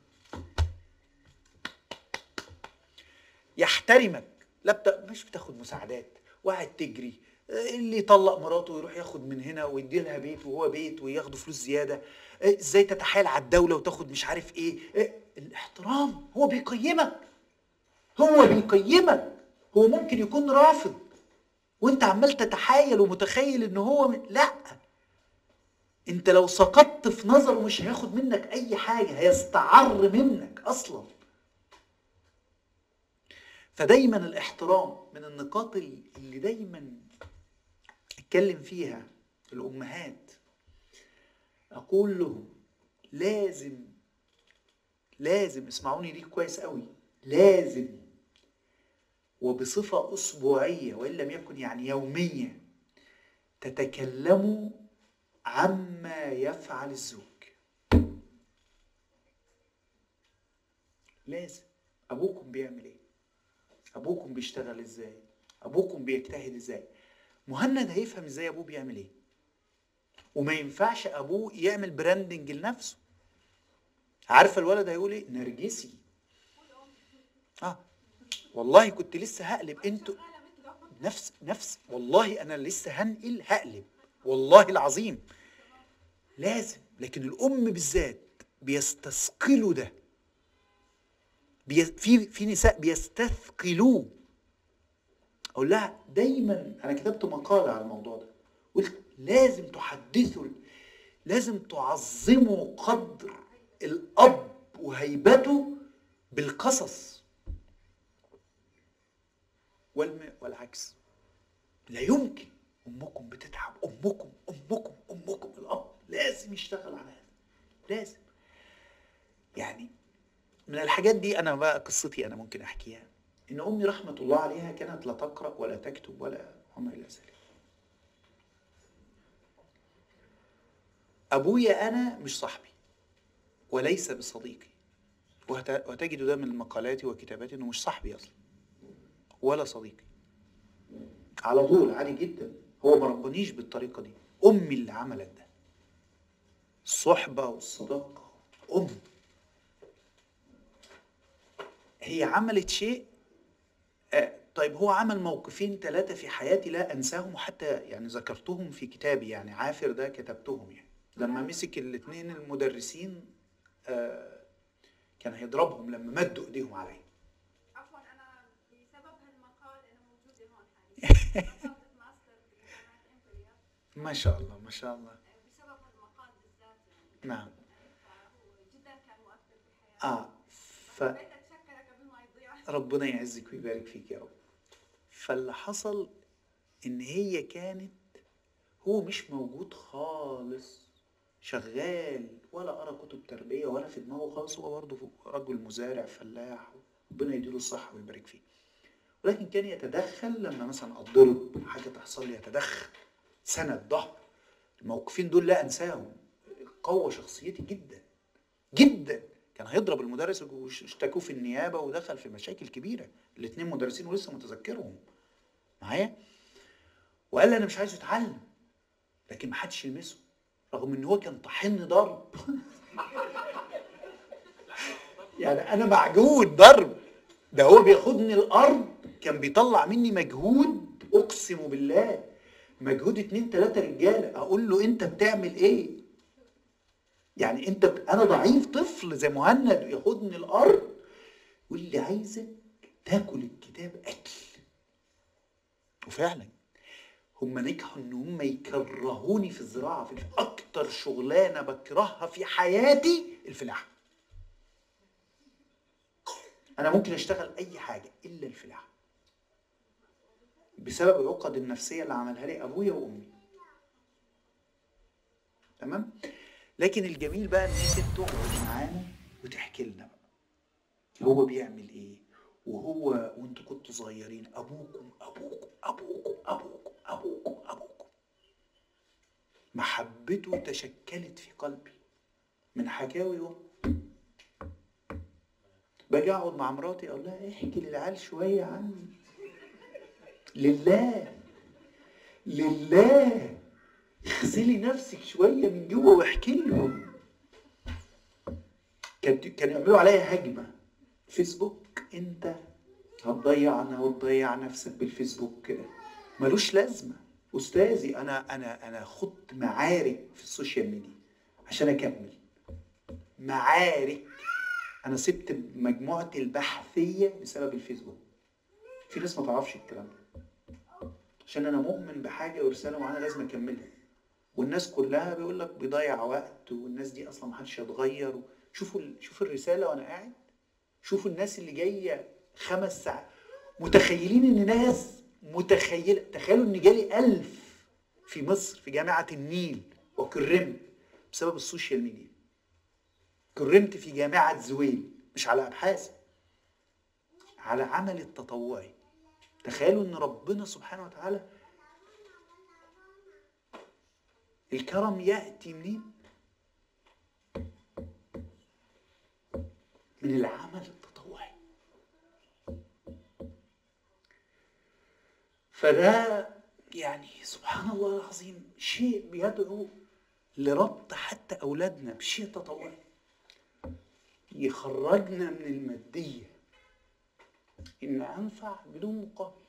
يحترمك لا بت... مش بتاخد مساعدات وقاعد تجري اللي يطلق مراته يروح ياخد من هنا ويدي لها بيت وهو بيت وياخدوا فلوس زياده ازاي تتحايل على الدوله وتاخد مش عارف ايه الاحترام هو بيقيمك هو بيقيمك هو ممكن يكون رافض وانت عمال تتحايل ومتخيل ان هو م... لا انت لو سقطت في نظره مش هياخد منك اي حاجه هيستعر منك اصلا فدايما الاحترام من النقاط اللي دايما اتكلم فيها الامهات اقول لهم لازم لازم اسمعوني دي كويس قوي لازم وبصفة أسبوعية وإن لم يكن يعني يومية تتكلموا عما يفعل الزوج لازم أبوكم بيعمل إيه أبوكم بيشتغل إزاي أبوكم بيجتهد إزاي مهند هيفهم إزاي أبوه بيعمل إيه وما ينفعش أبوه يعمل براندنج لنفسه عارفة الولد هيقول إيه نرجسي آه والله كنت لسه هقلب انتوا نفس نفس والله انا لسه هنقل هقلب والله العظيم لازم لكن الام بالذات بيستثقلوا ده بي في في نساء بيستثقلوه اقول لها دايما انا كتبت مقاله على الموضوع ده قلت لازم تحدثوا لازم تعظموا قدر الاب وهيبته بالقصص والم... والعكس لا يمكن امكم بتتعب امكم امكم امكم الاب لازم يشتغل على هذا لازم يعني من الحاجات دي انا بقى قصتي انا ممكن احكيها ان امي رحمه الله عليها كانت لا تقرا ولا تكتب ولا وما الى ذلك ابويا انا مش صاحبي وليس بصديقي وتجد ده من مقالاتي وكتاباتي انه مش صاحبي اصلا ولا صديقي على طول عادي جدا هو ما ربانيش بالطريقه دي امي اللي عملت ده الصحبه والصداقه ام هي عملت شيء آه طيب هو عمل موقفين ثلاثه في حياتي لا انساهم وحتى يعني ذكرتهم في كتابي يعني عافر ده كتبتهم يعني لما مسك الاثنين المدرسين آه كان هيضربهم لما مدوا ايديهم عليا عفوا انا بسبب هالمقال انا موجوده هون حاليا وصلت ماستر بجامعه امبريا ما شاء الله ما شاء الله بسبب هالمقال بالذات يعني نعم فهو جدا كان مؤثر بحياتي اه ف حبيت اتشكرك قبل ما يضيع ربنا يعزك ويبارك فيك يا رب فاللي حصل ان هي كانت هو مش موجود خالص شغال ولا قرا كتب تربيه ولا في دماغه خالص هو برضه رجل مزارع فلاح ربنا يديله الصحه ويبارك فيه ولكن كان يتدخل لما مثلا اتضرب حاجه تحصل لي يتدخل سند ظهر الموقفين دول لا انساهم قوى شخصيتي جدا جدا كان هيضرب المدرس واشتكوه في النيابه ودخل في مشاكل كبيره الاثنين مدرسين ولسه متذكرهم معايا وقال لي انا مش عايزه يتعلم لكن ما حدش يلمسه رغم ان هو كان طاحني ضرب يعني انا معجون ضرب ده هو بياخدني الارض كان بيطلع مني مجهود اقسم بالله مجهود اتنين تلاته رجاله اقول له انت بتعمل ايه يعني انت ب... انا ضعيف طفل زي مهند ياخدني الارض يقول لي عايزك تاكل الكتاب اكل وفعلا هم نجحوا ان هم يكرهوني في الزراعه في اكتر شغلانه بكرهها في حياتي الفلاحه انا ممكن اشتغل اي حاجه الا الفلاحه بسبب العقد النفسيه اللي عملها لي ابويا وامي تمام لكن الجميل بقى انك انت تقعد معانا وتحكي لنا بقى هو بيعمل ايه وهو وانتوا كنتوا صغيرين ابوكم ابوكم ابوكم ابوكم ابوكم ابوكم محبته تشكلت في قلبي من حكاوي امي باجي اقعد مع مراتي اقول لها احكي للعيال شويه عني لله لله اغسلي نفسك شويه من جوه واحكي لهم كانت كانوا يعملوا عليا هجمه فيسبوك انت هتضيعنا وتضيع نفسك بالفيسبوك ملوش لازمه استاذي انا انا انا خدت معارك في السوشيال ميديا عشان اكمل معارك انا سبت مجموعتي البحثيه بسبب الفيسبوك في ناس ما تعرفش الكلام ده عشان انا مؤمن بحاجه ورساله معينه لازم اكملها والناس كلها بيقول لك بيضيع وقت والناس دي اصلا محدش هيتغير شوفوا ال- شوفوا الرساله وانا قاعد شوفوا الناس اللي جايه خمس ساعات متخيلين ان ناس متخيله تخيلوا ان جالي ألف في مصر في جامعه النيل وكرمت بسبب السوشيال ميديا كرمت في جامعه زويل مش على ابحاث على عمل التطوعي تخيلوا ان ربنا سبحانه وتعالى الكرم ياتي منين من العمل التطوعي فده يعني سبحان الله العظيم شيء بيدعو لربط حتى اولادنا بشيء تطوعي يخرجنا من الماديه ان انفع بدون مقابل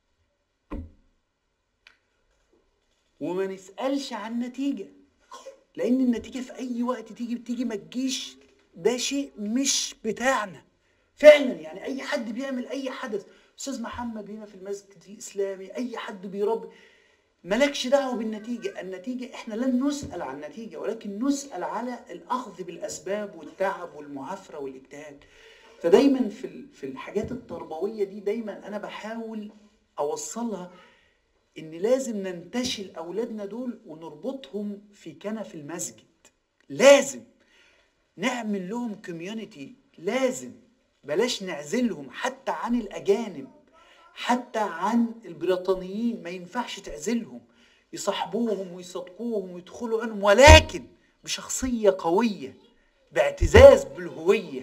وما نسالش عن نتيجه لان النتيجه في اي وقت تيجي بتيجي ما تجيش ده شيء مش بتاعنا فعلا يعني اي حد بيعمل اي حدث استاذ محمد هنا في المسجد الاسلامي اي حد بيربي مالكش دعوه بالنتيجه النتيجه احنا لن نسال عن النتيجه ولكن نسال على الاخذ بالاسباب والتعب والمعافره والاجتهاد فدايما في ال- في الحاجات التربويه دي دايما انا بحاول اوصلها ان لازم ننتشل اولادنا دول ونربطهم في كنف المسجد لازم نعمل لهم كوميونتي لازم بلاش نعزلهم حتى عن الاجانب حتى عن البريطانيين ما ينفعش تعزلهم يصاحبوهم ويصدقوهم ويدخلوا عنهم ولكن بشخصيه قويه باعتزاز بالهويه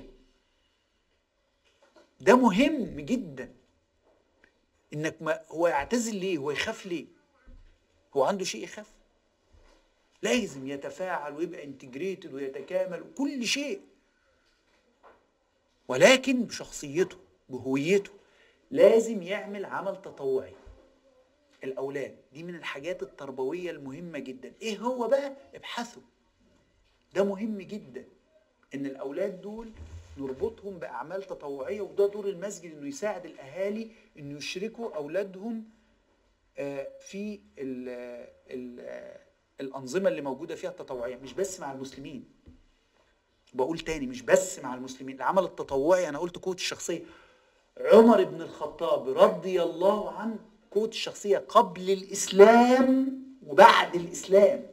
ده مهم جدا انك ما هو يعتزل ليه هو يخاف ليه هو عنده شيء يخاف لازم يتفاعل ويبقى انتجريتد ويتكامل وكل شيء ولكن بشخصيته بهويته لازم يعمل عمل تطوعي الاولاد دي من الحاجات التربويه المهمه جدا ايه هو بقى ابحثوا ده مهم جدا ان الاولاد دول نربطهم باعمال تطوعيه وده دور المسجد انه يساعد الاهالي انه يشركوا اولادهم آه، في ال ال الانظمه اللي موجوده فيها التطوعيه مش بس مع المسلمين بقول تاني مش بس مع المسلمين العمل التطوعي انا قلت قوه الشخصيه عمر بن الخطاب رضي الله عنه قوه الشخصيه قبل الاسلام وبعد الاسلام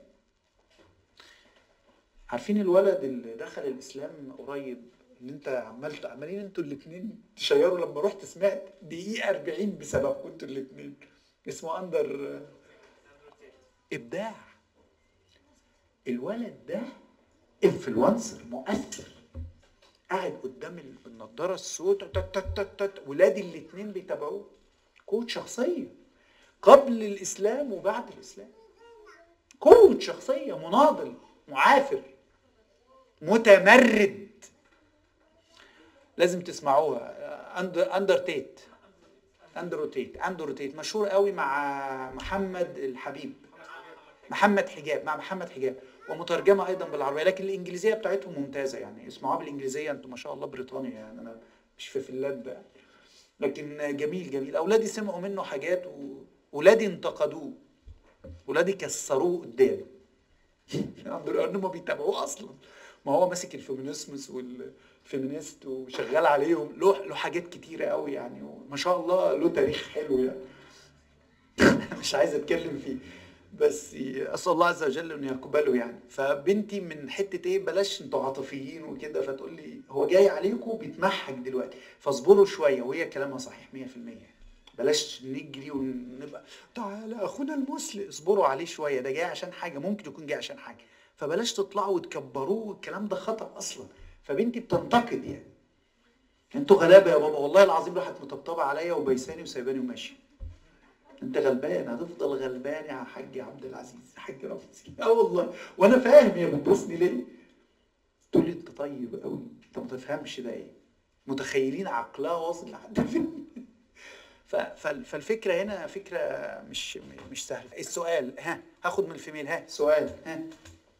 عارفين الولد اللي دخل الاسلام قريب اللي انت عمال عمالين انتوا الاثنين تشيروا لما رحت سمعت دقيقه 40 بسببكم انتوا الاثنين اسمه اندر ابداع الولد ده انفلونسر مؤثر قاعد قدام ال- النضاره السوداء تك تك تك تك ولادي الاثنين بيتابعوه قوه شخصيه قبل الاسلام وبعد الاسلام قوه شخصيه مناضل معافر متمرد لازم تسمعوها اندر اندر تيت اندرو تيت اندرو تيت مشهور قوي مع محمد الحبيب محمد حجاب مع محمد حجاب ومترجمه ايضا بالعربيه لكن الانجليزيه بتاعتهم ممتازه يعني اسمعوها بالانجليزيه انتم ما شاء الله بريطانيا يعني انا مش في فنلندا يعني. لكن جميل جميل اولادي سمعوا منه حاجات واولادي انتقدوه ولادي كسروه قدامي لان هم بيتابعوه اصلا ما هو ماسك الفيمينيزمس والفيمينيست وشغال عليهم له له حاجات كتيره قوي يعني وما شاء الله له تاريخ حلو يعني مش عايز اتكلم فيه بس اسال الله عز وجل انه يقبله يعني فبنتي من حته ايه بلاش انتوا عاطفيين وكده فتقول لي هو جاي عليكم بيتمحك دلوقتي فاصبروا شويه وهي كلامها صحيح 100% بلاش نجري ونبقى تعالى اخونا المسلم اصبروا عليه شويه ده جاي عشان حاجه ممكن يكون جاي عشان حاجه فبلاش تطلعوا وتكبروه الكلام ده خطا اصلا فبنتي بتنتقد يعني انتوا غلابه يا بابا والله العظيم راحت مطبطبه عليا وبيساني وسايباني وماشيه انت غلبان هتفضل غلبان يا حاج عبد العزيز حاج رمزي اه والله وانا فاهم هي بتبوسني ليه تقول لي انت طيب قوي انت ما تفهمش ده ايه متخيلين عقلها واصل لحد فين ف- فال- فالفكره هنا فكره مش مش سهله السؤال ها هاخد من الفيميل ها سؤال ها أدري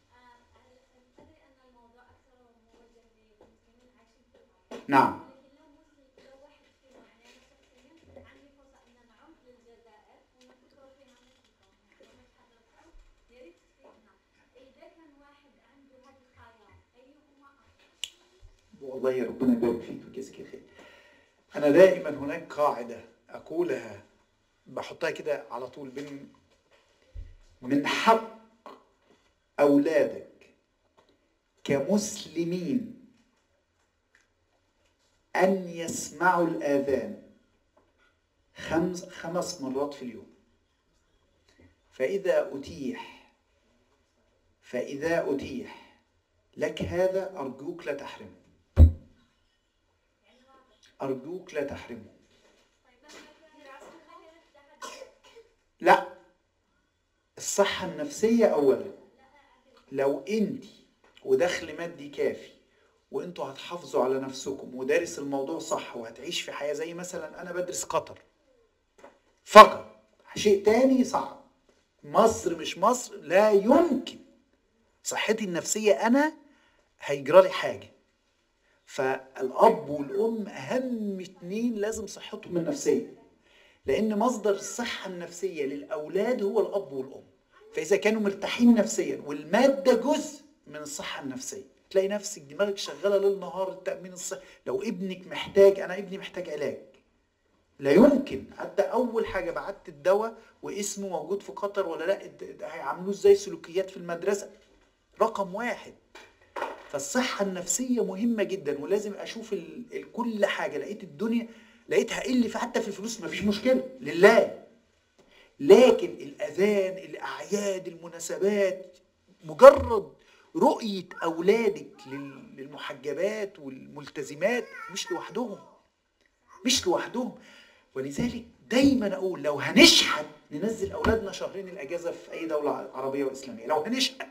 أن الموضوع أكثر موجه للمسلمين عايشين في العالم نعم لكن لو مسلم لو واحد فينا يعني أنا شخصيا عندي فرصة إن أنعم للجزائر ونفكر فيها مثلكم يعني مش حضرتكم يا ريت تفيدنا إذا كان واحد عنده هذه الخيال أيهما أفضل؟ والله ربنا يبارك فيك ويجزيك الخير انا دائما هناك قاعده اقولها بحطها كده على طول بين من حق اولادك كمسلمين ان يسمعوا الاذان خمس خمس مرات في اليوم فاذا اتيح فاذا اتيح لك هذا ارجوك لا تحرمه أرجوك لا تحرمه لا الصحة النفسية أولا لو أنت ودخل مادي كافي وانتوا هتحافظوا على نفسكم ودارس الموضوع صح وهتعيش في حياة زي مثلا أنا بدرس قطر فقط شيء تاني صعب مصر مش مصر لا يمكن صحتي النفسية أنا هيجرى لي حاجة فالاب والام اهم اتنين لازم صحتهم النفسيه لان مصدر الصحه النفسيه للاولاد هو الاب والام فاذا كانوا مرتاحين نفسيا والماده جزء من الصحه النفسيه تلاقي نفسك دماغك شغاله ليل نهار التامين الصحي لو ابنك محتاج انا ابني محتاج علاج لا يمكن حتى اول حاجه بعت الدواء واسمه موجود في قطر ولا لا ده- ده هيعاملوه ازاي سلوكيات في المدرسه رقم واحد فالصحة النفسية مهمة جدا ولازم أشوف ال... ال... كل حاجة لقيت الدنيا لقيتها قل في حتى في الفلوس مفيش مشكلة لله لكن الأذان الأعياد المناسبات مجرد رؤية أولادك لل... للمحجبات والملتزمات مش لوحدهم مش لوحدهم ولذلك دايما أقول لو هنشحت ننزل أولادنا شهرين الأجازة في أي دولة عربية وإسلامية لو هنشحت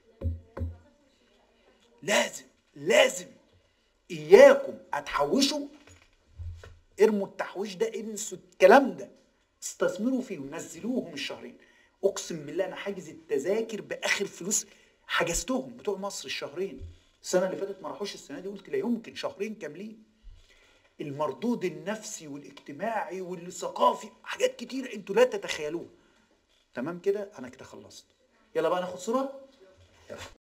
لازم لازم اياكم هتحوشوا ارموا التحويش ده انسوا الكلام ده استثمروا فيه ونزلوهم الشهرين اقسم بالله انا حاجز التذاكر باخر فلوس حجزتهم بتوع مصر الشهرين السنه اللي فاتت ما راحوش السنه دي قلت لا يمكن شهرين كاملين المردود النفسي والاجتماعي والثقافي حاجات كتير انتوا لا تتخيلوها تمام كده انا كده خلصت يلا بقى ناخد صوره يلا